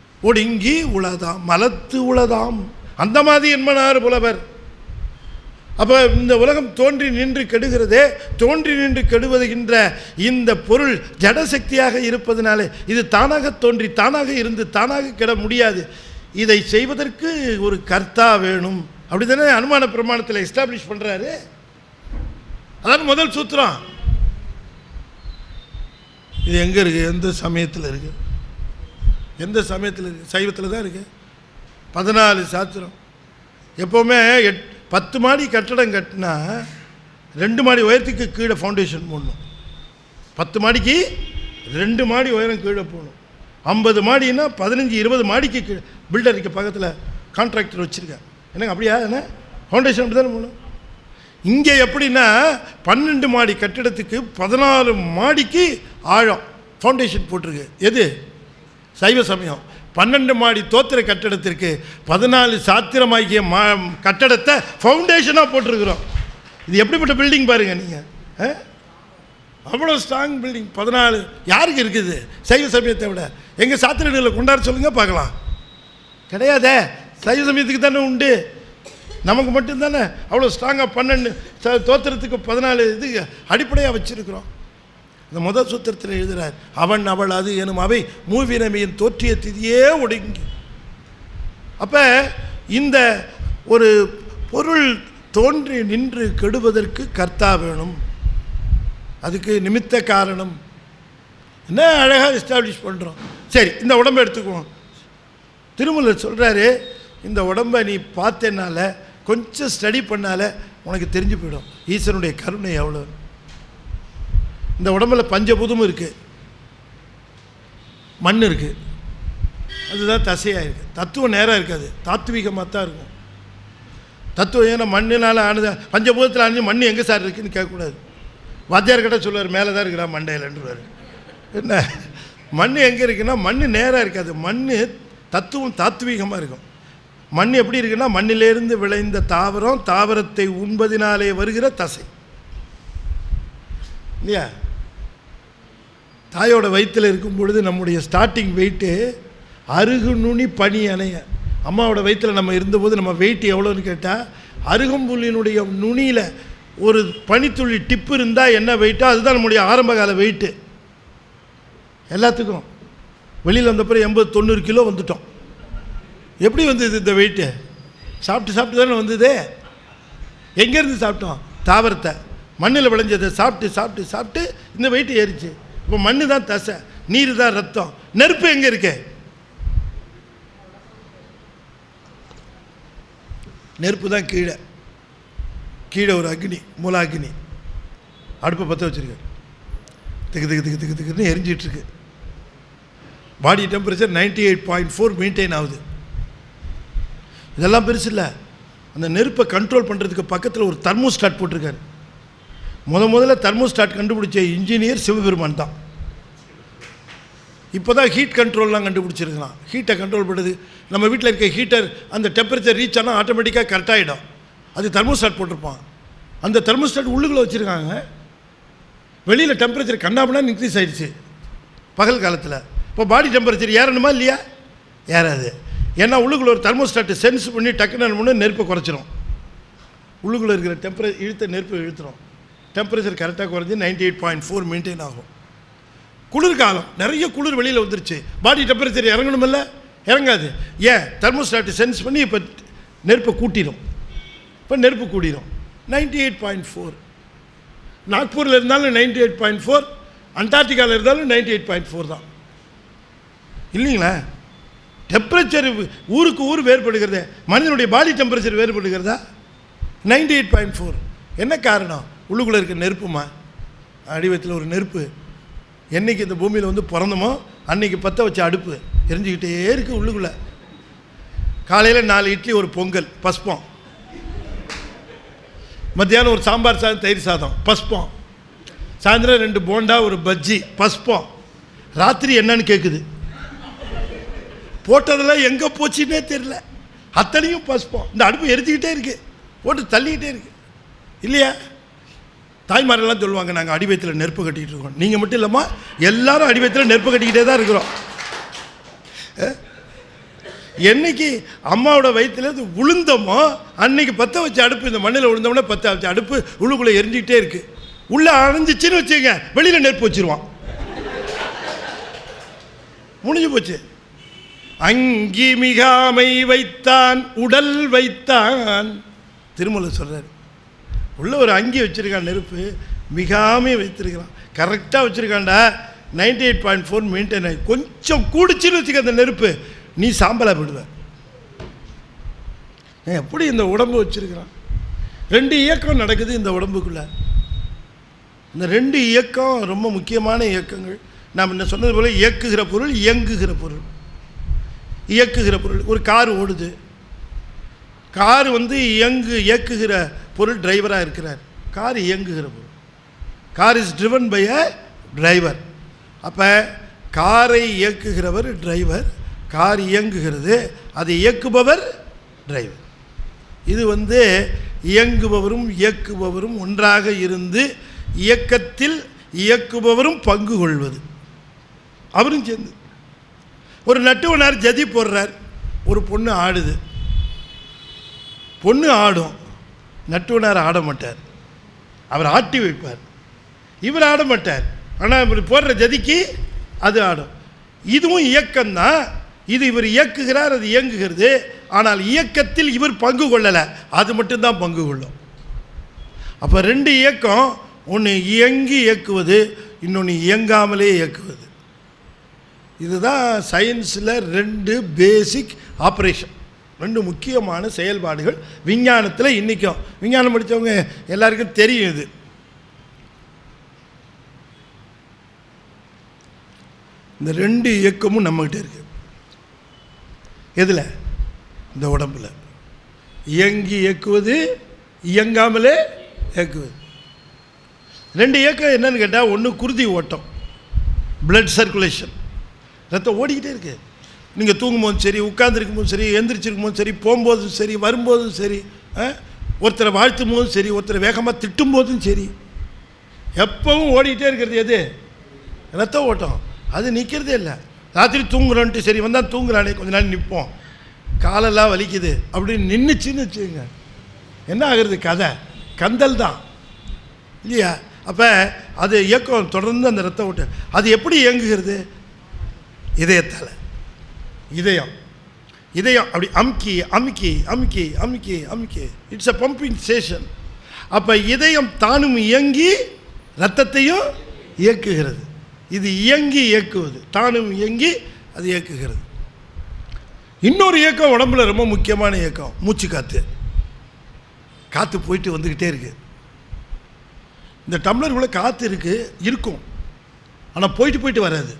Speaker 8: ஒடுங்கி உளதாம் மலத்து உளதாம் அந்த மாதிரி என்பனார் புலவர் அப்போ இந்த உலகம் தோன்றி நின்று கெடுகிறதே தோன்றி நின்று கெடுவதுகின்ற இந்த பொருள் ஜடசக்தியாக இருப்பதனாலே இது தானாக தோன்றி தானாக இருந்து தானாக கெட முடியாது இதை செய்வதற்கு ஒரு கர்த்தா வேணும் அப்படி தானே அனுமான பிரமாணத்தில் எஸ்டாப்ளிஷ் பண்ணுறாரு அதான் முதல் சூத்திரம் இது எங்கே இருக்குது எந்த சமயத்தில் இருக்குது எந்த சமயத்தில் இருக்குது சைவத்தில் தான் இருக்குது பதினாலு சாத்திரம் எப்போவுமே எட் பத்து மாடி கட்டடம் கட்டினா ரெண்டு மாடி உயரத்துக்கு கீழே ஃபவுண்டேஷன் போடணும் பத்து மாடிக்கு ரெண்டு மாடி உயரம் கீழே போகணும் ஐம்பது மாடின்னா பதினஞ்சு இருபது மாடிக்கு கீழே பில்டருக்கு பக்கத்தில் கான்ட்ராக்டர் வச்சுருக்கேன் என்னங்க அப்படியா என்ன ஃபவுண்டேஷன் அப்படி தானே போகணும் இங்கே எப்படின்னா பன்னெண்டு மாடி கட்டிடத்துக்கு பதினாலு மாடிக்கு ஆழம் ஃபவுண்டேஷன் போட்டிருக்கு எது சைவ சமயம் பன்னெண்டு மாடி தோத்திர கட்டடத்திற்கு பதினாலு சாத்திரமாகிய மா கட்டடத்தை ஃபவுண்டேஷனாக போட்டிருக்கிறோம் இது எப்படிப்பட்ட பில்டிங் பாருங்கள் நீங்கள் அவ்வளோ ஸ்ட்ராங் பில்டிங் பதினாலு யாருக்கு இருக்குது சைவ சமயத்தை விட எங்கள் சாத்திரங்களை கொண்டாட சொல்லுங்க பார்க்கலாம் கிடையாதே சைவ சமயத்துக்கு தானே உண்டு நமக்கு மட்டும்தானே அவ்வளோ ஸ்ட்ராங்காக பன்னெண்டு ச- தோத்திரத்துக்கு பதினாலு இது அடிப்படையாக வச்சுருக்கிறோம் இந்த முதல் சூத்திரத்தில் எழுதுகிறார் அவன் அவள் அது எனும் அவை மூவினமையின் தோற்றிய திதியே ஒடுங்கி அப்போ இந்த ஒரு பொருள் தோன்றி நின்று கெடுவதற்கு கர்த்தா வேணும் அதுக்கு நிமித்த காரணம் என்ன அழகாக எஸ்டாப்ளிஷ் பண்ணுறோம் சரி இந்த உடம்பை எடுத்துக்குவோம் திருமலர் சொல்கிறாரு இந்த உடம்பை நீ பார்த்தேனால கொஞ்சம் ஸ்டடி பண்ணால உனக்கு தெரிஞ்சு போயிடும் ஈஸ்வரனுடைய கருணை எவ்வளோ இந்த உடம்புல பஞ்சபூதமும் இருக்குது மண் இருக்குது அதுதான் தசையாக இருக்குது தத்துவம் நேராக இருக்காது தாத்வீகமாக தான் இருக்கும் தத்துவம் ஏன்னா மண்ணினால் ஆனது பஞ்சபூதத்தில் ஆனது மண் எங்கே சார் இருக்குன்னு கேட்கக்கூடாது வாத்தியார் கிட்ட சொல்லுவார் மேலே தான் இருக்குடா மண்டையிலன்றுவார் என்ன மண் எங்கே இருக்குன்னா மண் நேராக இருக்காது மண் தத்துவம் தாத்வீகமாக இருக்கும் மண் எப்படி இருக்குன்னா மண்ணிலேருந்து விளைந்த தாவரம் தாவரத்தை உண்பதினாலே வருகிற தசை இல்லையா தாயோட வயிற்றில் இருக்கும் பொழுது நம்முடைய ஸ்டார்டிங் வெயிட்டு அருகு நுனி பனி அணைய அம்மாவோட வயிற்றில் நம்ம இருந்தபோது நம்ம வெயிட் எவ்வளோன்னு கேட்டால் அருகம்புல்லினுடைய நுனியில் ஒரு பனித்துளி டிப்பு இருந்தால் என்ன வெயிட்டோ அதுதான் நம்முடைய ஆரம்ப கால வெயிட்டு எல்லாத்துக்கும் வெளியில் வந்தப்பறம் எண்பது தொண்ணூறு கிலோ வந்துட்டோம் எப்படி வந்தது இந்த வெயிட்டு சாப்பிட்டு சாப்பிட்டு தானே வந்தது எங்கேருந்து சாப்பிட்டோம் தாவரத்தை மண்ணில் விளைஞ்சதை சாப்பிட்டு சாப்பிட்டு சாப்பிட்டு இந்த வெயிட் ஏறிச்சு இப்போ மண்ணு தான் தசை நீர் தான் ரத்தம் நெருப்பு எங்கே இருக்கு நெருப்பு தான் கீழே கீழே ஒரு அக்னி மூல அக்னி அடுப்பை பற்ற வச்சிருக்காரு திக்கு திக்கு திக்கு திக்கு திக்குன்னு எரிஞ்சிட்டு இருக்கு body temperature ninety eight point four maintain ஆகுது இதெல்லாம் பெருசு இல்லை அந்த நெருப்பை கண்ட்ரோல் பண்ணுறதுக்கு பக்கத்தில் ஒரு தர்மோஸ்டாட் போட்டிருக்காரு முத முதல்ல தர்மோஸ்டாட் கண்டுபிடிச்ச இன்ஜினியர் சிவபெருமான் தான் இப்போ தான் ஹீட் கண்ட்ரோல்லாம் கண்டுபிடிச்சிருக்கலாம் ஹீட்டை கண்ட்ரோல் பண்ணுறது நம்ம வீட்டில் இருக்க ஹீட்டர் அந்த டெம்பரேச்சர் ரீச் ஆனால் ஆட்டோமேட்டிக்காக கரெக்டாகிடும் அது தெர்மோஸ்டாட் போட்டிருப்பான் அந்த தெர்மோஸ்டாட் உள்ளுக்குள்ளே வச்சுருக்காங்க வெளியில் டெம்பரேச்சர் கண்ணாமலாம் இன்க்ரீஸ் ஆயிடுச்சு பகல் காலத்தில் இப்போ பாடி டெம்பரேச்சர் ஏறணுமா இல்லையா ஏறாது ஏன்னா உள்ளுக்குள்ள ஒரு தெர்மோஸ்டாட்டு சென்ஸ் பண்ணி டக்குன்னு என்ன பண்ணு நெருப்பை குறைச்சிரும் உள்ளுக்குள்ளே இருக்கிற டெம்பரே இழுத்த நெருப்பை இழுத்துரும் டெம்பரேச்சர் கரெக்டாக குறைஞ்சி ninety eight point four maintain ஆகும் குளிர்காலம் நிறைய குளிர் வெளியில் வந்துருச்சு பாடி டெம்பரேச்சர் இறங்கணுமில்ல இறங்காது ஏன் தெர்மோஸ்டாட்டு சென்ஸ் பண்ணி இப்போ நெருப்பை கூட்டிடும் இப்போ நெருப்பு கூடிடும் நைன்டி எயிட் பாயிண்ட் ஃபோர் நாக்பூரில் இருந்தாலும் நைன்டி எயிட் பாயிண்ட் ஃபோர் அண்டார்டிகாவில் இருந்தாலும் நைன்டி எயிட் பாயிண்ட் ஃபோர் தான் இல்லைங்களா டெம்பரேச்சர் ஊருக்கு ஊர் வேறுபடுகிறதே மனிதனுடைய பாடி டெம்பரேச்சர் வேறுபடுகிறதா நைன்டி எயிட் பாயிண்ட் ஃபோர் என்ன காரணம் உள்ளுக்குள்ளே இருக்க நெருப்புமா அடிவத்தில் ஒரு நெருப்பு என்னைக்கு இந்த பூமியில் வந்து பிறந்தமோ அன்னைக்கு பற்ற வச்ச அடுப்பு எரிஞ்சுக்கிட்டே இருக்குது உள்ளுக்குள்ளே காலையில் நாலு இட்லி ஒரு பொங்கல் பஸ்பம் மத்தியானம் ஒரு சாம்பார் சாதம் தயிர் சாதம் பஸ்பம் சாயந்தரம் ரெண்டு போண்டா ஒரு பஜ்ஜி பஸ்பம் ராத்திரி என்னன்னு கேட்குது போட்டதெல்லாம் எங்கே போச்சுன்னே தெரியல அத்தனையும் பஸ்பம் இந்த அடுப்பு எரிஞ்சுக்கிட்டே இருக்கு போட்டு தள்ளிக்கிட்டே இருக்கு இல்லையா தாய்மாரெல்லாம் சொல்லுவாங்க நாங்கள் அடிவயத்தில் நெருப்பு கட்டிக்கிட்டு இருக்கோம் நீங்கள் மட்டும் இல்லாமல் எல்லாரும் அடிவயத்தில் நெருப்பு கட்டிக்கிட்டே தான் இருக்கிறோம் அஹ்? என்னைக்கு அம்மாவோட வயித்துல இது விழுந்தோமோ அன்னைக்கு பற்ற வச்ச அடுப்பு இந்த மண்ணில் விழுந்தோம்னா பற்ற வச்ச அடுப்பு உள்ளுக்குள்ளே எரிஞ்சிக்கிட்டே இருக்கு உள்ளே அணைஞ்சிச்சின்னு வச்சுங்க வெளியில் நெருப்பு வச்சிருவான் முடிஞ்சு போச்சு அங்கி மிகாமை வைத்தான் உடல் வைத்தான் திருமலை சொல்றாரு உள்ள ஒரு அங்கி வச்சிருக்கான் நெருப்பு மிகாமே வைத்திருக்கிறான் கரெக்டாக வச்சிருக்கான்டா ninety eight point four maintain ஆகி கொஞ்சம் கூடிச்சுன்னு வச்சுக்க அந்த நெருப்பு நீ சாம்பலாக போயிடுவ ஏன் எப்படி இந்த உடம்பு வச்சிருக்கிறான் ரெண்டு இயக்கம் நடக்குது இந்த உடம்புக்குள்ள இந்த ரெண்டு இயக்கம் ரொம்ப முக்கியமான இயக்கங்கள் நாம் என்ன சொன்னது போல இயக்குகிற பொருள் இயங்குகிற பொருள் இயக்குகிற பொருள் ஒரு கார் ஓடுது கார் வந்து இயங்கு இயக்குகிற பொருள் டிரைவராக இருக்கிறார் கார் இயங்குகிற பொருள் car is driven by a driver அப்போ காரை இயக்குகிறவர் டிரைவர் கார் இயங்குகிறது அதை இயக்குபவர் டிரைவர் இது வந்து இயங்குபவரும் இயக்குபவரும் ஒன்றாக இருந்து இயக்கத்தில் இயக்குபவரும் பங்கு கொள்வது அவரும் சேர்ந்து ஒரு நட்டுவனார் ஜதி போடுறார் ஒரு பொண்ணு ஆடுது பொண்ணு ஆடும் நட்டுவனார் ஆட மாட்டார் அவர் ஆட்டி வைப்பார் இவர் ஆட மாட்டார் ஆனால் இவர் போடுற ஜதிக்கு அது ஆடும் இதுவும் இயக்கம்தான் இது இவர் இயக்குகிறார் அது இயங்குகிறது ஆனால் இயக்கத்தில் இவர் பங்கு கொள்ளலை அது மட்டும்தான் பங்கு கொள்ளும் அப்போ ரெண்டு இயக்கம் ஒன்று இயங்கி இயக்குவது இன்னொன்று இயங்காமலே இயக்குவது இதுதான் சயின்ஸில் ரெண்டு பேசிக் ஆப்ரேஷன் ரெண்டு முக்கியமான செயல்பாடுகள் விஞ்ஞானத்தில் இன்றைக்கும் விஞ்ஞானம் படித்தவங்க எல்லாருக்கும் தெரியும் இது இந்த ரெண்டு இயக்கமும் நம்மகிட்ட இருக்கு எதில் இந்த உடம்புல இயங்கி இயக்குவது இயங்காமலே இயக்குவது ரெண்டு இயக்கம் என்னன்னு கேட்டால் ஒன்று குருதி ஓட்டம் பிளட் சர்க்குலேஷன் ரத்தம் ஓடிக்கிட்டே இருக்கு நீங்கள் தூங்கும்போதும் சரி உட்கார்ந்துருக்கும் போதும் சரி எந்திரிச்சிருக்கும் போதும் சரி போகும்போதும் சரி வரும்போதும் சரி ஆ? ஒருத்தரை வாழ்த்தும் போதும் சரி ஒருத்தரை வேகமாக திட்டும் போதும் சரி எப்பவும் ஓடிக்கிட்டே இருக்கிறது எது ரத்த ஓட்டம் அது நிற்கிறதே இல்லை ராத்திரி தூங்குறோன்ட்டு சரி வந்தால் தூங்குறானே கொஞ்ச நாள் நிற்போம் காலெல்லாம் வலிக்குது அப்படின்னு நின்றுச்சுன்னு வச்சுக்கோங்க என்ன ஆகுறது கதை கந்தல் தான் இல்லையா அப்போ அது இயக்கம் தொடர்ந்து அந்த ரத்த ஓட்டம் அது எப்படி இயங்குகிறது இதயத்தால் இதயம் இதயம் அப்படி அமுக்கி அமுக்கி அமுக்கி அமுக்கி அமுக்கி இட்ஸ் அ பம்பிங் ஸ்டேஷன் அப்போ இதயம் தானும் இயங்கி ரத்தத்தையும் இயக்குகிறது இது இயங்கி இயக்குவது தானும் இயங்கி அது இயக்குகிறது இன்னொரு இயக்கம் உடம்புல ரொம்ப முக்கியமான இயக்கம் மூச்சு காற்று காற்று போயிட்டு வந்துக்கிட்டே இருக்கு இந்த டம்ளருக்குள்ளே காற்று இருக்கு இருக்கும் ஆனால் போயிட்டு போயிட்டு வராது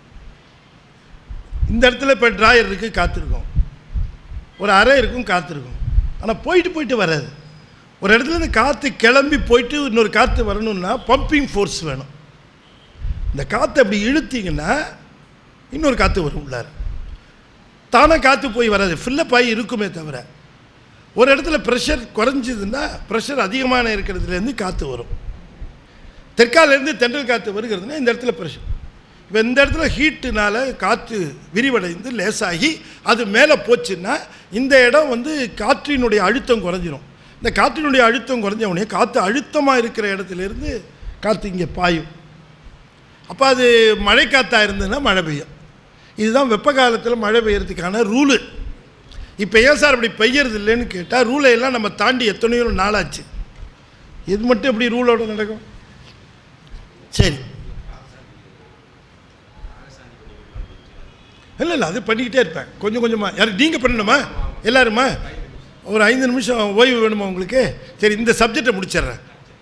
Speaker 8: இந்த இடத்துல இப்போ ட்ராயர் இருக்குது காற்று இருக்கும் ஒரு அறை இருக்கும் காற்று இருக்கும் ஆனால் போயிட்டு போயிட்டு வராது ஒரு இடத்துல இந்த காற்று கிளம்பி போயிட்டு இன்னொரு காற்று வரணும்னா பம்பிங் ஃபோர்ஸ் வேணும் இந்த காற்றை அப்படி இழுத்தீங்கன்னா இன்னொரு காற்று வரும் உள்ளார தானாக காற்று போய் வராது ஃபில்லப் ஆகி இருக்குமே தவிர ஒரு இடத்துல ப்ரெஷர் குறைஞ்சதுன்னா ப்ரெஷர் அதிகமான இருக்கிறதுலேருந்து காற்று வரும் தெற்காலேருந்து தென்றல் காற்று வருகிறதுனா இந்த இடத்துல ப்ரெஷர் இப்போ இந்த இடத்துல ஹீட்டுனால காற்று விரிவடைந்து லேசாகி அது மேலே போச்சுன்னா இந்த இடம் வந்து காற்றினுடைய அழுத்தம் குறைஞ்சிரும் இந்த காற்றினுடைய அழுத்தம் குறைஞ்ச உடனே காற்று அழுத்தமாக இருக்கிற இடத்துலேருந்து காற்று இங்கே பாயும் அப்போ அது மழை காற்றாக இருந்ததுன்னா மழை பெய்யும் இதுதான் வெப்ப காலத்தில் மழை பெய்யறதுக்கான ரூலு இப்போ ஏன் சார் அப்படி பெய்யறது இல்லைன்னு கேட்டால் ரூலை எல்லாம் நம்ம தாண்டி எத்தனையோ நாளாச்சு இது மட்டும் எப்படி ரூலோட நடக்கும் சரி இல்லை இல்லை அது பண்ணிக்கிட்டே இருப்பேன் கொஞ்சம் கொஞ்சமாக யார் நீங்கள் பண்ணணுமா எல்லாருமா ஒரு ஐந்து நிமிஷம் ஓய்வு வேணுமா உங்களுக்கு சரி இந்த சப்ஜெக்டை முடிச்சிடுறேன்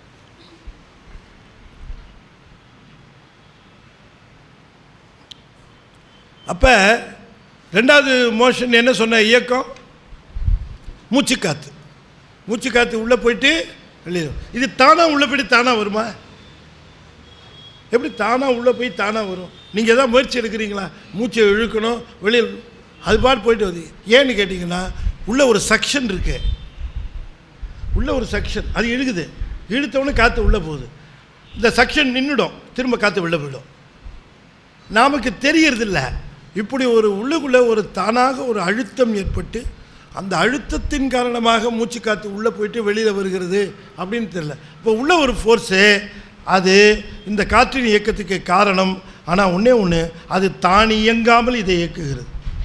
Speaker 8: அப்போ ரெண்டாவது மோஷன் என்ன சொன்ன இயக்கம் மூச்சுக்காத்து மூச்சுக்காத்து உள்ளே போயிட்டு வெளியே வரும். இது தானாக உள்ளே போயிட்டு தானாக வருமா எப்படி தானாக உள்ளே போய் தானாக வரும் நீங்கள் எதாவது முயற்சி எடுக்கிறீங்களா மூச்சை இழுக்கணும் வெளியில் அது பாட்டு போயிட்டு வருது ஏன்னு கேட்டிங்கன்னா உள்ள ஒரு செக்ஷன் இருக்கு உள்ள ஒரு செக்ஷன் அது இழுகுது இழுத்தவொடனே காற்று உள்ளே போகுது இந்த செக்ஷன் நின்றுடும் திரும்ப காற்று உள்ளே போயிடும் நமக்கு தெரியறதில்ல இப்படி ஒரு உள்ளுக்குள்ளே ஒரு தானாக ஒரு அழுத்தம் ஏற்பட்டு அந்த அழுத்தத்தின் காரணமாக மூச்சு காற்று உள்ளே போயிட்டு வெளியில் வருகிறது அப்படின்னு தெரியல இப்போ உள்ள ஒரு ஃபோர்ஸு அது இந்த காற்றின் இயக்கத்துக்கு காரணம் ஆனால் ஒன்றே ஒன்று அது தான் இயங்காமல் இதை இயக்குகிறது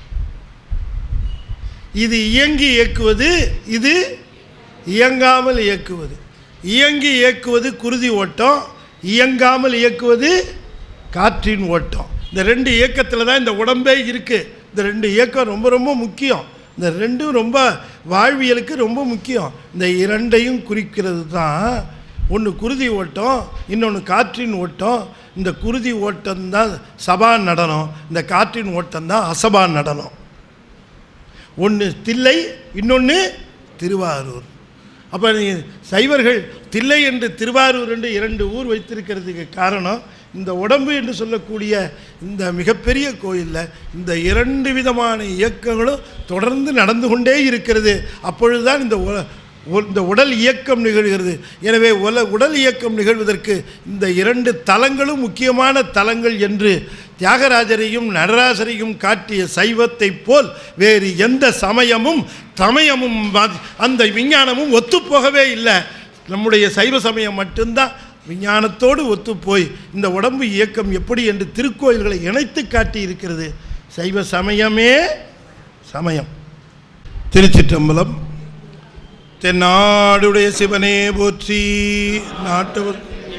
Speaker 8: இது இயங்கி இயக்குவது இது இயங்காமல் இயக்குவது இயங்கி இயக்குவது குருதி ஓட்டம் இயங்காமல் இயக்குவது காற்றின் ஓட்டம் இந்த ரெண்டு இயக்கத்தில் தான் இந்த உடம்பே இருக்குது இந்த ரெண்டு இயக்கம் ரொம்ப ரொம்ப முக்கியம் இந்த ரெண்டும் ரொம்ப வாழ்வியலுக்கு ரொம்ப முக்கியம் இந்த இரண்டையும் குறிக்கிறது தான் ஒன்று குருதி ஓட்டம் இன்னொன்று காற்றின் ஓட்டம் இந்த குருதி ஓட்டம் தான் சபா நடனம் இந்த காற்றின் ஓட்டம் தான் அசபா நடனம் ஒன்று தில்லை இன்னொன்று திருவாரூர் அப்போ சைவர்கள் தில்லை என்று திருவாரூர் என்று இரண்டு ஊர் வைத்திருக்கிறதுக்கு காரணம் இந்த உடம்பு என்று சொல்லக்கூடிய இந்த மிகப்பெரிய கோயிலில் இந்த இரண்டு விதமான இயக்கங்களும் தொடர்ந்து நடந்து கொண்டே இருக்கிறது அப்பொழுதுதான் இந்த உ- உ- இந்த உடல் இயக்கம் நிகழ்கிறது எனவே உல உடல் இயக்கம் நிகழ்வதற்கு இந்த இரண்டு தலங்களும் முக்கியமான தலங்கள் என்று தியாகராஜரையும் நடராசரையும் காட்டிய சைவத்தைப் போல் வேறு எந்த சமயமும் சமயமும் வ- அந்த விஞ்ஞானமும் ஒத்துப்போகவே இல்லை நம்முடைய சைவ சமயம் மட்டும்தான் விஞ்ஞானத்தோடு ஒத்துப்போய் இந்த உடம்பு இயக்கம் எப்படி என்று திருக்கோயில்களை இணைத்து காட்டி இருக்கிறது சைவ சமயமே சமயம் திருச்சிற்றம்பலம் தென்னாடுடைய சிவனே போற்றி நாட்டவர்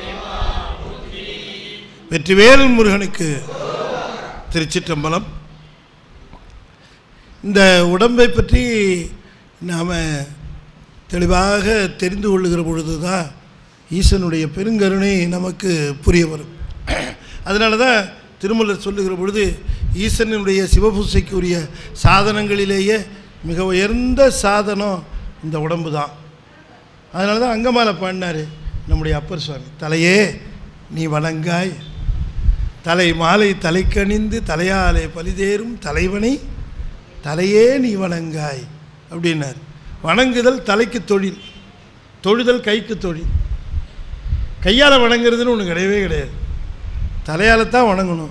Speaker 8: வெற்றிவேல் முருகனுக்கு திருச்சிற்றம்பலம் இந்த உடம்பை பற்றி நாம் தெளிவாக தெரிந்து கொள்ளுகிற பொழுது தான் ஈசனுடைய பெருங்கருணை நமக்கு புரிய வரும் அதனால தான் திருமலர் சொல்லுகிற பொழுது ஈசனுடைய சிவபூசைக்குரிய சாதனங்களிலேயே மிக உயர்ந்த சாதனம் இந்த உடம்பு தான் அதனால தான் அங்கமாலை பாடினார் நம்முடைய அப்பர் சுவாமி தலையே நீ வணங்காய் தலை மாலை தலைக்கணிந்து தலையாலே பலிதேறும் தலைவனை தலையே நீ வணங்காய் அப்படின்னார் வணங்குதல் தலைக்கு தொழில் தொழுதல் கைக்கு தொழில் கையால் வணங்குறதுன்னு ஒன்று கிடையவே கிடையாது தலையால் தான் வணங்கணும்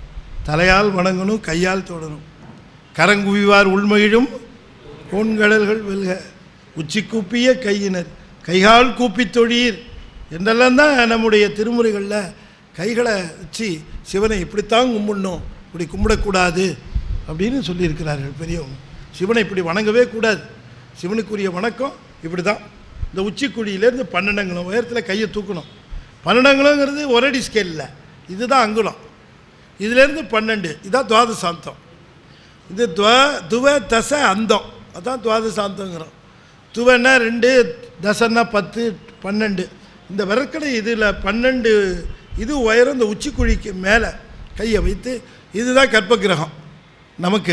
Speaker 8: தலையால் வணங்கணும் கையால் தொடணும் கரங்குவிவார் உள்மகிழும் கோண்கடல்கள் வெல்க உச்சி கூப்பிய கையினர் கைகால் கூப்பித் தொழீர் என்றெல்லாம் தான் நம்முடைய திருமுறைகளில் கைகளை வச்சு சிவனை இப்படித்தான் கும்பிடணும் இப்படி கும்பிடக்கூடாது அப்படின்னு சொல்லியிருக்கிறார்கள் பெரியவங்க சிவனை இப்படி வணங்கவே கூடாது சிவனுக்குரிய வணக்கம் இப்படி தான் இந்த உச்சிக்குழியிலேருந்து பன்னெண்டங்குளம் உயரத்தில் கையை தூக்கணும் பன்னெண்டங்குளங்கிறது ஒரடி ஸ்கேலில் இதுதான் அங்குலம் இதுலேருந்து பன்னெண்டு இதுதான் துவாதசாந்தம் இது துவ துவ தச அந்தம் அதான் துவாதசாந்தங்கிறோம் துவன்னா ரெண்டு தசன்னா பத்து பன்னெண்டு இந்த விரற்கடை இதில் பன்னெண்டு இது உயரம் இந்த உச்சிக்குழிக்கு மேலே கையை வைத்து இதுதான் கர்ப்பகிரகம் நமக்கு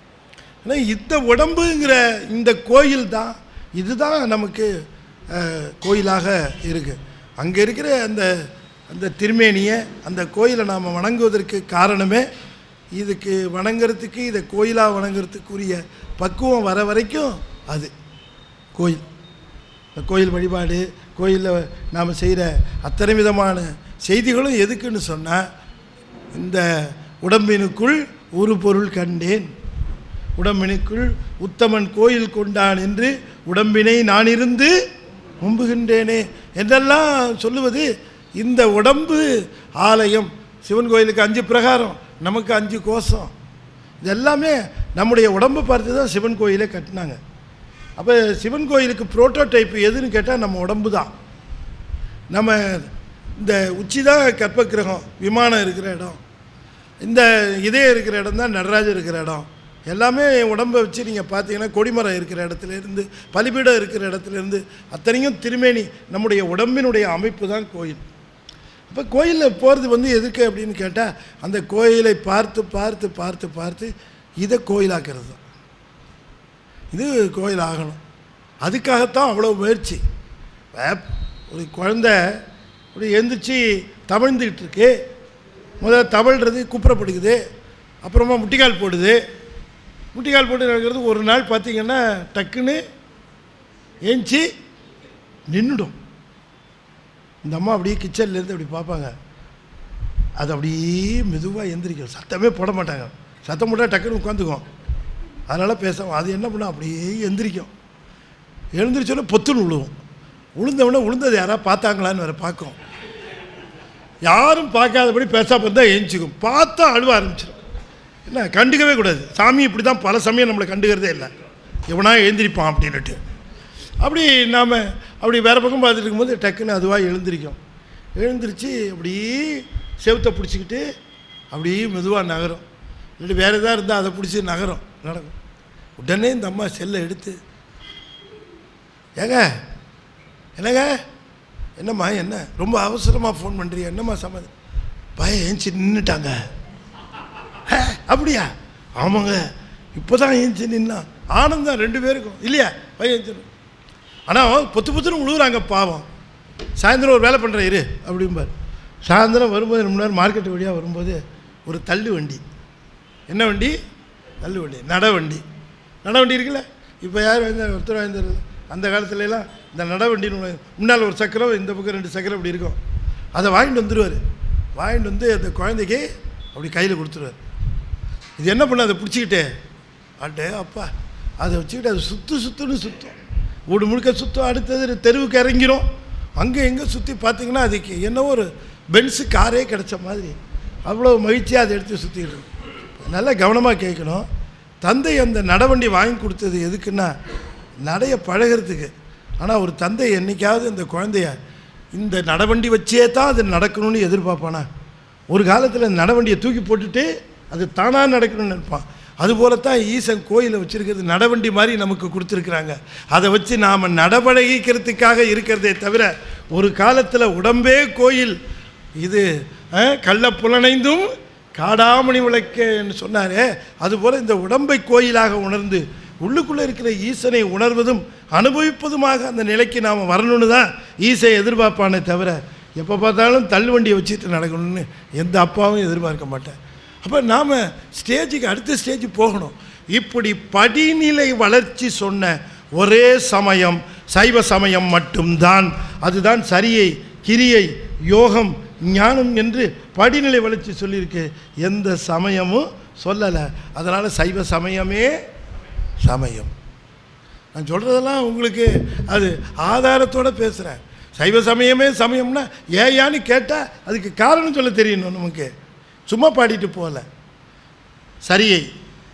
Speaker 8: ஆனால் இந்த உடம்புங்கிற இந்த கோயில் தான் இதுதான் நமக்கு அஹ், கோயிலாக இருக்குது அங்கே இருக்கிற அந்த அந்த திருமேனியை அந்த கோயிலை நாம் வணங்குவதற்கு காரணமே இதுக்கு வணங்குறதுக்கு இதை கோயிலாக வணங்குறதுக்குரிய பக்குவம் வர வரைக்கும் அது கோயில் இந்த கோயில் வழிபாடு கோயிலில் நாம் செய்கிற அத்தனை விதமான செய்திகளும் எதுக்குன்னு சொன்னால் இந்த உடம்பினுக்குள் ஒரு பொருள் கண்டேன் உடம்பினுக்குள் உத்தமன் கோயில் கொண்டான் என்று உடம்பினை நான் இருந்து நம்புகின்றேனே என்றெல்லாம் சொல்லுவது இந்த உடம்பு ஆலயம் சிவன் கோயிலுக்கு அஞ்சு பிரகாரம் நமக்கு அஞ்சு கோஷம் இது எல்லாமே நம்முடைய உடம்பை பார்த்து தான் சிவன் கோயிலே கட்டினாங்க அப்போ சிவன் கோயிலுக்கு புரோட்டோடைப் எதுன்னு கேட்டால் நம்ம உடம்பு தான் நம்ம இந்த உச்சி தான் கற்பக்கிரகம் விமானம் இருக்கிற இடம் இந்த இதே இருக்கிற இடம் தான் நடராஜர் இருக்கிற இடம் எல்லாமே உடம்பை வச்சு நீங்கள் பார்த்தீங்கன்னா கொடிமரம் இருக்கிற இடத்துலேருந்து பலிபீடம் இருக்கிற இடத்துலேருந்து அத்தனையும் திருமேனி நம்முடைய உடம்பினுடைய அமைப்பு தான் கோயில் அப்போ கோயிலில் போகிறது வந்து எதுக்கு அப்படின்னு கேட்டால் அந்த கோயிலை பார்த்து பார்த்து பார்த்து பார்த்து இதை கோயிலாக்கிறது தான் இது கோயில் ஆகணும் அதுக்காகத்தான் அவ்வளோ முயற்சி வே- ஒரு குழந்தை அப்படி எந்திரிச்சு தவழ்ந்துக்கிட்டு இருக்கு முதல்ல தவழ்றது குப்புறப்படுக்குது அப்புறமா முட்டிக்கால் போடுது முட்டிக்கால் போட்டு நடக்கிறது ஒரு நாள் பார்த்தீங்கன்னா டக்குன்னு ஏஞ்சி நின்றுடும் இந்த அம்மா அப்படியே கிச்சன்லேருந்து அப்படி பார்ப்பாங்க அது அப்படியே மெதுவாக எந்திரிக்கும் சத்தமே போட மாட்டாங்க சத்தம் போட்டால் டக்குன்னு உட்காந்துக்கும் அதனால் பேசுவோம் அது என்ன பண்ணும் அப்படியே எந்திரிக்கும் எழுந்திரிச்சோன்னே பொத்துன்னு விழுவும் உளுந்தவொடனே உளுந்தது யாராவது பார்த்தாங்களான்னு வேறு பார்க்கும் யாரும் பார்க்காதபடி பேசாம இருந்தால் எழுந்திக்கும் பார்த்தா அழுவ ஆரம்பிச்சிடும் என்ன கண்டுக்கவே கூடாது சாமி இப்படி தான் பல சமயம் நம்மளை கண்டுக்கிறதே இல்லை எவனா எழுந்திரிப்பான் அப்படின்னுட்டு அப்படி நாம் அப்படி வேறு பக்கம் பார்த்துட்டு இருக்கும்போது டக்குன்னு அதுவாக எழுந்திரிக்கும் எழுந்திரிச்சு அப்படியே செவுத்தை பிடிச்சிக்கிட்டு அப்படியே மெதுவாக நகரும் இல்லாட்டி வேறு எதாவது இருந்தால் அதை பிடிச்சி நகரும் நடக்கும் உடனே இந்த அம்மா செல்லை எடுத்து ஏங்க என்னங்க என்னம்மா என்ன ரொம்ப அவசரமாக ஃபோன் பண்ணுறியா என்னம்மா சம்மதம் பையன் ஏஞ்சி நின்றுட்டாங்க "ஹே, அப்படியா ஆமாங்க இப்போ தான் ஏஞ்சி நின்னா ஆனந்தம் ரெண்டு பேருக்கும் இல்லையா பையன் ஏஞ்சி ஆனால் பொத்து பொத்துன்னு விழுகுறாங்க பாவம் சாயந்தரம் ஒரு வேலை பண்ணுறேன் இரு அப்படிம்பார் சாயந்தரம் வரும்போது ரெண்டு மணி நேரம் மார்க்கெட்டு வழியாக வரும்போது ஒரு தள்ளு வண்டி என்ன வண்டி தள்ளு வண்டி நட வண்டி நட வண்டி இருக்குல்ல இப்போ யார் வாய்ந்த ஒருத்தர் வாய்ந்தது அந்த காலத்துல எல்லாம் இந்த நட வண்டின்னு ஒண்ணு, முன்னால் ஒரு சக்கரம் இந்த பக்கம் ரெண்டு சக்கரம் இப்படி இருக்கும் அதை வாங்கிட்டு வந்துடுவார் வாங்கிட்டு வந்து அந்த குழந்தைக்கு அப்படி கையில் கொடுத்துருவார் இது என்ன பண்ண அதை பிடிச்சிக்கிட்டே அட்டே அப்பா அதை வச்சுக்கிட்டு அது சுற்று சுற்றுன்னு சுற்றும் வீடு முழுக்க சுற்றும் அடுத்தது தெருவுக்கு இறங்கிரும் அங்கே எங்கே சுற்றி பார்த்தீங்கன்னா அதுக்கு என்னவோ ஒரு பென்ஸு காரே கிடைச்ச மாதிரி அவ்வளோ மகிழ்ச்சியாக அதை எடுத்து சுற்றிட்டு இருக்கும் நல்லா கவனமாக கேட்கணும் தந்தை அந்த நடவண்டி வாங்கி கொடுத்தது எதுக்குன்னா நடைய பழகிறதுக்கு ஆனால் ஒரு தந்தை என்னைக்காவது இந்த குழந்தைய இந்த நடவண்டி வச்சே தான் அது நடக்கணும்னு எதிர்பார்ப்பானா ஒரு காலத்தில் நடவண்டியை தூக்கி போட்டுட்டு அது தானாக நடக்கணும்னு நினைப்பான் அதுபோல தான் ஈசன் கோயிலை வச்சுருக்கிறது நடவண்டி மாதிரி நமக்கு கொடுத்துருக்குறாங்க அதை வச்சு நாம் நடவடிக்கிறதுக்காக இருக்கிறதே தவிர ஒரு காலத்தில் உடம்பே கோயில் இது அஹ், கள்ள புலனைந்தும் காடாமணி விளக்கேன்னு சொன்னாரே அதுபோல் இந்த உடம்பை கோயிலாக உணர்ந்து உள்ளுக்குள்ளே இருக்கிற ஈசனை உணர்வதும் அனுபவிப்பதுமாக அந்த நிலைக்கு நாம் வரணும்னு தான் ஈசை எதிர்பார்ப்பானே தவிர எப்போ பார்த்தாலும் தள்ளுவண்டியை வச்சுட்டு நடக்கணும்னு எந்த அப்பாவும் எதிர்பார்க்க மாட்டேன் அப்போ நாம் ஸ்டேஜுக்கு அடுத்த ஸ்டேஜ் போகணும் இப்படி படிநிலை வளர்ச்சி சொன்ன ஒரே சமயம் சைவ சமயம் மட்டும்தான் அதுதான் சரியை கிரியை யோகம் ஞானம் என்று படிநிலை வளர்ச்சி சொல்லியிருக்கு எந்த சமயமும் சொல்லலை அதனால் சைவ சமயமே சமயம் நான் சொல்கிறதெல்லாம் உங்களுக்கு அது ஆதாரத்தோடு பேசுகிறேன் சைவ சமயமே சமயம்னா ஏயான்னு கேட்டால் அதுக்கு காரணம் சொல்ல தெரியணும் நமக்கு சும்மா பாடிட்டு போகல சரியை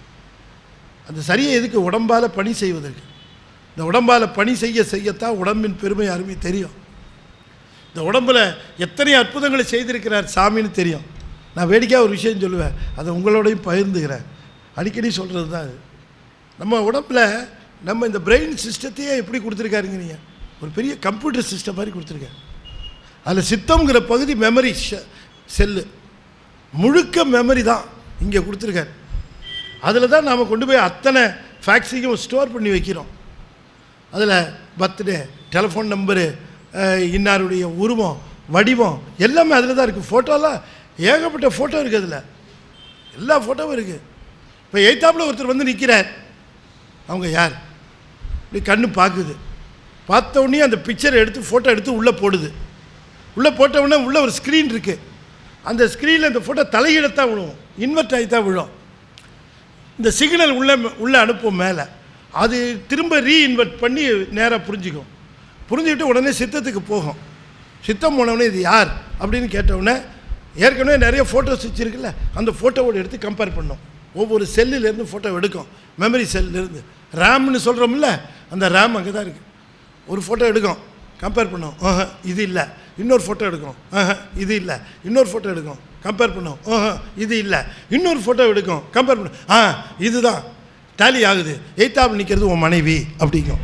Speaker 8: அந்த சரியை எதுக்கு உடம்பால் பணி செய்வதற்கு இந்த உடம்பால் பணி செய்ய செய்யத்தான் உடம்பின் பெருமை அருமை தெரியும் இந்த உடம்பில் எத்தனை அற்புதங்களை செய்திருக்கிறார் சாமின்னு தெரியும் நான் வேடிக்கையாக ஒரு விஷயம் சொல்லுவேன் அதை உங்களோடையும் பகிர்ந்துக்கிறேன் அடிக்கடி சொல்கிறது தான் அது நம்ம உடம்பில் நம்ம இந்த பிரெயின் சிஸ்டத்தையே எப்படி கொடுத்துருக்காருங்க நீங்கள் ஒரு பெரிய கம்ப்யூட்டர் சிஸ்டம் மாதிரி கொடுத்துருக்காரு அதில் சித்தம்ங்கிற பகுதி மெமரி செல்லு முழுக்க மெமரி தான் இங்கே கொடுத்துருக்காரு அதில் தான் நாம் கொண்டு போய் அத்தனை ஃபேக்ஸையும் ஸ்டோர் பண்ணி வைக்கிறோம் அதில் பர்த்டே டெலிஃபோன் நம்பரு இன்னாருடைய உருவம் வடிவம் எல்லாமே அதில் தான் இருக்குது ஃபோட்டோலாம் ஏகப்பட்ட ஃபோட்டோ இருக்குது அதில் எல்லா ஃபோட்டோவும் இருக்குது இப்போ எய்த்தாப்பில் ஒருத்தர் வந்து நிற்கிறார் அவங்க யார் இப்படி கண்ணு பார்க்குது பார்த்த உடனே அந்த பிக்சரை எடுத்து ஃபோட்டோ எடுத்து உள்ளே போடுது உள்ளே போட்ட உடனே உள்ளே ஒரு ஸ்க்ரீன் இருக்குது அந்த ஸ்க்ரீனில் அந்த ஃபோட்டோ தலையிடத்தான் விழுவும் இன்வெர்ட் ஆகி தான் விழும் இந்த சிக்னல் உள்ளே உள்ளே அனுப்பும் மேலே அது திரும்ப ரீஇன்வெர்ட் பண்ணி நேராக புரிஞ்சுக்கும் புரிஞ்சுக்கிட்டு உடனே சித்தத்துக்கு போகும் சித்தம் போனவுடனே இது யார் அப்படின்னு கேட்டவுடனே ஏற்கனவே நிறைய ஃபோட்டோஸ் வச்சுருக்குல்ல அந்த ஃபோட்டோவோட எடுத்து கம்பேர் பண்ணும் ஒவ்வொரு செல்லுலேருந்து ஃபோட்டோ எடுக்கும் மெமரி செல்லேருந்து ரேம்னு சொல்கிறோம்ல அந்த ரேம் அங்கே தான் இருக்குது ஒரு ஃபோட்டோ எடுக்கும் கம்பேர் பண்ணும் ஆஹா இது இல்லை இன்னொரு ஃபோட்டோ எடுக்கும் ஆஹா இது இல்லை இன்னொரு ஃபோட்டோ எடுக்கும் கம்பேர் பண்ணும் ஆஹா இது இல்லை இன்னொரு ஃபோட்டோ எடுக்கும் கம்பேர் பண்ணும் ஆ இதுதான் டேலி ஆகுது எய்த்தாப்பில் நிற்கிறது உன் மனைவி அப்படிங்கும்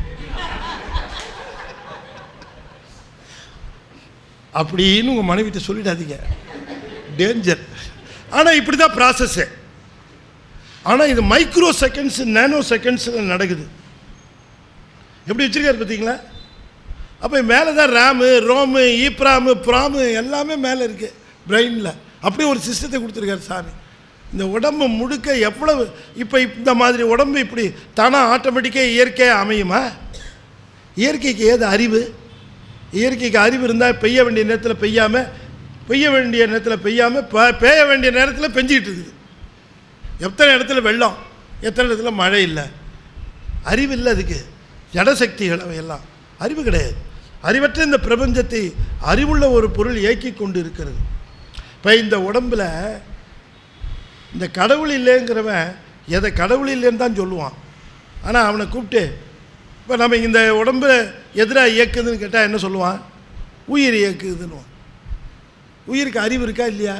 Speaker 8: அப்படின்னு உங்கள் மனைவிட்ட சொல்லிடாதீங்க டேஞ்சர் ஆனால் இப்படி தான் ப்ராசஸ்ஸு ஆனால் இது மைக்ரோ செகண்ட்ஸ் நேனோ செகண்ட்ஸில் நடக்குது எப்படி வச்சுருக்காரு பார்த்தீங்களா அப்போ மேலே தான் ரேமு ரோமு ஈப்ராமு ப்ராமு எல்லாமே மேலே இருக்குது பிரெயினில் அப்படியே ஒரு சிஸ்டத்தை கொடுத்துருக்காரு சாமி இந்த உடம்பு முழுக்க எவ்வளவு இப்போ இந்த மாதிரி உடம்பு இப்படி தானாக ஆட்டோமேட்டிக்காக இயற்கையாக அமையுமா இயற்கைக்கு ஏது அறிவு இயற்கைக்கு அறிவு இருந்தால் பெய்ய வேண்டிய நேரத்தில் பெய்யாமல் பெய்ய வேண்டிய நேரத்தில் பெய்யாமல் பெய்ய வேண்டிய நேரத்தில் பெஞ்சிக்கிட்டு இருக்குது எத்தனை இடத்துல வெள்ளம் எத்தனை இடத்துல மழை இல்லை அறிவு இல்லை அதுக்கு ஜடசக்திகள் அவையெல்லாம் அறிவு கிடையாது அறிவற்ற இந்த பிரபஞ்சத்தை அறிவுள்ள ஒரு பொருள் இயக்கி கொண்டு இருக்கிறது இப்போ இந்த உடம்பில் இந்த கடவுள் இல்லைங்கிறவன் எதை கடவுள் இல்லைன்னு தான் சொல்லுவான் ஆனால் அவனை கூப்பிட்டு இப்போ நம்ம இந்த உடம்பு எதிராக இயக்குதுன்னு கேட்டால் என்ன சொல்லுவான் உயிர் இயக்குதுன்னுவான் உயிருக்கு அறிவு இருக்கா இல்லையா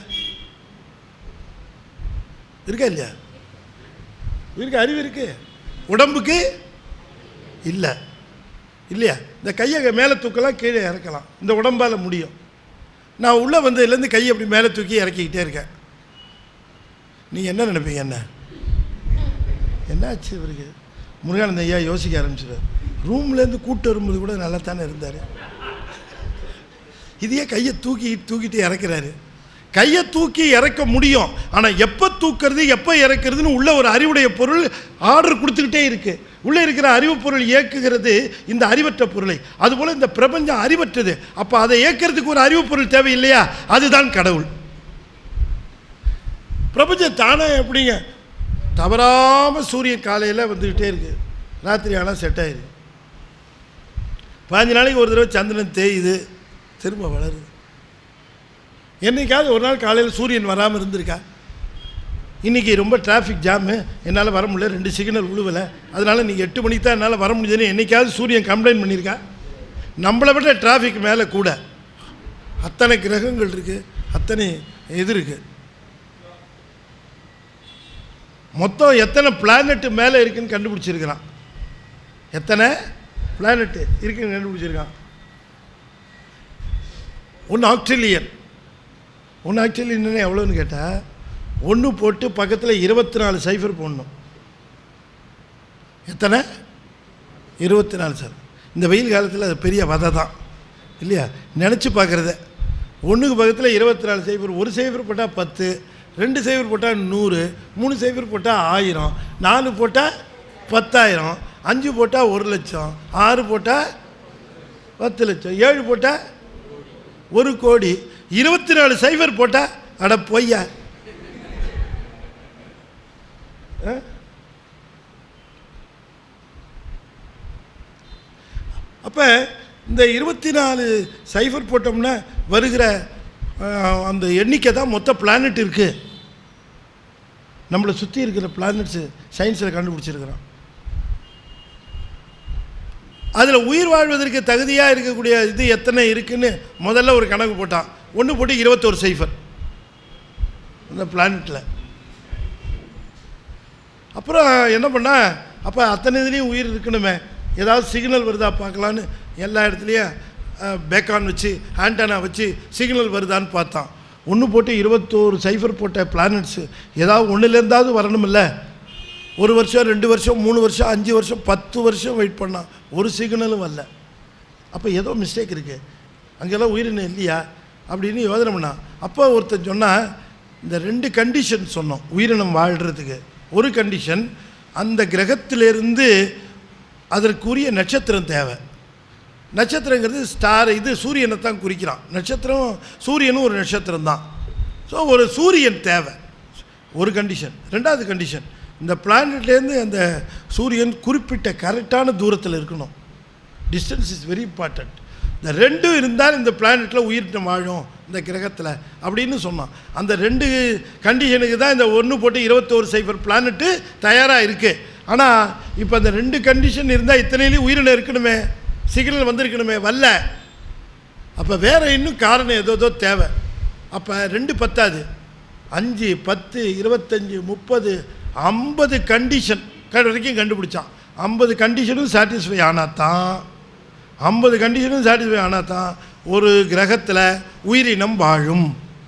Speaker 8: இருக்கா இல்லையா உயிருக்கு அறிவு இருக்கு உடம்புக்கு இல்லை இல்லையா இந்த கையை மேலே தூக்கலாம் கீழே இறக்கலாம் இந்த உடம்பால் முடியும் நான் உள்ளே வந்ததுலேருந்து கையை அப்படி மேலே தூக்கி இறக்கிக்கிட்டே இருக்கேன் நீங்கள் என்ன நினைப்பீங்க என்ன என்னாச்சு இவருக்கு முருகானந்த ஐயா யோசிக்க ஆரம்பிச்சிடார் ரூம்லேருந்து கூட்டு வரும்போது கூட நல்லா தானே இருந்தார் இதையே கையை தூக்கி தூக்கிட்டு இறக்குறாரு கையை தூக்கி இறக்க முடியும் ஆனால் எப்போ தூக்கிறது எப்போ இறக்குறதுன்னு உள்ள ஒரு அறிவுடைய பொருள் ஆர்டர் கொடுத்துக்கிட்டே இருக்கு உள்ளே இருக்கிற அறிவு பொருள் இயக்குகிறது இந்த அறிவற்ற பொருளை அதுபோல் இந்த பிரபஞ்சம் அறிவற்றது அப்போ அதை இயக்கிறதுக்கு ஒரு அறிவு பொருள் தேவை இல்லையா அதுதான் கடவுள் பிரபஞ்சம் தானே எப்படிங்க தவறாமல் சூரியன் காலையில் வந்துக்கிட்டே இருக்கு ராத்திரி ஆனால் செட் ஆயிடுது பாஞ்சு நாளைக்கு ஒரு தடவை சந்திரன் தேயுது திரும்ப வளருது என்னைக்காவது ஒரு நாள் காலையில் சூரியன் வராமல் இருந்திருக்கா இன்றைக்கி ரொம்ப டிராஃபிக் ஜாமு என்னால் வர முடியல ரெண்டு சிக்னல் விழுவலை அதனால் நீங்கள் எட்டு மணிக்கு தான் என்னால் வர முடியுதுன்னு என்னைக்காவது சூரியன் கம்ப்ளைண்ட் பண்ணியிருக்கா நம்மளை விட டிராஃபிக் மேலே கூட அத்தனை கிரகங்கள் இருக்குது அத்தனை இது இருக்குது மொத்தம் எத்தனை பிளானெட்டு மேலே இருக்குன்னு கண்டுபிடிச்சிருக்கிறான் எத்தனை பிளானெட்டு இருக்குன்னு கண்டுபிடிச்சிருக்கான் ஒன்று ஆஸ்திரேலியன் ஒன்று ஆஸ்திரேலியன் எவ்வளோன்னு கேட்டால் ஒன்று போட்டு பக்கத்தில் இருபத்தி நாலு சைஃபர் போடணும் எத்தனை இருபத்தி நாலு சார் இந்த வெயில் காலத்தில் அது பெரிய வதை தான் இல்லையா நினச்சி பார்க்குறத ஒன்றுக்கு பக்கத்தில் இருபத்தி நாலு சைஃபர் ஒரு சைஃபர் போட்டால் பத்து ரெண்டு சைஃபர் போட்டால் நூறு மூணு சைஃபர் போட்டால் ஆயிரம் நாலு போட்டால் பத்தாயிரம் அஞ்சு போட்டால் ஒரு லட்சம் ஆறு போட்டால் பத்து லட்சம் ஏழு போட்டால் ஒரு கோடி இருபத்தி நாலு சைஃபர் போட்டால் அட பொய்யா ஆ? அப்போ இந்த இருபத்தி நாலு சைஃபர் போட்டோம்னா வருகிற ஆஹ், அந்த எண்ணிக்கை தான் மொத்த பிளானட் இருக்குது நம்மளை சுற்றி இருக்கிற பிளானட்ஸு சயின்ஸில் கண்டுபிடிச்சிருக்கிறோம் அதில் உயிர் வாழ்வதற்கு தகுதியாக இருக்கக்கூடிய இது எத்தனை இருக்குன்னு முதல்ல ஒரு கணக்கு போட்டான் ஒன்று போட்டு இருபத்தோரு சைஃபர் அந்த பிளானட்டில் அப்புறம் என்ன பண்ணா அப்போ அத்தனை இதுலேயும் உயிர் இருக்கணுமே ஏதாவது சிக்னல் வருதா பார்க்கலான்னு எல்லா இடத்துலையும் பேக்கான் வச்சு ஆண்டனா வச்சு சிக்னல் வருதான்னு பார்த்தான் ஒன்று போட்டு இருபத்தோரு சைஃபர் போட்ட பிளானட்ஸு ஏதாவது ஒன்றுலேருந்தாவது வரணுமில்ல ஒரு வருஷம் ரெண்டு வருஷம் மூணு வருஷம் அஞ்சு வருஷம் பத்து வருஷம் வெயிட் பண்ணான் ஒரு சிக்னலும் வரல அப்போ ஏதோ மிஸ்டேக் இருக்குது அங்கெல்லாம் உயிரினம் இல்லையா அப்படின்னு யோசனை பண்ணான் அப்போ ஒருத்தன் சொன்னால் இந்த ரெண்டு கண்டிஷன் சொன்னோம் உயிரினம் வாழ்கிறதுக்கு ஒரு கண்டிஷன் அந்த கிரகத்திலிருந்து அதற்குரிய நட்சத்திரம் தேவை நட்சத்திரங்கிறது ஸ்டார் இது சூரியனை தான் குறிக்கிறான் நட்சத்திரம் சூரியனும் ஒரு நட்சத்திரம் தான் ஸோ ஒரு சூரியன் தேவை ஒரு கண்டிஷன் ரெண்டாவது கண்டிஷன் இந்த பிளானட்லேருந்து அந்த சூரியன் குறிப்பிட்ட கரெக்டான தூரத்தில் இருக்கணும் டிஸ்டன்ஸ் இஸ் வெரி இம்பார்ட்டண்ட் இந்த ரெண்டும் இருந்தால் இந்த பிளானெட்டில் உயிரினம் வாழும் இந்த கிரகத்தில் அப்படின்னு சொன்னான் அந்த ரெண்டு கண்டிஷனுக்கு தான் இந்த ஒன்று போட்டு இருபத்தோரு சைஃபர் பிளானெட்டு தயாராக இருக்குது ஆனால் இப்போ அந்த ரெண்டு கண்டிஷன் இருந்தால் இத்தனையிலையும் உயிரினம் இருக்கணுமே சிக்னல் வந்திருக்கணுமே வரல அப்போ வேறு இன்னும் காரணம் ஏதோ ஏதோ தேவை அப்போ ரெண்டு பத்தாது அஞ்சு பத்து இருபத்தஞ்சி முப்பது ஐம்பது கண்டிஷன் வரைக்கும் கண்டுபிடிச்சான் ஐம்பது கண்டிஷனும் சாட்டிஸ்ஃபை ஆனால் தான் ஐம்பது கண்டிஷனும் சாட்டிஸ்ஃபை ஆனால் தான் ஒரு கிரகத்தில் உயிரினம் வாழும்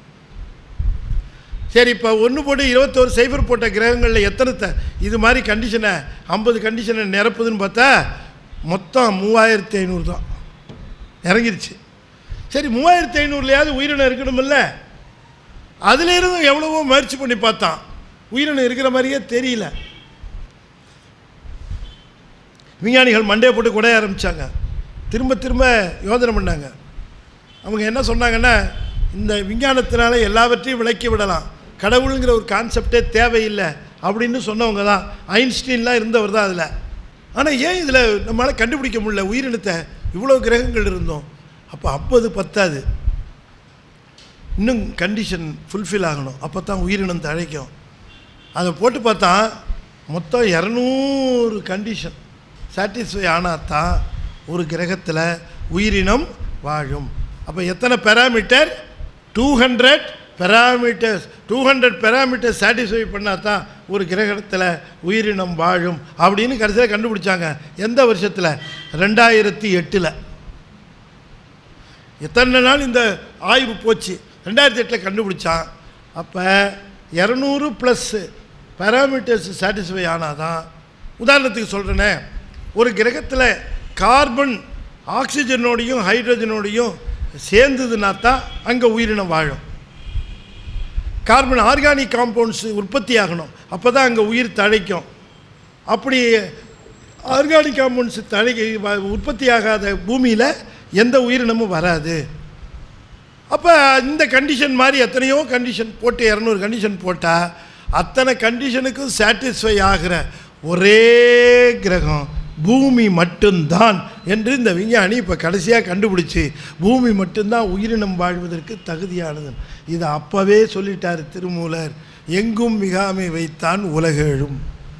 Speaker 8: சரி இப்போ ஒன்று போட்டு இருபத்தோரு சைபர் போட்ட கிரகங்களில் எத்தனை த இது மாதிரி கண்டிஷனை ஐம்பது கண்டிஷனை நிரப்புதுன்னு பார்த்தா மொத்தம் மூவாயிரத்தி ஐநூறு தான் இறங்கிருச்சு சரி மூவாயிரத்தி ஐநூறுலையாவது உயிரினம் இருக்கணுமில்ல அதுல இருந்தும் எவ்வளவோ முயற்சி பண்ணி பார்த்தான் உயிரினம் இருக்கிற மாதிரியே தெரியல விஞ்ஞானிகள் மண்டையை போட்டு குடைய ஆரம்பித்தாங்க திரும்ப திரும்ப யோசனை பண்ணாங்க அவங்க என்ன சொன்னாங்கன்னா இந்த விஞ்ஞானத்தினால எல்லாவற்றையும் விளக்கி விடலாம் கடவுளுங்கிற ஒரு கான்செப்டே தேவையில்லை அப்படின்னு சொன்னவங்க தான் ஐன்ஸ்டீன்லாம் இருந்தவர் தான் அதில் ஆனால் ஏன் இதில் நம்மளால் கண்டுபிடிக்க முடியல உயிரினத்தை இவ்வளோ கிரகங்கள் இருந்தோம் அப்போ அப்போது பத்தாது இன்னும் கண்டிஷன் ஃபுல்ஃபில் ஆகணும் அப்போ தான் உயிரினம் தழைக்கும் அதை போட்டு பார்த்தா மொத்தம் இரநூறு கண்டிஷன் சாட்டிஸ்ஃபை ஆனால் தான் ஒரு கிரகத்தில் உயிரினம் வாழும் அப்போ எத்தனை parameter two hundred parameters two hundred parameter satisfy பண்ணால் தான் ஒரு கிரகத்தில் உயிரினம் வாழும் அப்படின்னு கடைசியில் கண்டுபிடிச்சாங்க எந்த வருஷத்தில் ரெண்டாயிரத்தி எட்டில் எத்தனை நாள் இந்த ஆய்வு போச்சு ரெண்டாயிரத்தி எட்டில் கண்டுபிடிச்சான் அப்போ இரநூறு ப்ளஸ்ஸு பேராமீட்டர்ஸ் சாட்டிஸ்ஃபை ஆனால் தான் உதாரணத்துக்கு சொல்கிறேனே ஒரு கிரகத்தில் கார்பன் ஆக்சிஜனோடையும் ஹைட்ரஜனோடையும் சேர்ந்ததுனா தான் அங்கே உயிரினம் வாழும் கார்பன் ஆர்கானிக் காம்பவுண்ட்ஸ் உற்பத்தி ஆகணும் அப்போ தான் அங்கே உயிர் தழைக்கும் அப்படி ஆர்கானிக் காம்பவுண்ட்ஸ் தழை உற்பத்தி ஆகாத பூமியில் எந்த உயிரினமும் வராது அப்போ இந்த கண்டிஷன் மாதிரி எத்தனையோ கண்டிஷன் போட்டு இரநூறு கண்டிஷன் போட்டால் அத்தனை கண்டிஷனுக்கும் சாட்டிஸ்ஃபை ஆகிற ஒரே கிரகம் பூமி மட்டும்தான் என்று இந்த விஞ்ஞானி இப்போ கடைசியாக கண்டுபிடிச்சி பூமி மட்டும்தான் உயிரினம் வாழ்வதற்கு தகுதியானது இதை அப்போவே சொல்லிட்டார் திருமூலர் எங்கும் மிகாமை வைத்தான் உலகெழும்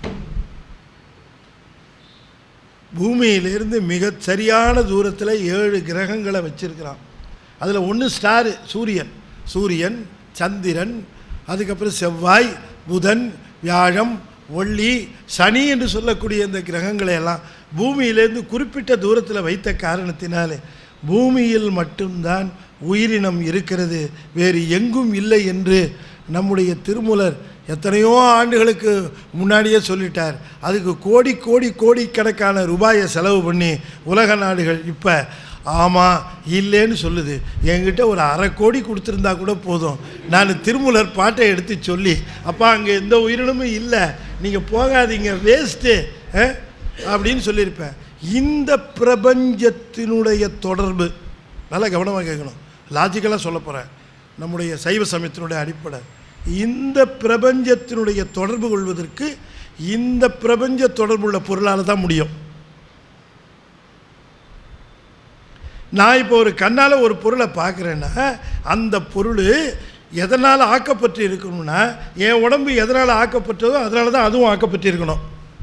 Speaker 8: பூமியிலிருந்து மிக சரியான தூரத்தில் ஏழு கிரகங்களை வச்சிருக்கிறான் அதில் ஒன்று ஸ்டாரு சூரியன் சூரியன் சந்திரன் அதுக்கப்புறம் செவ்வாய் புதன் வியாழம் ஒள்ளி சனி என்று சொல்லக்கூடிய இந்த கிரகங்களை எல்லாம் பூமியிலேருந்து குறிப்பிட்ட தூரத்தில் வைத்த காரணத்தினாலே பூமியில் மட்டும்தான் உயிரினம் இருக்கிறது வேறு எங்கும் இல்லை என்று நம்முடைய திருமூலர் எத்தனையோ ஆண்டுகளுக்கு முன்னாடியே சொல்லிட்டார் அதுக்கு கோடி கோடி கோடிக்கணக்கான ரூபாயை செலவு பண்ணி உலக நாடுகள் இப்போ ஆமாம் இல்லைன்னு சொல்லுது என்கிட்ட ஒரு அரை கோடி கொடுத்துருந்தா கூட போதும் நான் திருமூலர் பாட்டை எடுத்து சொல்லி அப்பா அங்கே எந்த உயிரினமும் இல்லை நீங்கள் போகாதீங்க வேஸ்ட்டு அப்படின்னு சொல்லியிருப்பேன் இந்த பிரபஞ்சத்தினுடைய தொடர்பு நல்லா கவனமாக கேட்கணும் லாஜிக்கலாக சொல்ல போகிறேன் நம்முடைய சைவ சமயத்தினுடைய அடிப்படை இந்த பிரபஞ்சத்தினுடைய தொடர்பு கொள்வதற்கு இந்த பிரபஞ்ச தொடர்புள்ள பொருளால் தான் முடியும் நான் இப்போ ஒரு கண்ணால் ஒரு பொருளை பார்க்குறேன்னா அந்த பொருள் எதனால் ஆக்கப்பட்டு இருக்கணும்னா என் உடம்பு எதனால் ஆக்கப்பட்டதோ அதனால தான் அதுவும் ஆக்கப்பட்டு இருக்கணும்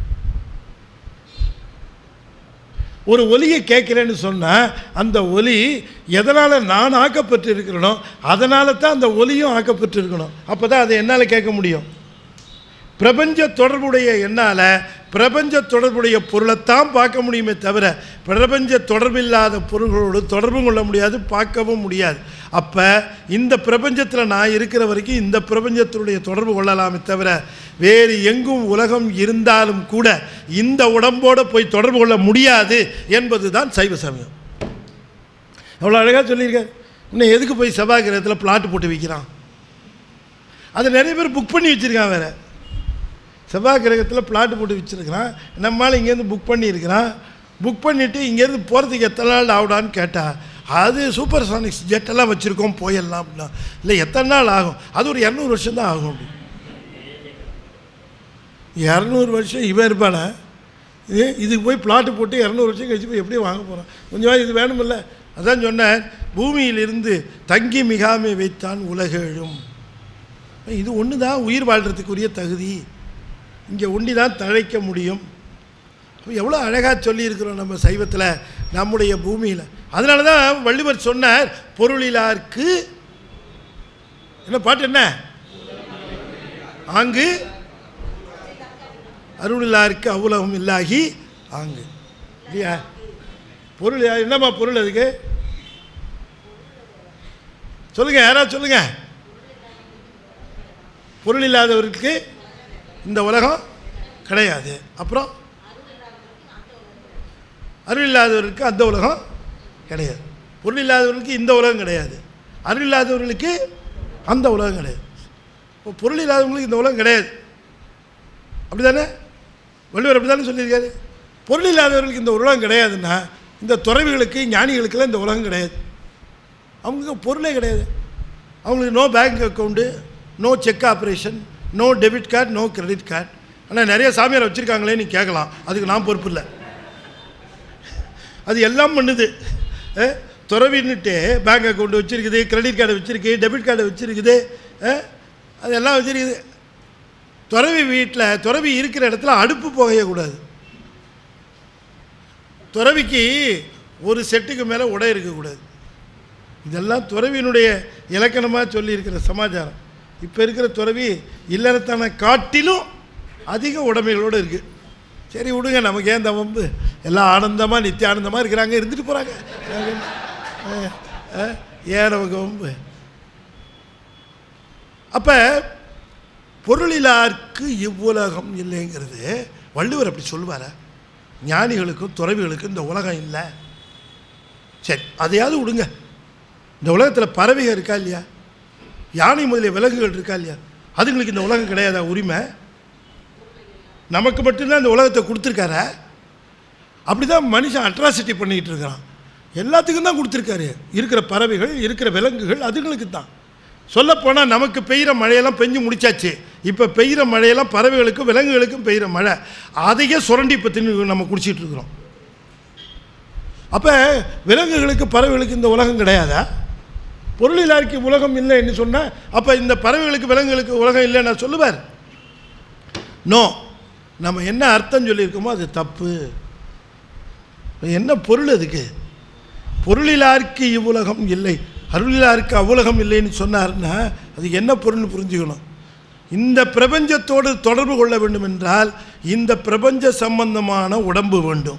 Speaker 8: ஒரு ஒலியை கேட்குறேன்னு சொன்னால் அந்த ஒலி எதனால் நான் ஆக்கப்பட்டு இருக்கிறனோ அதனால தான் அந்த ஒலியும் ஆக்கப்பட்டு இருக்கணும் அப்போ தான் அதை என்னால் கேட்க முடியும் பிரபஞ்ச தொடர்புடைய என்னால் பிரபஞ்ச தொடர்புடைய பொருளைத்தான் பார்க்க முடியுமே தவிர பிரபஞ்ச தொடர்பில்லாத பொருள்களோடு தொடர்பு கொள்ள முடியாது பார்க்கவும் முடியாது அப்போ இந்த பிரபஞ்சத்தில் நான் இருக்கிற வரைக்கும் இந்த பிரபஞ்சத்தினுடைய தொடர்பு கொள்ளலாமே தவிர வேறு எங்கும் உலகம் இருந்தாலும் கூட இந்த உடம்போடு போய் தொடர்பு கொள்ள முடியாது என்பது தான் சைவ சமயம் அவ்வளோ அழகாக சொல்லியிருக்காரு இன்னும் எதுக்கு போய் செவ்வாய் கிரகத்தில் பிளாட் போட்டு விற்கிறான் அதை நிறைய பேர் புக் பண்ணி வச்சுருக்கான் வேறு செவ்வாய் கிரகத்தில் பிளாட் போட்டு வச்சுருக்கிறான் நம்மளால் இங்கேருந்து புக் பண்ணியிருக்கிறான் புக் பண்ணிவிட்டு இங்கேருந்து போகிறதுக்கு எத்தனை நாள் ஆகுடான்னு கேட்டா அது சூப்பர் சானிக்ஸ் ஜெட்டெல்லாம் வச்சுருக்கோம் போயிடலாம் அப்படின்னா இல்லை எத்தனை நாள் ஆகும் அது ஒரு இரநூறு வருஷம் தான் ஆகும் அப்படி இரநூறு வருஷம் இவன் இருப்பானே இது இதுக்கு போய் பிளாட்டு போட்டு இரநூறு வருஷம் கழிச்சு போய் எப்படி வாங்க போகிறான் கொஞ்சம் இது வேணுமில்ல அதான் சொன்னேன் பூமியிலிருந்து தங்கி மிகாமை வைத்தான் உலகெழும் இது ஒன்று தான் உயிர் வாழ்கிறதுக்குரிய தகுதி இங்கே ஒண்டி தான் தழைக்க முடியும் எவ்வளோ அழகாக சொல்லியிருக்கிறோம் நம்ம சைவத்தில் நம்முடைய பூமியில் அதனால தான் வள்ளுவர் சொன்னார் பொருளிலார்க்கு என்ன பாட்டு என்ன ஆங்கு அருளிலாருக்கு அவ்வளவும் இல்லாகி ஆங்கு இல்லையா பொருள் யா- என்னம்மா பொருள் அதுக்கு சொல்லுங்கள் யாராவது சொல்லுங்கள் பொருள் இல்லாதவருக்கு இந்த உலகம் கிடையாது அப்புறம் அருள் இல்லாதவருக்கு அந்த உலகம் கிடையாது பொருள் இல்லாதவர்களுக்கு இந்த உலகம் கிடையாது அருள் இல்லாதவர்களுக்கு அந்த உலகம் கிடையாது இப்போ பொருள் இல்லாதவங்களுக்கு இந்த உலகம் கிடையாது அப்படி தானே வள்ளுவர் அப்படி தானே சொல்லியிருக்காரு பொருள் இல்லாதவர்களுக்கு இந்த உலகம் கிடையாதுன்னா இந்த துறவிகளுக்கு ஞானிகளுக்கெல்லாம் இந்த உலகம் கிடையாது அவங்களுக்கு பொருளே கிடையாது அவங்களுக்கு no bank account no cheque operation no debit card no credit card ஆனால் நிறைய சாமியார் வச்சுருக்காங்களே நீ கேட்கலாம் அதுக்கு நான் பொறுப்பு இல்லை அது எல்லாம் பண்ணுது அஹ், துறவின்னுட்டு பேங்க் அக்கௌண்ட் வச்சுருக்குது கிரெடிட் கார்டு வச்சுருக்கு டெபிட் கார்டு வச்சுருக்குது அதெல்லாம் வச்சுருக்குது துறவி வீட்டில் துறவி இருக்கிற இடத்துல அடுப்பு புகையக்கூடாது துறவிக்கு ஒரு செட்டுக்கு மேலே உடை இருக்கக்கூடாது இதெல்லாம் துறவியினுடைய இலக்கணமாக சொல்லியிருக்கிற சமாச்சாரம் இப்போ இருக்கிற துறவி இல்லறத்தான காட்டிலும் அதிக உடைமைகளோடு இருக்குது சரி விடுங்க நமக்கு ஏன் இந்த வம்பு எல்லாம் ஆனந்தமாக நித்திய ஆனந்தமாக இருக்கிறாங்க இருந்துட்டு போகிறாங்க ஏன் நமக்கு வம்பு அப்போ பொருளிலார்க்கு இவ்வுலகம் இல்லைங்கிறது வள்ளுவர் அப்படி சொல்லுவாரா ஞானிகளுக்கும் துறவிகளுக்கும் இந்த உலகம் இல்லை சரி அதையாவது விடுங்க இந்த உலகத்தில் பறவைகள் இருக்கா இல்லையா யானை முதலிய விலங்குகள் இருக்கா இல்லையா அதுங்களுக்கு இந்த உலகம் கிடையாதா உரிமை நமக்கு மட்டும்தான் இந்த உலகத்தை கொடுத்துருக்காரா அப்படி தான் மனுஷன் அட்ராசிட்டி பண்ணிக்கிட்டு இருக்கிறான் எல்லாத்துக்கும் தான் கொடுத்துருக்காரு இருக்கிற பறவைகள் இருக்கிற விலங்குகள் அதுங்களுக்கு தான் சொல்லப்போனால் நமக்கு பெய்கிற மழையெல்லாம் பெஞ்சு முடிச்சாச்சு இப்போ பெய்கிற மழையெல்லாம் பறவைகளுக்கும் விலங்குகளுக்கும் பெய்கிற மழை அதையே சுரண்டி இப்போ தின்னு நம்ம குடிச்சிட்டு இருக்கிறோம் அப்போ விலங்குகளுக்கு பறவைகளுக்கு இந்த உலகம் கிடையாதா பொருளிலாருக்கு உலகம் இல்லைன்னு சொன்னால் அப்போ இந்த பறவைகளுக்கு விலங்குகளுக்கு உலகம் இல்லைன்னு சொல்லுவார் நோ நம்ம என்ன அர்த்தம் சொல்லியிருக்கோமோ அது தப்பு என்ன பொருள் அதுக்கு பொருளிலாருக்கு இவ்வுலகம் இல்லை அருளிலாருக்கு அவ்வுலகம் இல்லைன்னு சொன்னார்னா அது என்ன பொருள்னு புரிஞ்சுக்கணும் இந்த பிரபஞ்சத்தோடு தொடர்பு கொள்ள வேண்டும் என்றால் இந்த பிரபஞ்ச சம்பந்தமான உடம்பு வேண்டும்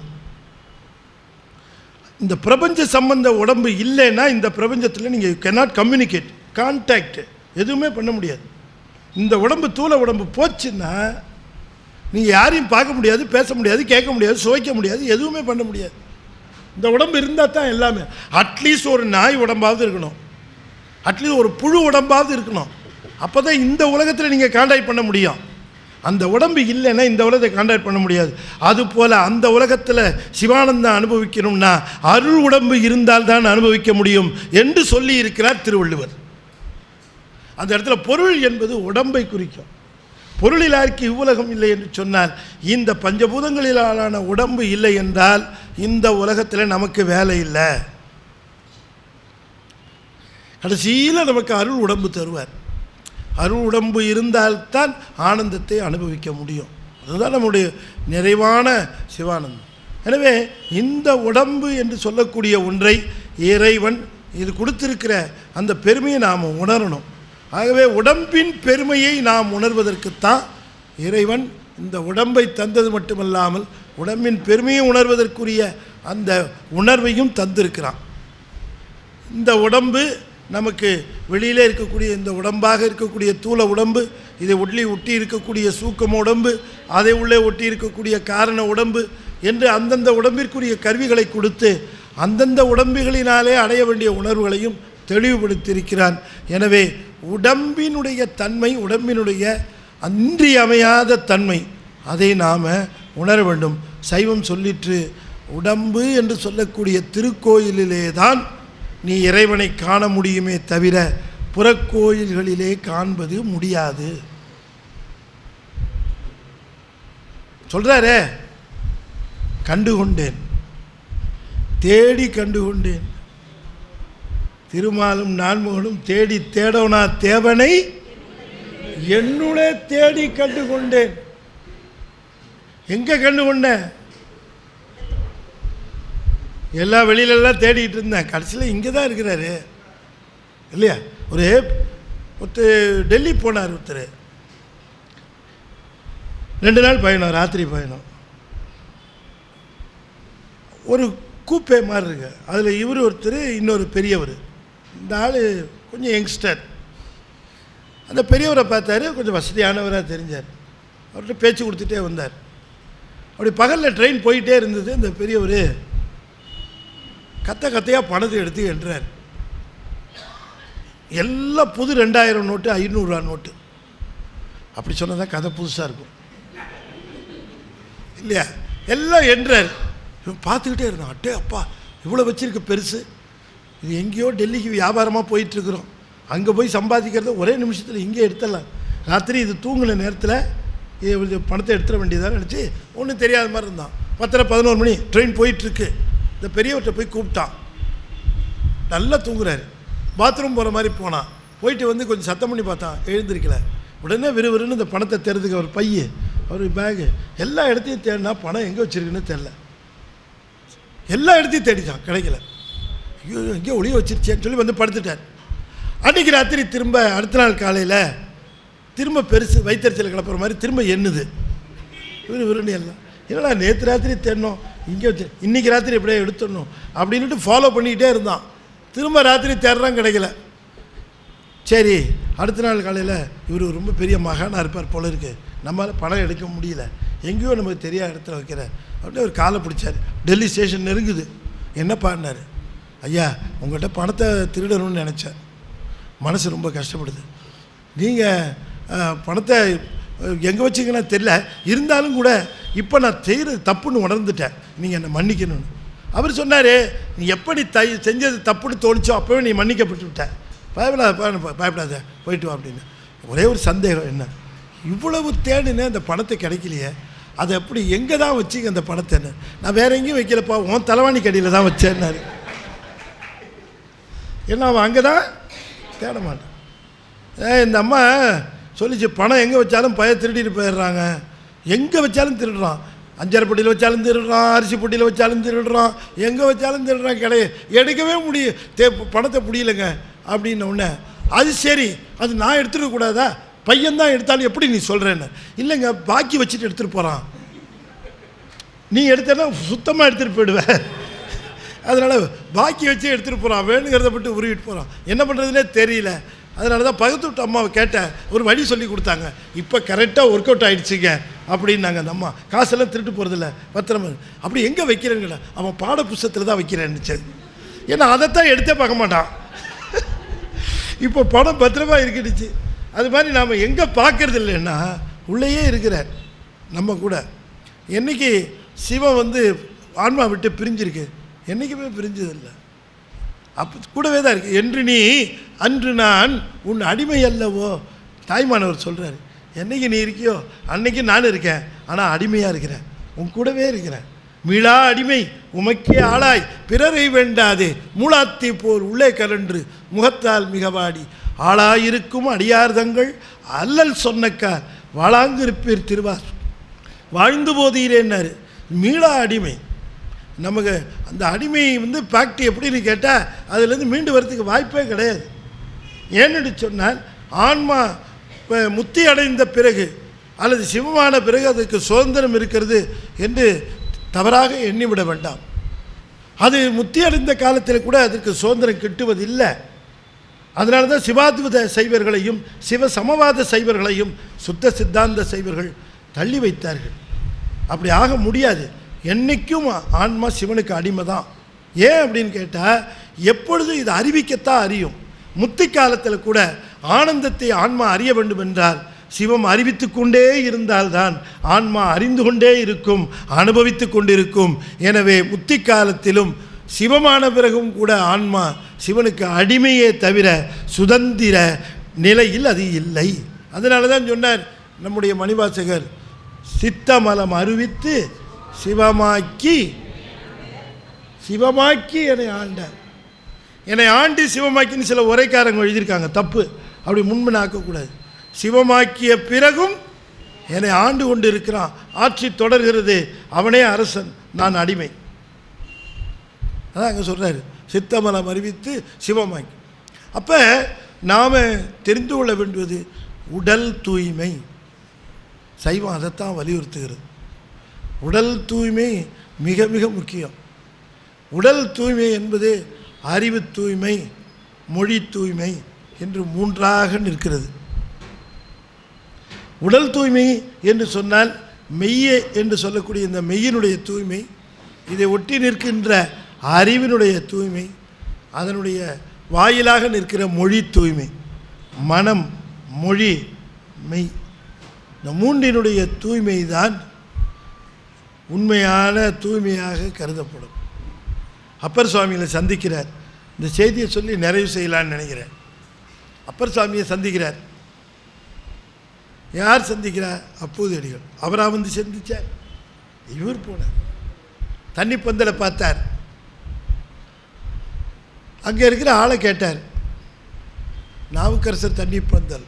Speaker 8: இந்த பிரபஞ்ச சம்பந்த உடம்பு இல்லைன்னா இந்த பிரபஞ்சத்தில் நீங்கள் cannot கம்யூனிகேட் கான்டாக்ட் எதுவுமே பண்ண முடியாது இந்த உடம்பு தூள உடம்பு போச்சுன்னா நீங்கள் யாரையும் பார்க்க முடியாது பேச முடியாது கேட்க முடியாது சுவைக்க முடியாது எதுவுமே பண்ண முடியாது இந்த உடம்பு இருந்தால் தான் எல்லாமே அட்லீஸ்ட் ஒரு நாய் உடம்பாவது இருக்கணும் அட்லீஸ்ட் ஒரு புழு உடம்பாவது இருக்கணும் அப்போ தான் இந்த உலகத்தில் நீங்கள் கான்டாக்ட் பண்ண முடியும் அந்த உடம்பு இல்லைன்னா இந்த உலகத்தை கான்டாக்ட் பண்ண முடியாது அதுபோல் அந்த உலகத்தில் சிவானந்தம் அனுபவிக்கணும்னா அருள் உடம்பு இருந்தால் தான் அனுபவிக்க முடியும் என்று சொல்லி இருக்கிறார் திருவள்ளுவர் அந்த இடத்துல பொருள் என்பது உடம்பை குறிக்கும் பொருளிலாருக்கு இவ்வுலகம் இல்லை என்று சொன்னால் இந்த பஞ்சபூதங்களிலான உடம்பு இல்லை என்றால் இந்த உலகத்தில் நமக்கு வேலை இல்லை கடைசியில் நமக்கு அருள் உடம்பு தருவார் அருள் உடம்பு இருந்தால்தான் ஆனந்தத்தை அனுபவிக்க முடியும் அதுதான் நம்முடைய நிறைவான சிவானந்தம் எனவே இந்த உடம்பு என்று சொல்லக்கூடிய ஒன்றை இறைவன் இது கொடுத்திருக்கிற அந்த பெருமையை நாம் உணரணும் ஆகவே உடம்பின் பெருமையை நாம் உணர்வதற்குத்தான் இறைவன் இந்த உடம்பை தந்தது மட்டுமல்லாமல் உடம்பின் பெருமையை உணர்வதற்குரிய அந்த உணர்வையும் தந்திருக்கிறான் இந்த உடம்பு நமக்கு வெளியிலே இருக்கக்கூடிய இந்த உடம்பாக இருக்கக்கூடிய தூள உடம்பு இதை உள்ளே ஒட்டி இருக்கக்கூடிய சூக்கம் உடம்பு அதை உள்ளே ஒட்டி இருக்கக்கூடிய காரண உடம்பு என்று அந்தந்த உடம்பிற்குரிய கருவிகளை கொடுத்து அந்தந்த உடம்புகளினாலே அடைய வேண்டிய உணர்வுகளையும் தெளிவுபடுத்தியிருக்கிறான் எனவே உடம்பினுடைய தன்மை உடம்பினுடைய அன்றியமையாத தன்மை அதை நாம் உணர வேண்டும் சைவம் சொல்லிற்று உடம்பு என்று சொல்லக்கூடிய திருக்கோயிலிலே தான் நீ இறைவனை காண முடியுமே தவிர புறக்கோயில்களிலே காண்பது முடியாது சொல்றாரே கண்டுகொண்டேன் தேடி கண்டுகொண்டேன் திருமாலும் நான்முகனும் தேடி தேடவனா தேவனை என்னுடைய தேடி கண்டுகொண்டேன் எங்க கண்டுகொண்டேன் எல்லா வெளியிலெல்லாம் தேடிட்டு இருந்தேன் கடைசியில் இங்கே தான் இருக்கிறாரு இல்லையா ஒரு ஒருத்தர் டெல்லி போனார் ஒருத்தர் ரெண்டு நாள் பயணம் ராத்திரி பயணம் ஒரு கூப்பே மாதிரி இருக்கு அதில் இவர் ஒருத்தர் இன்னொரு பெரியவர் இந்த ஆள் கொஞ்சம் யங்ஸ்டர் அந்த பெரியவரை பார்த்தாரு கொஞ்சம் வசதியானவராக தெரிஞ்சார் அவர்கிட்ட பேச்சு கொடுத்துட்டே வந்தார் அப்படி பகலில் ட்ரெயின் போயிட்டே இருந்தது அந்த பெரியவர் கத்த கத்தையாக பணத்தை எடுத்து என்றார் எல்லாம் புது ரெண்டாயிரம் நோட்டு ஐநூறுரூவா நோட்டு அப்படி சொன்னால் தான் கதை புதுசாக இருக்கும் இல்லையா எல்லாம் என்றார் இவன் பார்த்துக்கிட்டே இருந்தான் அட்டே அப்பா இவ்வளோ வச்சிருக்க பெருசு இது எங்கேயோ டெல்லிக்கு வியாபாரமாக போயிட்டுருக்குறோம் அங்கே போய் சம்பாதிக்கிறத ஒரே நிமிஷத்தில் இங்கே எடுத்துடலாம் ராத்திரி இது தூங்கின நேரத்தில் இது பணத்தை எடுத்துட வேண்டியதாக நினச்சி ஒன்றும் தெரியாத மாதிரி இருந்தான் பத்தரை பதினோரு மணி ட்ரெயின் போயிட்டுருக்கு இந்த பெரியவர்கிட்ட போய் கூப்பிட்டான் நல்லா தூங்குறாரு பாத்ரூம் போகிற மாதிரி போனான் போயிட்டு வந்து கொஞ்சம் சத்தம் பண்ணி பார்த்தான் எழுந்திருக்கல உடனே விறுவிறுன்னு இந்த பணத்தை தேடுறதுக்கு அவர் பைய அவர் பேகு எல்லா இடத்தையும் தேடினா பணம் எங்கே வச்சிருக்குன்னு தெரில எல்லா இடத்தையும் தேடிச்சான் கிடைக்கல ஐயோ எங்கேயோ ஒளிய வச்சிருச்சேன்னு சொல்லி வந்து படுத்துட்டார் அன்றைக்கி ராத்திரி திரும்ப அடுத்த நாள் காலையில் திரும்ப பெருசு வைத்தறிச்சல் கிளப்புற மாதிரி திரும்ப எண்ணுது விறு விறுன்னு எல்லாம் என்னடா நேற்று ராத்திரி தேடணும் இங்கே வச்சு இன்றைக்கி ராத்திரி எப்படியே எடுத்துடணும் அப்படின்ட்டு ஃபாலோ பண்ணிக்கிட்டே இருந்தான் திரும்ப ராத்திரி தேடுறான் கிடைக்கல சரி அடுத்த நாள் காலையில் இவர் ரொம்ப பெரிய மகானாக இருப்பார் போல இருக்கு நம்மளால் பணம் எடுக்க முடியல எங்கேயோ நமக்கு தெரியாத இடத்துல வைக்கிற அப்படியே ஒரு காலை பிடிச்சார் டெல்லி ஸ்டேஷன் நெருங்குது என்ன பாடினார் ஐயா உங்கள்கிட்ட பணத்தை திருடணும்னு நினச்சேன் மனசு ரொம்ப கஷ்டப்படுது நீங்கள் பணத்தை எங்கே வச்சிங்கன்னா தெரில இருந்தாலும் கூட இப்போ நான் செய்கிறது தப்புன்னு உணர்ந்துட்டேன் நீங்கள் என்னை மன்னிக்கணும்னு அவர் சொன்னார் நீ எப்படி தை செஞ்சது தப்புன்னு தோணுச்சோ அப்போவே நீ மன்னிக்கப்பட்டு விட்ட பயப்படாத பய- பயப்படாத போயிட்டு வா அப்படின்னு ஒரே ஒரு சந்தேகம் என்ன இவ்வளவு தேடினேன் அந்த பணத்தை கிடைக்கலையே அதை எப்படி எங்கே தான் வச்சிங்க அந்த பணத்தைன்னு நான் வேற எங்கேயும் வைக்கலப்பா உன் தலைவாணி கடியில் தான் வச்சேன்னாரு ஏன்னா அவன் அங்கே தான் தேட மாட்டான் ஏ இந்த அம்மா சொல்லிச்சு பணம் எங்கே வச்சாலும் பய திருடிட்டு போயிடுறாங்க எங்கே வச்சாலும் திருடுறான் அஞ்சரை பொட்டியில் வச்சாலும் திருடுறான் அரிசி பொட்டியில் வச்சாலும் திருடுறான் எங்கே வச்சாலும் திருடுறான் கிடையாது எடுக்கவே முடியும் தே பணத்தை முடியலைங்க அப்படின்ன உடனே அது சரி அது நான் எடுத்துக்க கூடாதா பையன்தான் எடுத்தாலும் எப்படி நீ சொல்கிறேன்னு இல்லைங்க பாக்கி வச்சுட்டு எடுத்துகிட்டு போகிறான் நீ எடுத்தேன்னா சுத்தமாக எடுத்துகிட்டு போயிடுவேன் அதனால் பாக்கி வச்சு எடுத்துகிட்டு போகிறான் வேணுங்கிறத மட்டும் உருவிட்டு போகிறான் என்ன பண்ணுறதுனே தெரியல அதனால தான் பக்கத்து விட்டு அம்மாவை கேட்டேன் ஒரு வழி சொல்லி கொடுத்தாங்க இப்போ கரெக்டாக ஒர்க் அவுட் ஆகிடுச்சிங்க அப்படின்னாங்க அந்த அம்மா காசெல்லாம் திருட்டு போகிறதில்ல பத்திரமா இரு. அப்படி எங்கே வைக்கிறேன்னு அவன் பாட புஸ்தகத்தில் தான் வைக்கிறேன்னு ஏன்னா அதைத்தான் எடுத்தே பார்க்க மாட்டான் இப்போ பணம் பத்திரமா இருக்கிடுச்சு அது மாதிரி நாம் எங்கே பார்க்கறது இல்லைன்னா உள்ளேயே இருக்கிறார் நம்ம கூட என்னைக்கு சிவன் வந்து ஆன்மா விட்டு பிரிஞ்சிருக்கு என்றைக்குமே பிரிஞ்சதில்லை அப்போ கூடவே தான் இருக்குது என்று நீ அன்று நான் உன் அடிமை அல்லவோ தாய்மானவர் சொல்கிறாரு என்னைக்கு நீ இருக்கியோ அன்னைக்கு நான் இருக்கேன் ஆனால் அடிமையாக இருக்கிறேன் உன் கூடவே இருக்கிறேன் மீளா அடிமை உமக்கே ஆளாய் பிறரை வேண்டாதே மூளாத்தி போர் உள்ளே கலன்று முகத்தால் மிகவாடி ஆளாயிருக்கும் அடியார்தங்கள் அல்லல் சொன்னக்கார் வாழாங்கிருப்பீர் திருவார் வாழ்ந்து போதீரேன்னாரு மீளா அடிமை நமக்கு அந்த அடிமை வந்து பாக்டி எப்படின்னு கேட்டால் அதுலேருந்து மீண்டு வரதுக்கு வாய்ப்பே கிடையாது ஏன்னு சொன்னால் ஆன்மா இப்போ முத்தி அடைந்த பிறகு அல்லது சிவமான பிறகு அதுக்கு சுதந்திரம் இருக்கிறது என்று தவறாக எண்ணிவிட வேண்டாம் அது முத்தி அடைந்த காலத்தில் கூட அதற்கு சுதந்திரம் கிட்டுவதில்லை அதனால தான் சிவாத்வத சைவர்களையும் சிவ சமவாத சைவர்களையும் சுத்த சித்தாந்த சைவர்கள் தள்ளி வைத்தார்கள் அப்படி ஆக முடியாது என்றைக்கும் ஆன்மா சிவனுக்கு அடிமை தான் ஏன் அப்படின்னு கேட்டால் எப்பொழுதும் இது அறிவிக்கத்தான் அறியும் முத்தி காலத்தில் கூட ஆனந்தத்தை ஆன்மா அறிய வேண்டும் என்றால் சிவம் அறிவித்து கொண்டே இருந்தால்தான் ஆன்மா அறிந்து கொண்டே இருக்கும் அனுபவித்து கொண்டிருக்கும் எனவே முத்தி காலத்திலும் சிவமான பிறகும் கூட ஆன்மா சிவனுக்கு அடிமையே தவிர சுதந்திர நிலையில் அது இல்லை அதனால தான் சொன்னார் நம்முடைய மணிவாசகர் சித்தமலம் அறிவித்து சிவமாக்கி சிவமாக்கி என்னை ஆண்டார் என்னை ஆண்டு சிவமாக்கின்னு சில உரைக்காரங்க எழுதியிருக்காங்க தப்பு அப்படி முன்பு ஆக்கக்கூடாது சிவமாக்கிய பிறகும் என்னை ஆண்டு கொண்டு இருக்கிறான் ஆட்சி தொடர்கிறது அவனே அரசன் நான் அடிமை அதான் அங்கே சொல்கிறாரு சித்தமலம் அறிவித்து சிவமாக்கி அப்போ நாம் தெரிந்து கொள்ள வேண்டியது உடல் தூய்மை சைவம் அதைத்தான் வலியுறுத்துகிறது உடல் தூய்மை மிக மிக முக்கியம் உடல் தூய்மை என்பது அறிவு தூய்மை மொழி தூய்மை என்று மூன்றாக நிற்கிறது உடல் தூய்மை என்று சொன்னால் மெய்யே என்று சொல்லக்கூடிய இந்த மெய்யினுடைய தூய்மை இதை ஒட்டி நிற்கின்ற அறிவினுடைய தூய்மை அதனுடைய வாயிலாக நிற்கிற மொழி தூய்மை மனம் மொழி மெய் இந்த மூன்றினுடைய தூய்மை தான் உண்மையான தூய்மையாக கருதப்படும் அப்பர் சுவாமிகளை சந்திக்கிறார் இந்த செய்தியை சொல்லி நிறைவு செய்யலான்னு நினைக்கிறேன் அப்பர் சுவாமியை சந்திக்கிறார் யார் சந்திக்கிறா அப்போது அடிகள் அவரா வந்து சந்திச்சார் இவர் போனார் தண்ணி பந்தலை பார்த்தார் அங்கே இருக்கிற ஆளை கேட்டார் நாவுக்கரசர் தண்ணி பந்தல்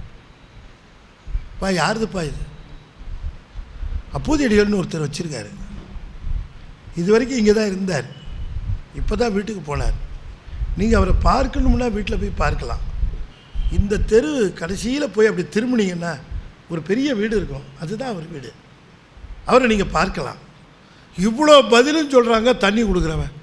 Speaker 8: பா யாருதுப்பா இது அப்போது அடிகள்னு ஒருத்தர் வச்சுருக்காரு இது வரைக்கும் இங்கே தான் இருந்தார் இப்போ தான் வீட்டுக்கு போனார் நீங்கள் அவரை பார்க்கணும்னா வீட்டில் போய் பார்க்கலாம் இந்த தெரு கடைசியில் போய் அப்படி திரும்பினீங்கன்னா ஒரு பெரிய வீடு இருக்கும் அதுதான் அவர் வீடு அவரை நீங்கள் பார்க்கலாம் இவ்வளோ பதிலும் சொல்கிறாங்க தண்ணி கொடுக்குறவன்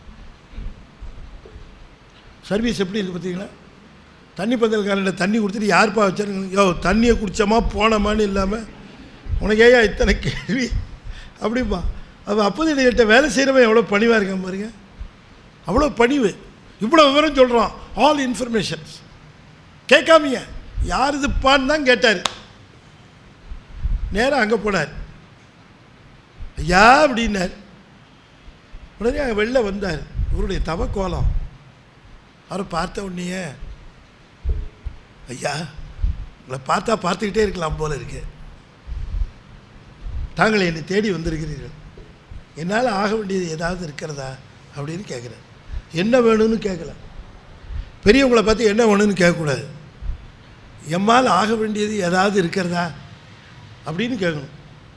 Speaker 8: சர்வீஸ் எப்படி இருக்குது பார்த்தீங்களா தண்ணி பந்தல்காரன்ட்ட தண்ணி கொடுத்துட்டு யார்ப்பா வச்சாருங்க யோ தண்ணியை குடித்தோமா போனோமான்னு இல்லாமல் உனக்கு ஏயா இத்தனை கேள்வி அப்படிப்பா அவள் அப்போதையிட்ட வேலை செய்கிறவன் எவ்வளோ பணிவாக இருக்கான் பாருங்க அவ்வளோ பணிவு இவ்வளோ விவரம் சொல்கிறான் ஆல் இன்ஃபர்மேஷன்ஸ் கேட்காமீங்க யார் இதுப்பான்னு தான் கேட்டார் நேராக அங்கே போனார் ஐயா அப்படின்னார் உடனே அங்கே வெளில வந்தார் இவருடைய தவக்கோலம் அவரை பார்த்த உடனேயே ஐயா உங்களை பார்த்தா பார்த்துக்கிட்டே இருக்கலாம் போல இருக்கு தாங்கள் என்னை தேடி வந்திருக்கிறீர்கள் என்னால் ஆக வேண்டியது ஏதாவது இருக்கிறதா அப்படின்னு கேட்குறேன் என்ன வேணும்னு கேட்கல பெரியவங்களை பார்த்து என்ன வேணும்னு கேட்கக்கூடாது எம்மால் ஆக வேண்டியது ஏதாவது இருக்கிறதா அப்படின்னு கேட்கணும்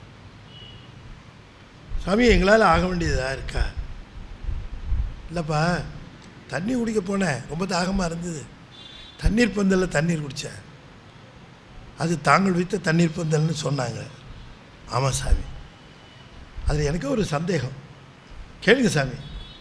Speaker 8: சாமி எங்களால் ஆக வேண்டியதா இருக்கா இல்லைப்பா தண்ணி குடிக்க போனேன் ரொம்ப தாகமாக இருந்தது தண்ணீர் பந்தலில் தண்ணீர் குடித்தேன் அது தாங்கள் வைத்த தண்ணீர் பந்தல்னு சொன்னாங்க ஆமாம் சாமி அதில் எனக்கு ஒரு சந்தேகம் கேளுங்க சாமி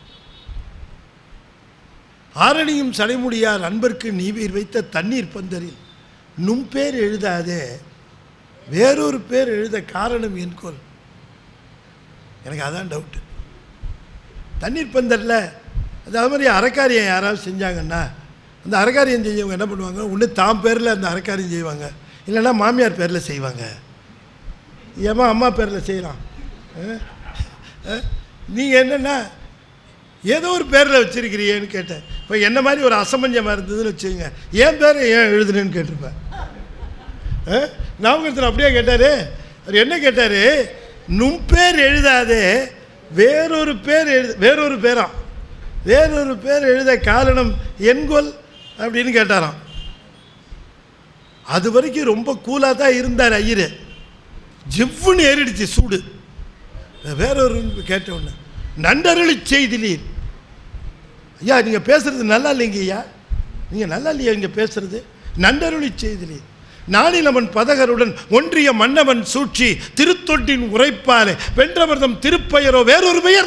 Speaker 8: ஆரணியும் சடைமுடியார் அன்பர்க்கு நீவீர் வைத்த தண்ணீர் பந்தரில் நும் பேர் எழுதாதே வேறொரு பேர் எழுத காரணம் என்கொள் எனக்கு அதான் டவுட்டு தண்ணீர் பந்தரில் அது மாதிரி அறக்காரியம் யாராவது செஞ்சாங்கன்னா அந்த அறக்காரியம் செஞ்சவங்க என்ன பண்ணுவாங்க ஒன்று தாம் பேரில் அந்த அறக்காரியம் செய்வாங்க இல்லைன்னா மாமியார் பேரில் செய்வாங்க ஏமா அம்மா பேரில் செய்யலாம் நீங்கள் என்னென்னா ஏதோ ஒரு பேரில் வச்சுருக்கிறியேன்னு கேட்டேன் இப்போ என்ன மாதிரி ஒரு அசமஞ்சமாக இருந்ததுன்னு வச்சுக்கோங்க ஏன் பேரை ஏன் எழுதுனேன்னு கேட்டிருப்பேன் நாமக்கத்தில் அப்படியே கேட்டார் அவர் என்ன கேட்டார் நும் பேர் எழுதாதே வேறொரு பேர் எழுது வேறொரு பேரா வேறொரு பேர் எழுத காரணம் என்கொல் அப்படின்னு கேட்டாராம் அது வரைக்கும் ரொம்ப கூலாக தான் இருந்தார் ஐயர் ஜிவ்வுன்னு ஏறிடுச்சு சூடு வேறொரு கேட்ட ஒன்று நண்டருளி செய்திலீர் ஐயா நீங்கள் பேசுகிறது நல்லா இல்லைங்க ஐயா நீங்கள் நல்லா இல்லையா இங்கே பேசுகிறது நண்டருளி செய்திலீர் நானிலவன் பதகருடன் ஒன்றிய மன்னவன் சூழ்ச்சி திருத்தொண்டின் உரைப்பாலே வென்றவர்தம் திருப்பெயரோ வேறொரு பெயர்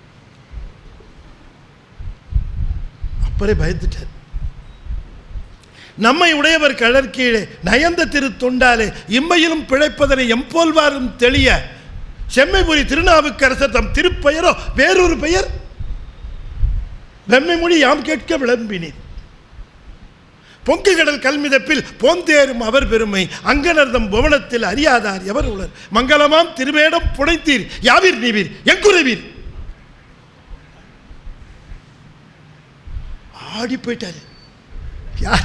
Speaker 8: அப்பரே பயந்துட்டார் நம்மை உடையவர் கடற்கீழே நயந்த திரு தொண்டாலே இம்மையிலும் பிழைப்பதனை எம்போல்வாரும் தெளிய செம்மைபுரி திருநாவுக்கரசர் தம் திருப்பெயரோ வேறொரு பெயர் வெம்மை மொழி யாம் கேட்க விளம்பினீர் பொங்கு கடல் கல்மிதப்பில் போந்தேறும் அவர் பெருமை அங்கனர்தம் புவனத்தில் அறியாதார் எவர் உளர் மங்களமாம் திருவேடம் புடைத்தீர் யாவீர் நீவீர் எங்குறைவீர் ஆடி போயிட்டாரு யார்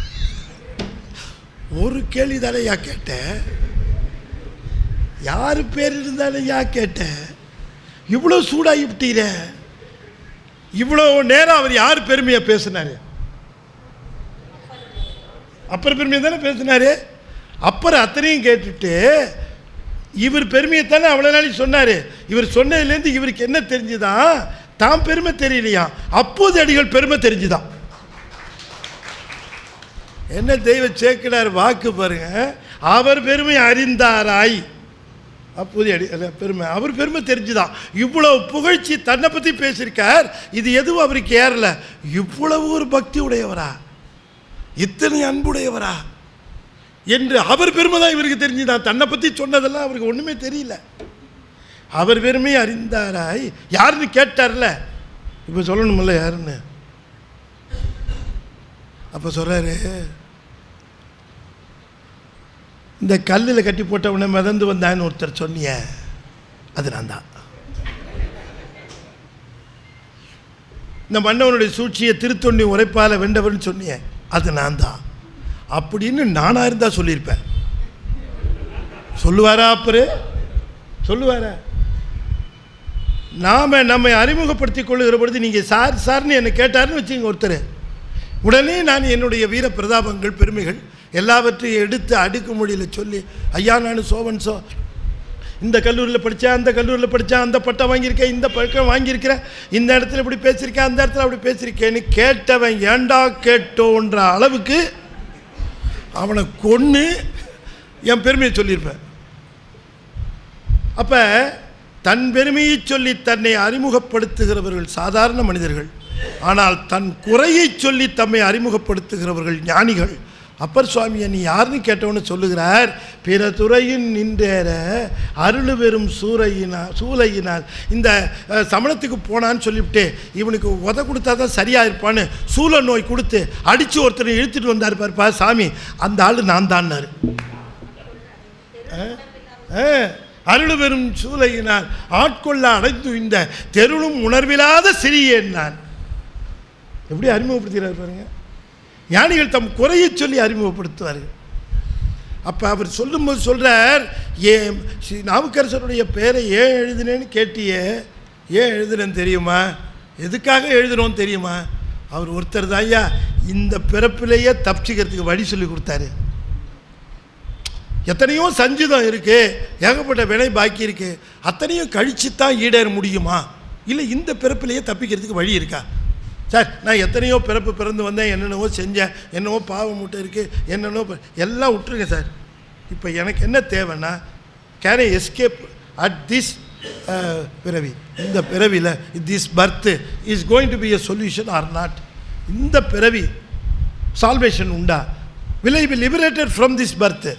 Speaker 8: ஒரு கேள்வி தானே யா கேட்டேன் யார் பேர் இருந்தாலும் யா கேட்டேன் இவ்வளோ சூடாகி விட்டீர இவ்வளோ நேரம் அவர் யார் பெருமையை பேசினாரு அப்புறம் பெருமையை தானே பேசினாரு அப்புறம் அத்தனையும் கேட்டுட்டு இவர் பெருமையை தானே அவ்வளோ நாளைக்கு சொன்னார் இவர் சொன்னதுலேருந்து இவருக்கு என்ன தெரிஞ்சுதான் தான் பெருமை தெரியலையா அப்போது அடிகள் பெருமை தெரிஞ்சுதான் என்ன தெய்வ சேக்கிடார் வாக்கு பாருங்க அவர் பெருமை அறிந்தாராய் அப்போது அடி அல்ல, பெருமை அவர் பெருமை தெரிஞ்சுதான் இவ்வளவு புகழ்ச்சி தன்னை பற்றி பேசியிருக்கார் இது எதுவும் அவருக்கு ஏறல இவ்வளவு ஒரு பக்தி உடையவரா இத்தனை அன்புடையவரா என்று அவர் பெருமை தான் இவருக்கு தெரிஞ்சுதான் தன்னை பற்றி சொன்னதெல்லாம் அவருக்கு ஒன்றுமே தெரியல அவர் பெருமை அறிந்தாராய் யாருன்னு கேட்டார்ல இப்போ சொல்லணுமில்ல யாருன்னு அப்போ சொல்கிறாரு இந்த கல்லில் கட்டி போட்டவனை மிதந்து வந்தான்னு ஒருத்தர் சொன்னிய அது நான் தான் இந்த மன்னவனுடைய சூழ்ச்சியை திருத்தொண்டி உரைப்பால வெண்டவன் சொன்னிய அது நான் தான் அப்படின்னு நானாக இருந்தால் சொல்லியிருப்பேன் சொல்லுவாரா அப்பரு சொல்லுவாரா நாம் நம்மை அறிமுகப்படுத்திக் கொள்ளுகிற பொழுது நீங்கள் சார் சார்னு என்னை கேட்டார்னு வச்சுங்க ஒருத்தர் உடனே நான் என்னுடைய வீர பிரதாபங்கள் பெருமைகள் எல்லாவற்றையும் எடுத்து அடுக்குமொழியில் சொல்லி ஐயா நான் சோவன் சோ இந்த கல்லூரியில் படித்தேன் அந்த கல்லூரியில் படித்தேன் அந்த பட்டம் வாங்கியிருக்கேன் இந்த பட்டம் வாங்கியிருக்கிறேன் இந்த இடத்துல இப்படி பேசியிருக்கேன் அந்த இடத்துல அப்படி பேசியிருக்கேன்னு கேட்டவன் ஏண்டா கேட்டோன்ற அளவுக்கு அவனை கொன்று என் பெருமையை சொல்லியிருப்பேன் அப்போ தன் பெருமையை சொல்லி தன்னை அறிமுகப்படுத்துகிறவர்கள் சாதாரண மனிதர்கள் ஆனால் தன் குறையை சொல்லி தம்மை அறிமுகப்படுத்துகிறவர்கள் ஞானிகள் அப்பர் சுவாமியை நீ யாருன்னு கேட்டவன்னு சொல்லுகிறார் பிற துறையின் நின்றேற அருள் பெறும் சூறையினால் சூளையினால் இந்த அஹ், சமணத்துக்கு போனான்னு சொல்லிவிட்டு இவனுக்கு உத கொடுத்தா தான் சரியாக இருப்பான்னு சூளை நோய் கொடுத்து அடித்து ஒருத்தரை இழுத்துட்டு வந்தார் பாருப்பா சாமி அந்த ஆள் நான் தான்னாரு அருள் பெறும் சூளையினால் ஆட்கொள்ள அடைந்து இந்த தெருளும் உணர்வில்லாத சிறியேன் நான் எப்படி அறிமுகப்படுத்துகிறார் பாருங்க ஞானிகள் தம் குறையை சொல்லி அறிமுகப்படுத்துவார்கள் அப்போ அவர் சொல்லும்போது சொல்கிறார் ஏன் ஸ்ரீ நாவுக்கரசருடைய பேரை ஏன் எழுதினேன்னு கேட்டியே ஏன் எழுதுனேன்னு தெரியுமா எதுக்காக எழுதுனோன்னு தெரியுமா அவர் ஒருத்தர் தான் ஐயா இந்த பிறப்பிலேயே தப்பிச்சுக்கிறதுக்கு வழி சொல்லி கொடுத்தாரு எத்தனையோ சஞ்சிதம் இருக்குது ஏகப்பட்ட வினை பாக்கி இருக்குது அத்தனையும் கழிச்சு தான் ஈடேற முடியுமா இல்லை இந்த பிறப்பிலேயே தப்பிக்கிறதுக்கு வழி இருக்கா சார் நான் எத்தனையோ பிறப்பு பிறந்து வந்தேன் என்னென்னவோ செஞ்சேன் என்னவோ பாவம் மூட்டை இருக்குது என்னென்னவோ ப- எல்லாம் விட்டுருங்க சார் இப்போ எனக்கு என்ன தேவைன்னா can I escape at this பிறவி இந்த பிறவியில் this birth is going to be a solution or not இந்த பிறவி சால்வேஷன் உண்டா will I be liberated from this birth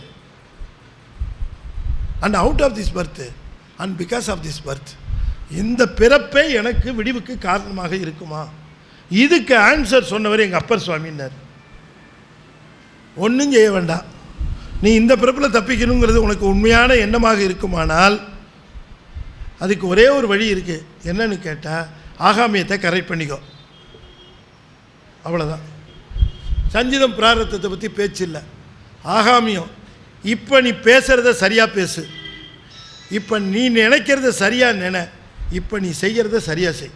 Speaker 8: and out of this birth and because of this birth இந்த பிறப்பே எனக்கு விடிவுக்கு காரணமாக இருக்குமா இதுக்கு ஆன்சர் சொன்னவர் எங்கள் அப்பர் சுவாமின்னார் ஒன்றும் செய்ய வேண்டாம் நீ இந்த பிறப்பில் தப்பிக்கணுங்கிறது உனக்கு உண்மையான எண்ணமாக இருக்குமானால் அதுக்கு ஒரே ஒரு வழி இருக்குது என்னன்னு கேட்டால் ஆகாமியத்தை கரெக்ட் பண்ணிக்கோ அவ்வளோதான் சஞ்சிதம் பிராரத்தத்தை பற்றி பேச்சு இல்லை ஆகாமியம் இப்போ நீ பேசுகிறத சரியாக பேசு இப்போ நீ நினைக்கிறத சரியாக நினை இப்போ நீ செய்கிறத சரியாக செய்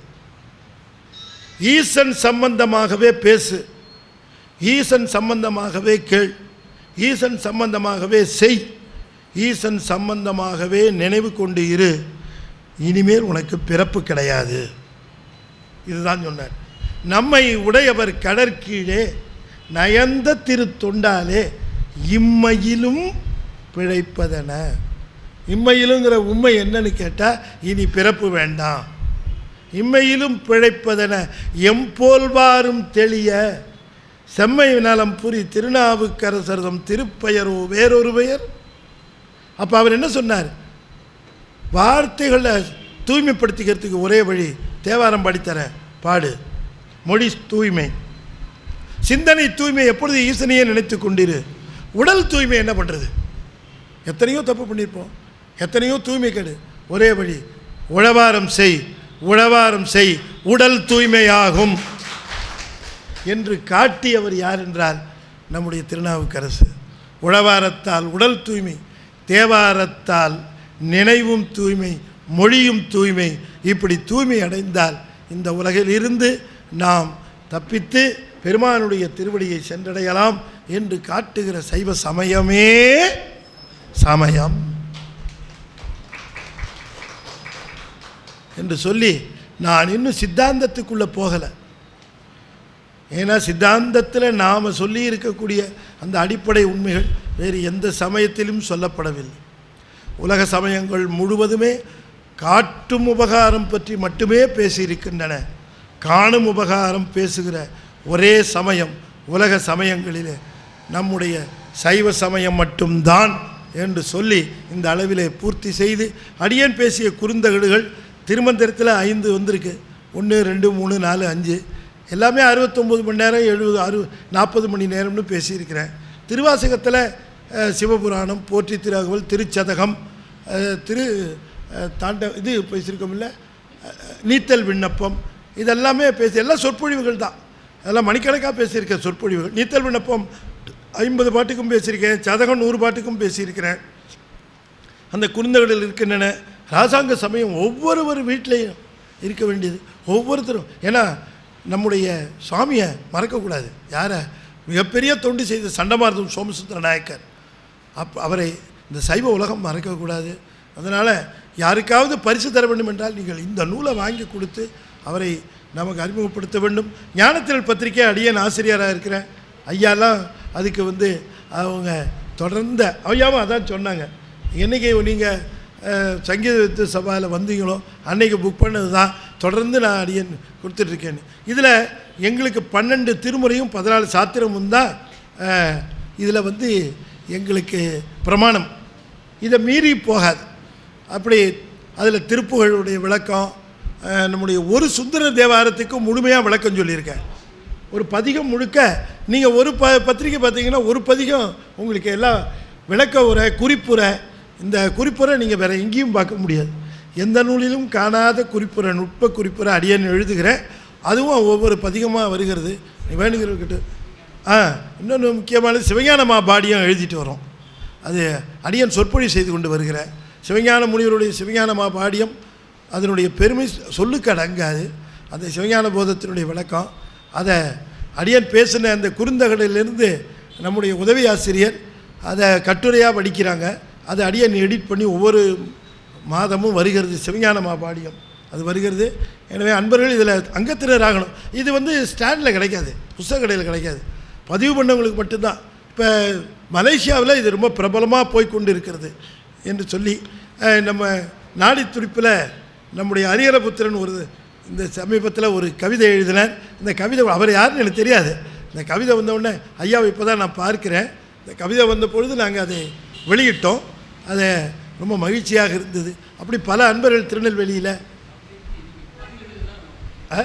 Speaker 8: ஈசன் சம்பந்தமாகவே பேசு ஈசன் சம்பந்தமாகவே கேள் ஈசன் சம்பந்தமாகவே செய் ஈசன் சம்பந்தமாகவே நினைவு கொண்டு இரு இனிமேல் உனக்கு பிறப்பு கிடையாது இதுதான் சொன்னார் நம்மை உடையவர் கடற்கீழே நயந்த திரு தொண்டாலே இம்மையிலும் பிழைப்பதென இம்மையிலுங்கிற உண்மை என்னன்னு கேட்டால் இனி பிறப்பு வேண்டாம் இம்மையிலும் பிழைப்பதென எம்போல்வாரும் தெளிய செம்மை நலம் புரி திருநாவுக்கரசர்தம் திருப்பெயரோ வேறொரு பெயர் அப்போ அவர் என்ன சொன்னார் வார்த்தைகளை தூய்மைப்படுத்திக்கிறதுக்கு ஒரே வழி தேவாரம் படித்தரேன் பாடு மொழி தூய்மை சிந்தனை தூய்மை எப்பொழுது ஈசனையே நினைத்து கொண்டிரு உடல் தூய்மை என்ன பண்ணுறது எத்தனையோ தப்பு பண்ணியிருப்போம் எத்தனையோ தூய்மை கெடு ஒரே வழி உழவாரம் செய் உழவாரம் செய் உடல் தூய்மையாகும் என்று காட்டியவர் யார் என்றால் நம்முடைய திருநாவுக்கரசு உழவாரத்தால் உடல் தூய்மை தேவாரத்தால் நினைவும் தூய்மை மொழியும் தூய்மை இப்படி தூய்மை அடைந்தால் இந்த உலகில் இருந்து நாம் தப்பித்து பெருமானுடைய திருவடியை சென்றடையலாம் என்று காட்டுகிற சைவ சமயமே சமயம் என்று சொல்லி நான் இன்னும் சித்தாந்தத்துக்குள்ளே போகலை ஏன்னா சித்தாந்தத்தில் நாம் சொல்லி இருக்கக்கூடிய அந்த அடிப்படை உண்மைகள் வேறு எந்த சமயத்திலும் சொல்லப்படவில்லை உலக சமயங்கள் முழுவதுமே காட்டும் உபகாரம் பற்றி மட்டுமே பேசியிருக்கின்றன காணும் உபகாரம் பேசுகிற ஒரே சமயம் உலக சமயங்களிலே நம்முடைய சைவ சமயம் மட்டும்தான் என்று சொல்லி இந்த அளவிலே பூர்த்தி செய்து அடியேன் பேசிய குறுந்தகடுகள் திருமந்திரத்தில் ஐந்து வந்திருக்கு ஒன்று ரெண்டு மூணு நாலு அஞ்சு எல்லாமே அறுபத்தொம்போது மணி நேரம் எழுபது அறு நாற்பது மணி நேரம்னு பேசியிருக்கிறேன் திருவாசகத்தில் அஹ், சிவபுராணம் போற்றி திருஅகவல் திருச்சதகம் அஹ், திரு அஹ், தாண்ட இது பேசியிருக்கோம்ல அஹ், நீத்தல் விண்ணப்பம் இதெல்லாமே பேசி எல்லாம் சொற்பொழிவுகள் தான் அதெல்லாம் மணிக்கணக்காக பேசியிருக்கேன் சொற்பொழிவுகள் நீத்தல் விண்ணப்பம் ஐம்பது பாட்டுக்கும் பேசியிருக்கேன் சதகம் நூறு பாட்டுக்கும் பேசியிருக்கிறேன் அந்த குறுந்தகடில் இருக்கின்றன ராசாங்க சமயம் ஒவ்வொருவர் வீட்டிலையும் இருக்க வேண்டியது ஒவ்வொருத்தரும் ஏன்னா நம்முடைய சுவாமியை மறக்கக்கூடாது யாரை மிகப்பெரிய தொண்டு செய்த சண்டமாரதம் சோமசுந்தர நாயக்கர் அப் அவரை இந்த சைவ உலகம் மறக்கக்கூடாது அதனால் யாருக்காவது பரிசு தர வேண்டும் என்றால் நீங்கள் இந்த நூலை வாங்கி கொடுத்து அவரை நமக்கு அறிமுகப்படுத்த வேண்டும் ஞானத்திரள் பத்திரிக்கை அடியேன் ஆசிரியராக இருக்கிறேன் ஐயாலாம் அதுக்கு வந்து அவங்க தொடர்ந்த ஐயாவும் அதான் சொன்னாங்க என்றைக்கு நீங்கள் சங்கீத சபாவில் வந்தீங்களோ அன்னைக்கு புக் பண்ணது தான் தொடர்ந்து நான் அடியேன் கொடுத்துட்ருக்கேன் இதில் எங்களுக்கு பன்னெண்டு திருமுறையும் பதினாலு சாத்திரமும் தான் இதில் வந்து எங்களுக்கு பிரமாணம் இதை மீறி போகாது அப்படி அதில் திருப்புகழுடைய விளக்கம் அஹ், நம்முடைய ஒரு சுந்தர தேவாரத்துக்கு முழுமையாக விளக்கம் சொல்லியிருக்கேன் ஒரு பதிகம் முழுக்க நீங்கள் ஒரு ப பத்திரிக்கை பார்த்தீங்கன்னா ஒரு பதிகம் உங்களுக்கு எல்லாம் விளக்க உரை குறிப்புரை இந்த குறிப்புரை நீங்கள் வேறு எங்கேயும் பார்க்க முடியாது எந்த நூலிலும் காணாத குறிப்புரை நுட்ப குறிப்புரை அடியேன் எழுதுகிறேன் அதுவும் ஒவ்வொரு பதிகமாக வருகிறது நீ வேணுங்கிறவர்கிட்ட ஆ இன்னொன்று முக்கியமான சிவஞானமா பாடியும் எழுதிட்டு வரோம் அது அடியன் சொற்பொழி செய்து கொண்டு வருகிறேன் சிவஞான முனிவருடைய சிவஞானமா பாடியம் அதனுடைய பெருமை சொல்லுக்கு அடங்காது அந்த சிவஞான போதத்தினுடைய விளக்கம் அதை அடியன் பேசின அந்த குறுந்தகடிலிருந்து நம்முடைய உதவி ஆசிரியர் அதை கட்டுரையாக படிக்கிறாங்க அதை அடியன் எடிட் பண்ணி ஒவ்வொரு மாதமும் வருகிறது சிவஞானமா பாடியம் அது வருகிறது எனவே அன்பர்கள் இதில் அங்கத்தினர் ஆகணும் இது வந்து ஸ்டாண்டில் கிடைக்காது புஸ்தக கடையில் கிடைக்காது பதிவு பண்ணவங்களுக்கு மட்டும்தான் இப்போ மலேசியாவில் இது ரொம்ப பிரபலமாக போய் கொண்டு இருக்கிறது என்று சொல்லி அஹ், நம்ம நாடி துடிப்பில் நம்முடைய அரியரபுத்திரன் ஒரு இந்த சமீபத்தில் ஒரு கவிதை எழுதினார் இந்த கவிதை அவர் யாருன்னு எனக்கு தெரியாது இந்த கவிதை வந்த உடனே ஐயாவை இப்போ தான் நான் பார்க்கிறேன் இந்த கவிதை வந்த பொழுது நாங்கள் அதை வெளியிட்டோம் அதை ரொம்ப மகிழ்ச்சியாக இருந்தது அப்படி பல அன்பர்கள் திருநெல்வேலியில் ஆ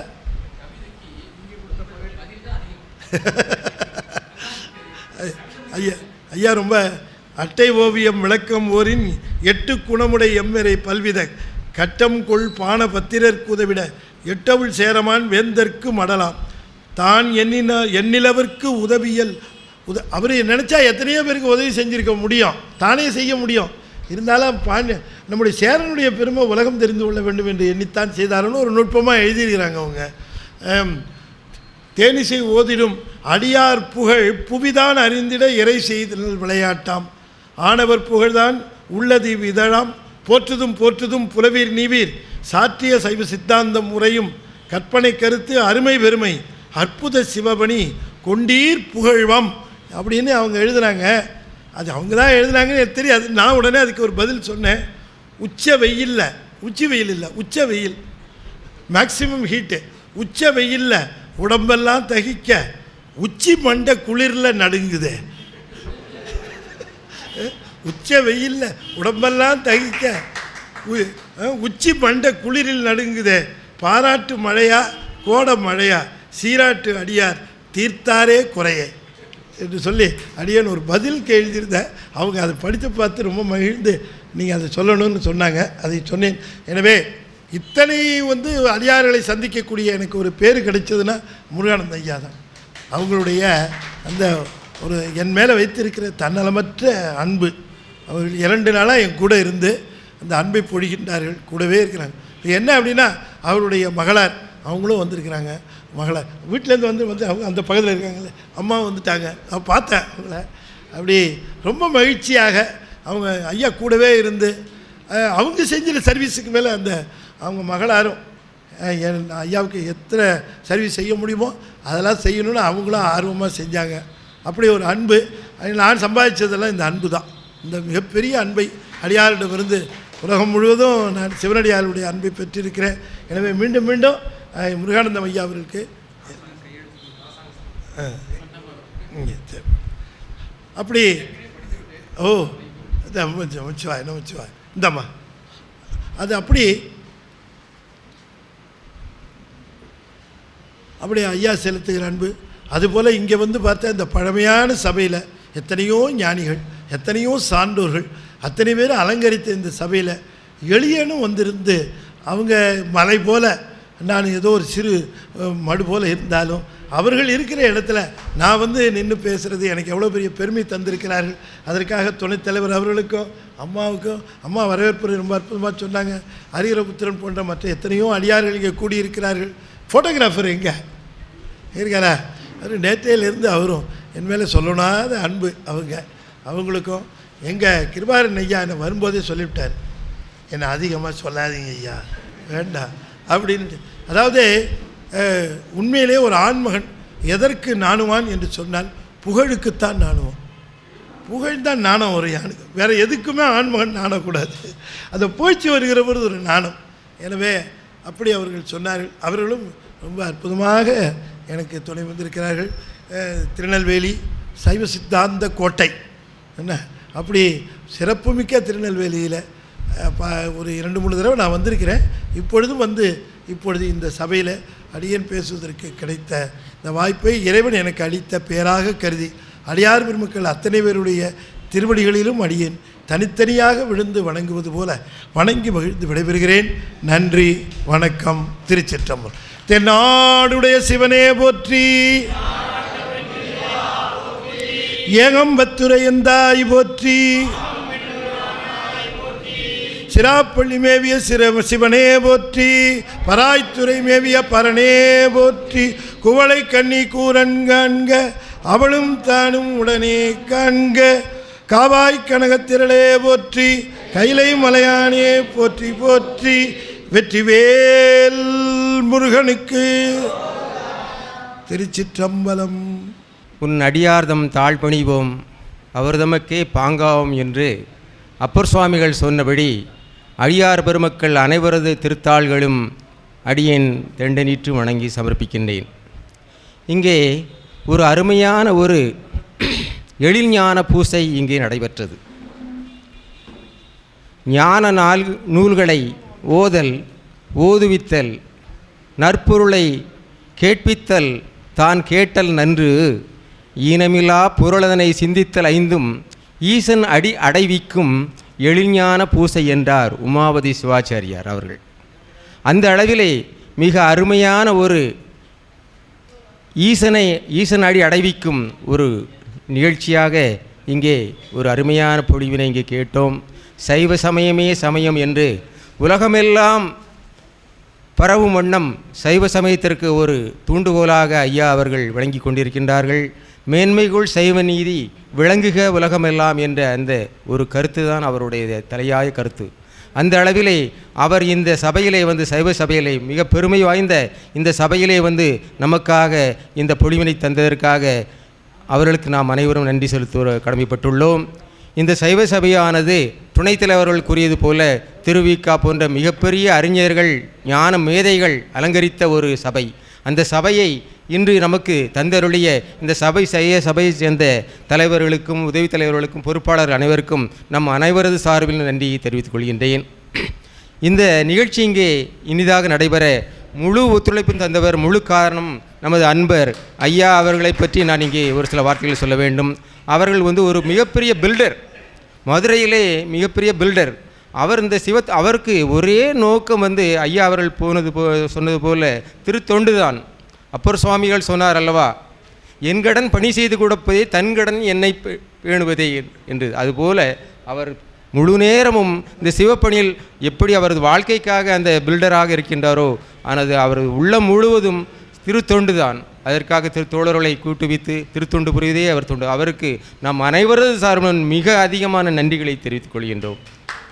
Speaker 8: ஐயா ஐயா ரொம்ப அட்டை ஓவியம் விளக்கம் ஓரின் எட்டு குணமுடை எம்மெரை பல்வித கட்டம் கொள் பான பத்திரர்க்கு உதவிட எட்டவுள் சேரமான் வேந்தற்கு மடலாம் தான் எண்ணின எண்ணிலவர்க்கு உதவியல் உத அவர் நினச்சா எத்தனையோ பேருக்கு உதவி செஞ்சிருக்க முடியும் தானே செய்ய முடியும் இருந்தாலும் பாண்டி நம்முடைய சேரனுடைய பெருமை உலகம் தெரிந்து கொள்ள வேண்டும் என்று எண்ணித்தான் செய்தாருன்னு ஒரு நுட்பமாக எழுதியிருக்கிறாங்க அவங்க ஆம், தேனிசை ஓதிடும் அடியார் புகழ் புவிதான் அறிந்திட இறை செய்தல் விளையாட்டாம் ஆனவர் புகழ்தான் உள்ளது இதழாம் போற்றுதும் போற்றுதும் புலவீர் நீவீர் சாற்றிய சைவ சித்தாந்தம் முறையும் கற்பனை கருத்து அருமை பெருமை அற்புத சிவபணி கொண்டீர் புகழ்வம் அப்படின்னு அவங்க எழுதுனாங்க அது அவங்க தான் எழுதுனாங்கன்னு எனக்கு தெரியாது நான் உடனே அதுக்கு ஒரு பதில் சொன்னேன் உச்ச வெயில்ல உச்சி வெயில் இல்லை உச்ச வெயில் மேக்சிமம் ஹீட்டு உச்ச வெயில்ல உடம்பெல்லாம் தகிக்க உச்சி மண்டை குளிரில் நடுங்குதே உச்ச வெயில்ல உடம்பெல்லாம் தகிக்க உ- அஹ், உச்சி மண்டை குளிரில் நடுங்குதே பாராட்டு மழையா கோட மழையா சீராட்டு அடியார் தீர்த்தாரே குறையே என்று சொல்லி அடியேன் ஒரு பதிலுக்கு எழுதியிருந்தேன் அவங்க அதை படித்து பார்த்து ரொம்ப மகிழ்ந்து நீங்கள் அதை சொல்லணும்னு சொன்னாங்க அதை சொன்னேன் எனவே இத்தனை வந்து அடியார்களை சந்திக்கக்கூடிய எனக்கு ஒரு பேர் கிடைச்சதுன்னா முருகானந்த ஐயா தான் அவங்களுடைய அந்த ஒரு என் மேலே வைத்திருக்கிற தன்னலமற்ற அன்பு அவர்கள் இரண்டு நாளாக என் கூட இருந்து அந்த அன்பை பொழிகின்றார்கள் கூடவே இருக்கிறாங்க இப்ப என்ன அப்படின்னா அவருடைய மகளார் அவங்களும் வந்திருக்கிறாங்க மகளார் வீட்டிலேருந்து வந்து வந்து அவங்க அந்த பக்கத்தில் இருக்காங்களே அம்மா வந்துட்டாங்க நான் பார்த்தேன் அவங்கள அப்படி ரொம்ப மகிழ்ச்சியாக அவங்க ஐயா கூடவே இருந்து அஹ், அவங்க செஞ்ச சர்வீஸுக்கு மேலே அந்த அவங்க மகளாரும் அஹ், என் ஐயாவுக்கு எத்தனை சர்வீஸ் செய்ய முடியுமோ அதெல்லாம் செய்யணும்னு அவங்களும் ஆர்வமாக செஞ்சாங்க அப்படி ஒரு அன்பு அது நான் சம்பாதிச்சதெல்லாம் இந்த அன்பு தான் இந்த மிகப்பெரிய அன்பை அடியாரிடமிருந்து உலகம் முழுவதும் நான் சிவனடியாருடைய அன்பை பெற்றிருக்கிறேன் எனவே மீண்டும் மீண்டும் அஹ், முருகானந்தம் ஐயா அவர்களுக்கு அஹ், இங்கே சரி. அப்படி ஓ நமச்சிவாய் நமச்சிவாய் இந்தாம்மா அது அப்படி அப்படி ஐயா செலுத்துகிற அன்பு அதுபோல் இங்கே வந்து பார்த்தா இந்த பழமையான சபையில் எத்தனையோ ஞானிகள் எத்தனையோ சான்றோர்கள் அத்தனை பேர் அலங்கரித்த இந்த சபையில் எளியனும் வந்திருந்து அவங்க மலை போல நான் ஏதோ ஒரு சிறு அஹ், மடு போல இருந்தாலும் அவர்கள் இருக்கிற இடத்துல நான் வந்து நின்று பேசுகிறது எனக்கு எவ்வளோ பெரிய பெருமை தந்திருக்கிறார்கள் அதற்காக துணைத் தலைவர் அவர்களுக்கும் அம்மாவுக்கும் அம்மா வரவேற்பு ரொம்ப அற்புதமாக சொன்னாங்க அரியரபுத்திரன் போன்ற மற்ற எத்தனையோ அடியார்கள் இங்கே கூடியிருக்கிறார்கள் ஃபோட்டோகிராஃபர் எங்கே இருக்காரா அது நேற்றையிலேருந்து அவரும் என் மேலே சொல்லணாத அன்பு அவங்க அவங்களுக்கும் எங்கள் கிருபாரன் ஐயா என்னை வரும்போதே சொல்லிவிட்டார் என்னை அதிகமாக சொல்லாதீங்க ஐயா வேண்டாம் அப்படின்ட்டு அதாவது அஹ், உண்மையிலே ஒரு ஆண்மகன் எதற்கு நாணுவான் என்று சொன்னால் புகழுக்குத்தான் நாணுவான் புகழ் தான் நாணம் ஒரு யானுக்கு வேறு எதுக்குமே ஆண்மகன் நாணக்கூடாது அதை போய்ச்சி வருகிற பொழுது ஒரு நாணம் எனவே அப்படி அவர்கள் சொன்னார்கள் அவர்களும் ரொம்ப அற்புதமாக எனக்கு துணை வந்திருக்கிறார்கள் அஹ், திருநெல்வேலி சைவ சித்தாந்த கோட்டை என்ன அப்படி சிறப்புமிக்க திருநெல்வேலியில் அஹ், ப- ஒரு இரண்டு மூணு தடவை நான் வந்திருக்கிறேன் இப்பொழுதும் வந்து இப்பொழுது இந்த சபையில் அடியேன் பேசுவதற்கு கிடைத்த இந்த வாய்ப்பை இறைவன் எனக்கு அளித்த பேராக கருதி அடியார் பெருமக்கள் அத்தனை பேருடைய திருவடிகளிலும் அடியேன் தனித்தனியாக விழுந்து வணங்குவது போல வணங்கி மகிழ்ந்து விடைபெறுகிறேன் நன்றி வணக்கம் திருச்சிற்றம்பலம் தென்னாடுடைய சிவனே போற்றி ஏகம்பத்துரையந்தாய் போற்றி சிராப்பள்ளி மேவிய சிற சிவனே போற்றி பராய்த்துறை மேவிய பரனே போற்றி குவளை கண்ணி கூரன் காண்க அவளும் தானும் உடனே காண்க காவாய் கனகத்திரளே போற்றி கைலை மலையானே போற்றி போற்றி வெற்றிவேல் முருகனுக்கு திருச்சிற்றம்பலம்
Speaker 4: உன் அடியார்தம் தாழ்பணிவோம் அவர்தமக்கே பாங்காவோம் என்று அப்பர் சுவாமிகள் சொன்னபடி அடியார் பெருமக்கள் அனைவரது திருத்தாள்களும் அடியேன் தெண்டனிற்று வணங்கி சமர்ப்பிக்கின்றேன் இங்கே ஒரு அருமையான ஒரு எழில்ஞான பூசை இங்கே நடைபெற்றது ஞான நாள் நூல்களை ஓதல் ஓதுவித்தல் நற்பொருளை கேட்பித்தல் தான் கேட்டல் நன்று ஈனமில்லா பொருளதனை சிந்தித்தல் ஐந்தும் ஈசன் அடி அடைவிக்கும் எழில்ஞான பூசை என்றார் உமாபதி சிவாச்சாரியார் அவர்கள் அந்த அளவிலே மிக அருமையான ஒரு ஈசனை ஈசன் அடி அடைவிக்கும் ஒரு நிகழ்ச்சியாக இங்கே ஒரு அருமையான பொழிவினை இங்கே கேட்டோம் சைவ சமயமே சமயம் என்று உலகமெல்லாம் பரவும் வண்ணம் சைவ சமயத்திற்கு ஒரு தூண்டுகோலாக ஐயா அவர்கள் வழங்கி கொண்டிருக்கின்றார்கள் மேன்மைகுள் சைவ நீதி விளங்குக உலகமெல்லாம் என்ற அந்த ஒரு கருத்து தான் அவருடைய தலையாய கருத்து அந்த அளவிலே அவர் இந்த சபையிலே வந்து சைவ சபையிலே மிக பெருமை வாய்ந்த இந்த சபையிலே வந்து நமக்காக இந்த பொழிவினை தந்ததற்காக அவர்களுக்கு நாம் அனைவரும் நன்றி செலுத்த கடமைப்பட்டுள்ளோம் இந்த சைவ சபையானது துணைத் தலைவர்கள் கூறியது போல திருவிக்கா போன்ற மிகப்பெரிய அறிஞர்கள் ஞான மேதைகள் அலங்கரித்த ஒரு சபை அந்த சபையை இன்று நமக்கு தந்தருளிய இந்த சபை செய்ய சபையை சேர்ந்த தலைவர்களுக்கும் உதவித் தலைவர்களுக்கும் பொறுப்பாளர் அனைவருக்கும் நம் அனைவரது சார்பில் நன்றியை தெரிவித்துக் கொள்கின்றேன் இந்த நிகழ்ச்சி இங்கே இனிதாக நடைபெற முழு ஒத்துழைப்பும் தந்தவர் முழு காரணம் நமது அன்பர் ஐயா அவர்களை பற்றி நான் இங்கே ஒரு சில வார்த்தைகள் சொல்ல வேண்டும் அவர்கள் வந்து ஒரு மிகப்பெரிய பில்டர் மதுரையிலே மிகப்பெரிய பில்டர் அவர் இந்த சிவ அவருக்கு ஒரே நோக்கம் வந்து ஐயா அவர்கள் போனது போ சொன்னது போல திருத்தொண்டு தான் அப்பர் சுவாமிகள் சொன்னார் அல்லவா என் கடன் பணி செய்து கொடுப்பதே தன் கடன் என்னை பே- பேணுவதே என்று அதுபோல அவர் முழு நேரமும் இந்த சிவப்பணியில் எப்படி அவரது வாழ்க்கைக்காக அந்த பில்டராக இருக்கின்றாரோ ஆனது அவர் உள்ளம் முழுவதும் திருத்தொண்டு தான் அதற்காக திரு தோழர்களை கூட்டுவித்து திருத்தொண்டு புரிவதே அவர் தொண்டு அவருக்கு நாம் அனைவரது சார்பிலும் மிக அதிகமான நன்றிகளை தெரிவித்துக் கொள்கின்றோம்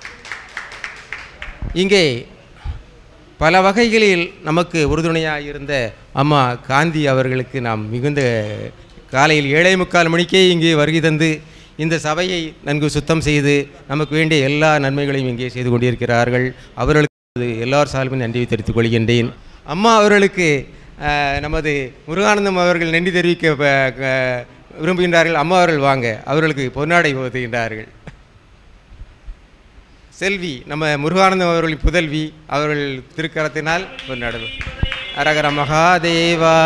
Speaker 4: இங்கே பல வகைகளில் நமக்கு உறுதுணையாக இருந்த அம்மா காந்தி அவர்களுக்கு நாம் மிகுந்த காலையில் ஏழே முக்கால் மணிக்கே இங்கே வருகை தந்து இந்த சபையை நன்கு சுத்தம் செய்து நமக்கு வேண்டிய எல்லா நன்மைகளையும் இங்கே செய்து கொண்டிருக்கிறார்கள் அவர்களுக்கு எல்லார் சார்பிலும் நன்றி தெரிவித்துக் கொள்கின்றேன் அம்மா அவர்களுக்கு அஹ், நமது முருகானந்தம் அவர்கள் நன்றி தெரிவிக்க ப- க- விரும்புகின்றார்கள் அம்மா அவர்கள் வாங்க அவர்களுக்கு பொன்னாடை போதுகின்றார்கள் செல்வி நம்ம முருகானந்தம் அவர்களின் புதல்வி அவர்கள் திருக்கரத்தினால் கொண்டாடுவோம் அரகர மகாதேவா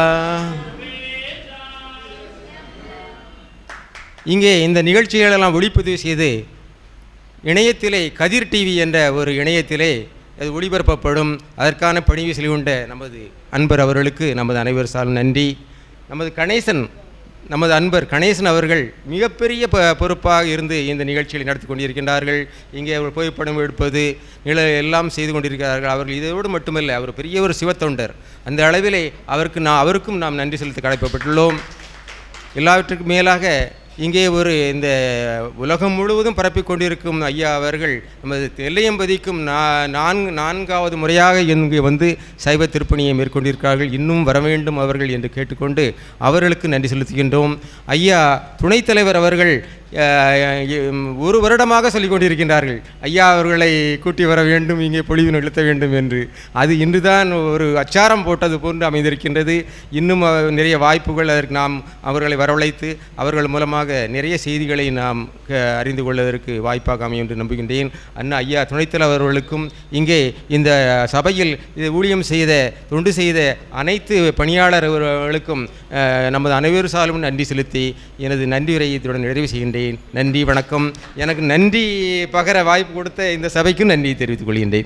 Speaker 4: இங்கே இந்த நிகழ்ச்சிகளெல்லாம் ஒளிப்பதிவு செய்து இணையத்திலே கதிர் டிவி என்ற ஒரு இணையத்திலே அது ஒளிபரப்பப்படும் அதற்கான பணிவு செல்கின்ற நமது அன்பர் அவர்களுக்கு நமது அனைவர் சார்பில் நன்றி நமது கணேசன் நமது அன்பர் கணேசன் அவர்கள் மிகப்பெரிய ப பொறுப்பாக இருந்து இந்த நிகழ்ச்சிகளை நடத்தி கொண்டிருக்கின்றார்கள் இங்கே அவர் புகைப்படம் எடுப்பது நில எல்லாம் செய்து கொண்டிருக்கிறார்கள் அவர்கள் இதோடு மட்டுமல்ல அவர் பெரிய ஒரு சிவத்தொண்டர் அந்த அளவிலே அவருக்கு நான் அவருக்கும் நாம் நன்றி செலுத்த கடமைப்பட்டுள்ளோம் எல்லாவற்றுக்கும் மேலாக இங்கே ஒரு இந்த உலகம் முழுவதும் பரப்பிக் கொண்டிருக்கும் ஐயா அவர்கள் நமது தெல்லையம்பதிக்கும் நா நான்கு நான்காவது முறையாக இங்கே வந்து சைவ திருப்பணியை மேற்கொண்டிருக்கிறார்கள் இன்னும் வர வேண்டும் அவர்கள் என்று கேட்டுக்கொண்டு அவர்களுக்கு நன்றி செலுத்துகின்றோம் ஐயா துணைத் தலைவர் அவர்கள் அஹ், எம், ஒரு வருடமாக சொல்லிக் கொண்டிருக்கின்றார்கள் ஐயா அவர்களை கூட்டி வர வேண்டும் இங்கே பொழிவு நிறுத்த வேண்டும் என்று அது இன்றுதான் ஒரு அச்சாரம் போட்டது போன்று அமைந்திருக்கின்றது இன்னும் அஹ், நிறைய வாய்ப்புகள் அதற்கு நாம் அவர்களை வரவழைத்து அவர்கள் மூலமாக நிறைய செய்திகளை நாம் க- அறிந்து கொள்வதற்கு வாய்ப்பாக அமையும் என்று நம்புகின்றேன் அண்ணா ஐயா துணைத் தலைவர் அவர்களுக்கும் இங்கே இந்த சபையில் இது ஊழியம் செய்த தொண்டு செய்த அனைத்து பணியாளர்களுக்கும் அஹ், நமது அனைவரும் சாலும் நன்றி செலுத்தி எனது நன்றி உரையை இத்துடன் நிறைவு செய்கின்றேன் நன்றி வணக்கம் எனக்கு நன்றி பகர வாய்ப்பு கொடுத்த இந்த சபைக்கும் நன்றி தெரிவித்துக் கொள்கின்றேன்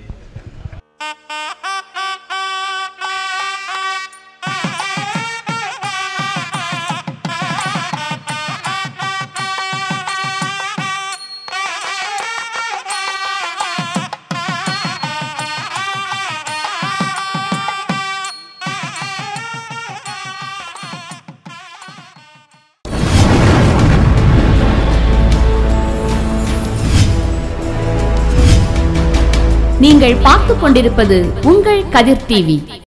Speaker 1: நீங்கள் பார்த்துக் கொண்டிருப்பது உங்கள் கதிர் டிவி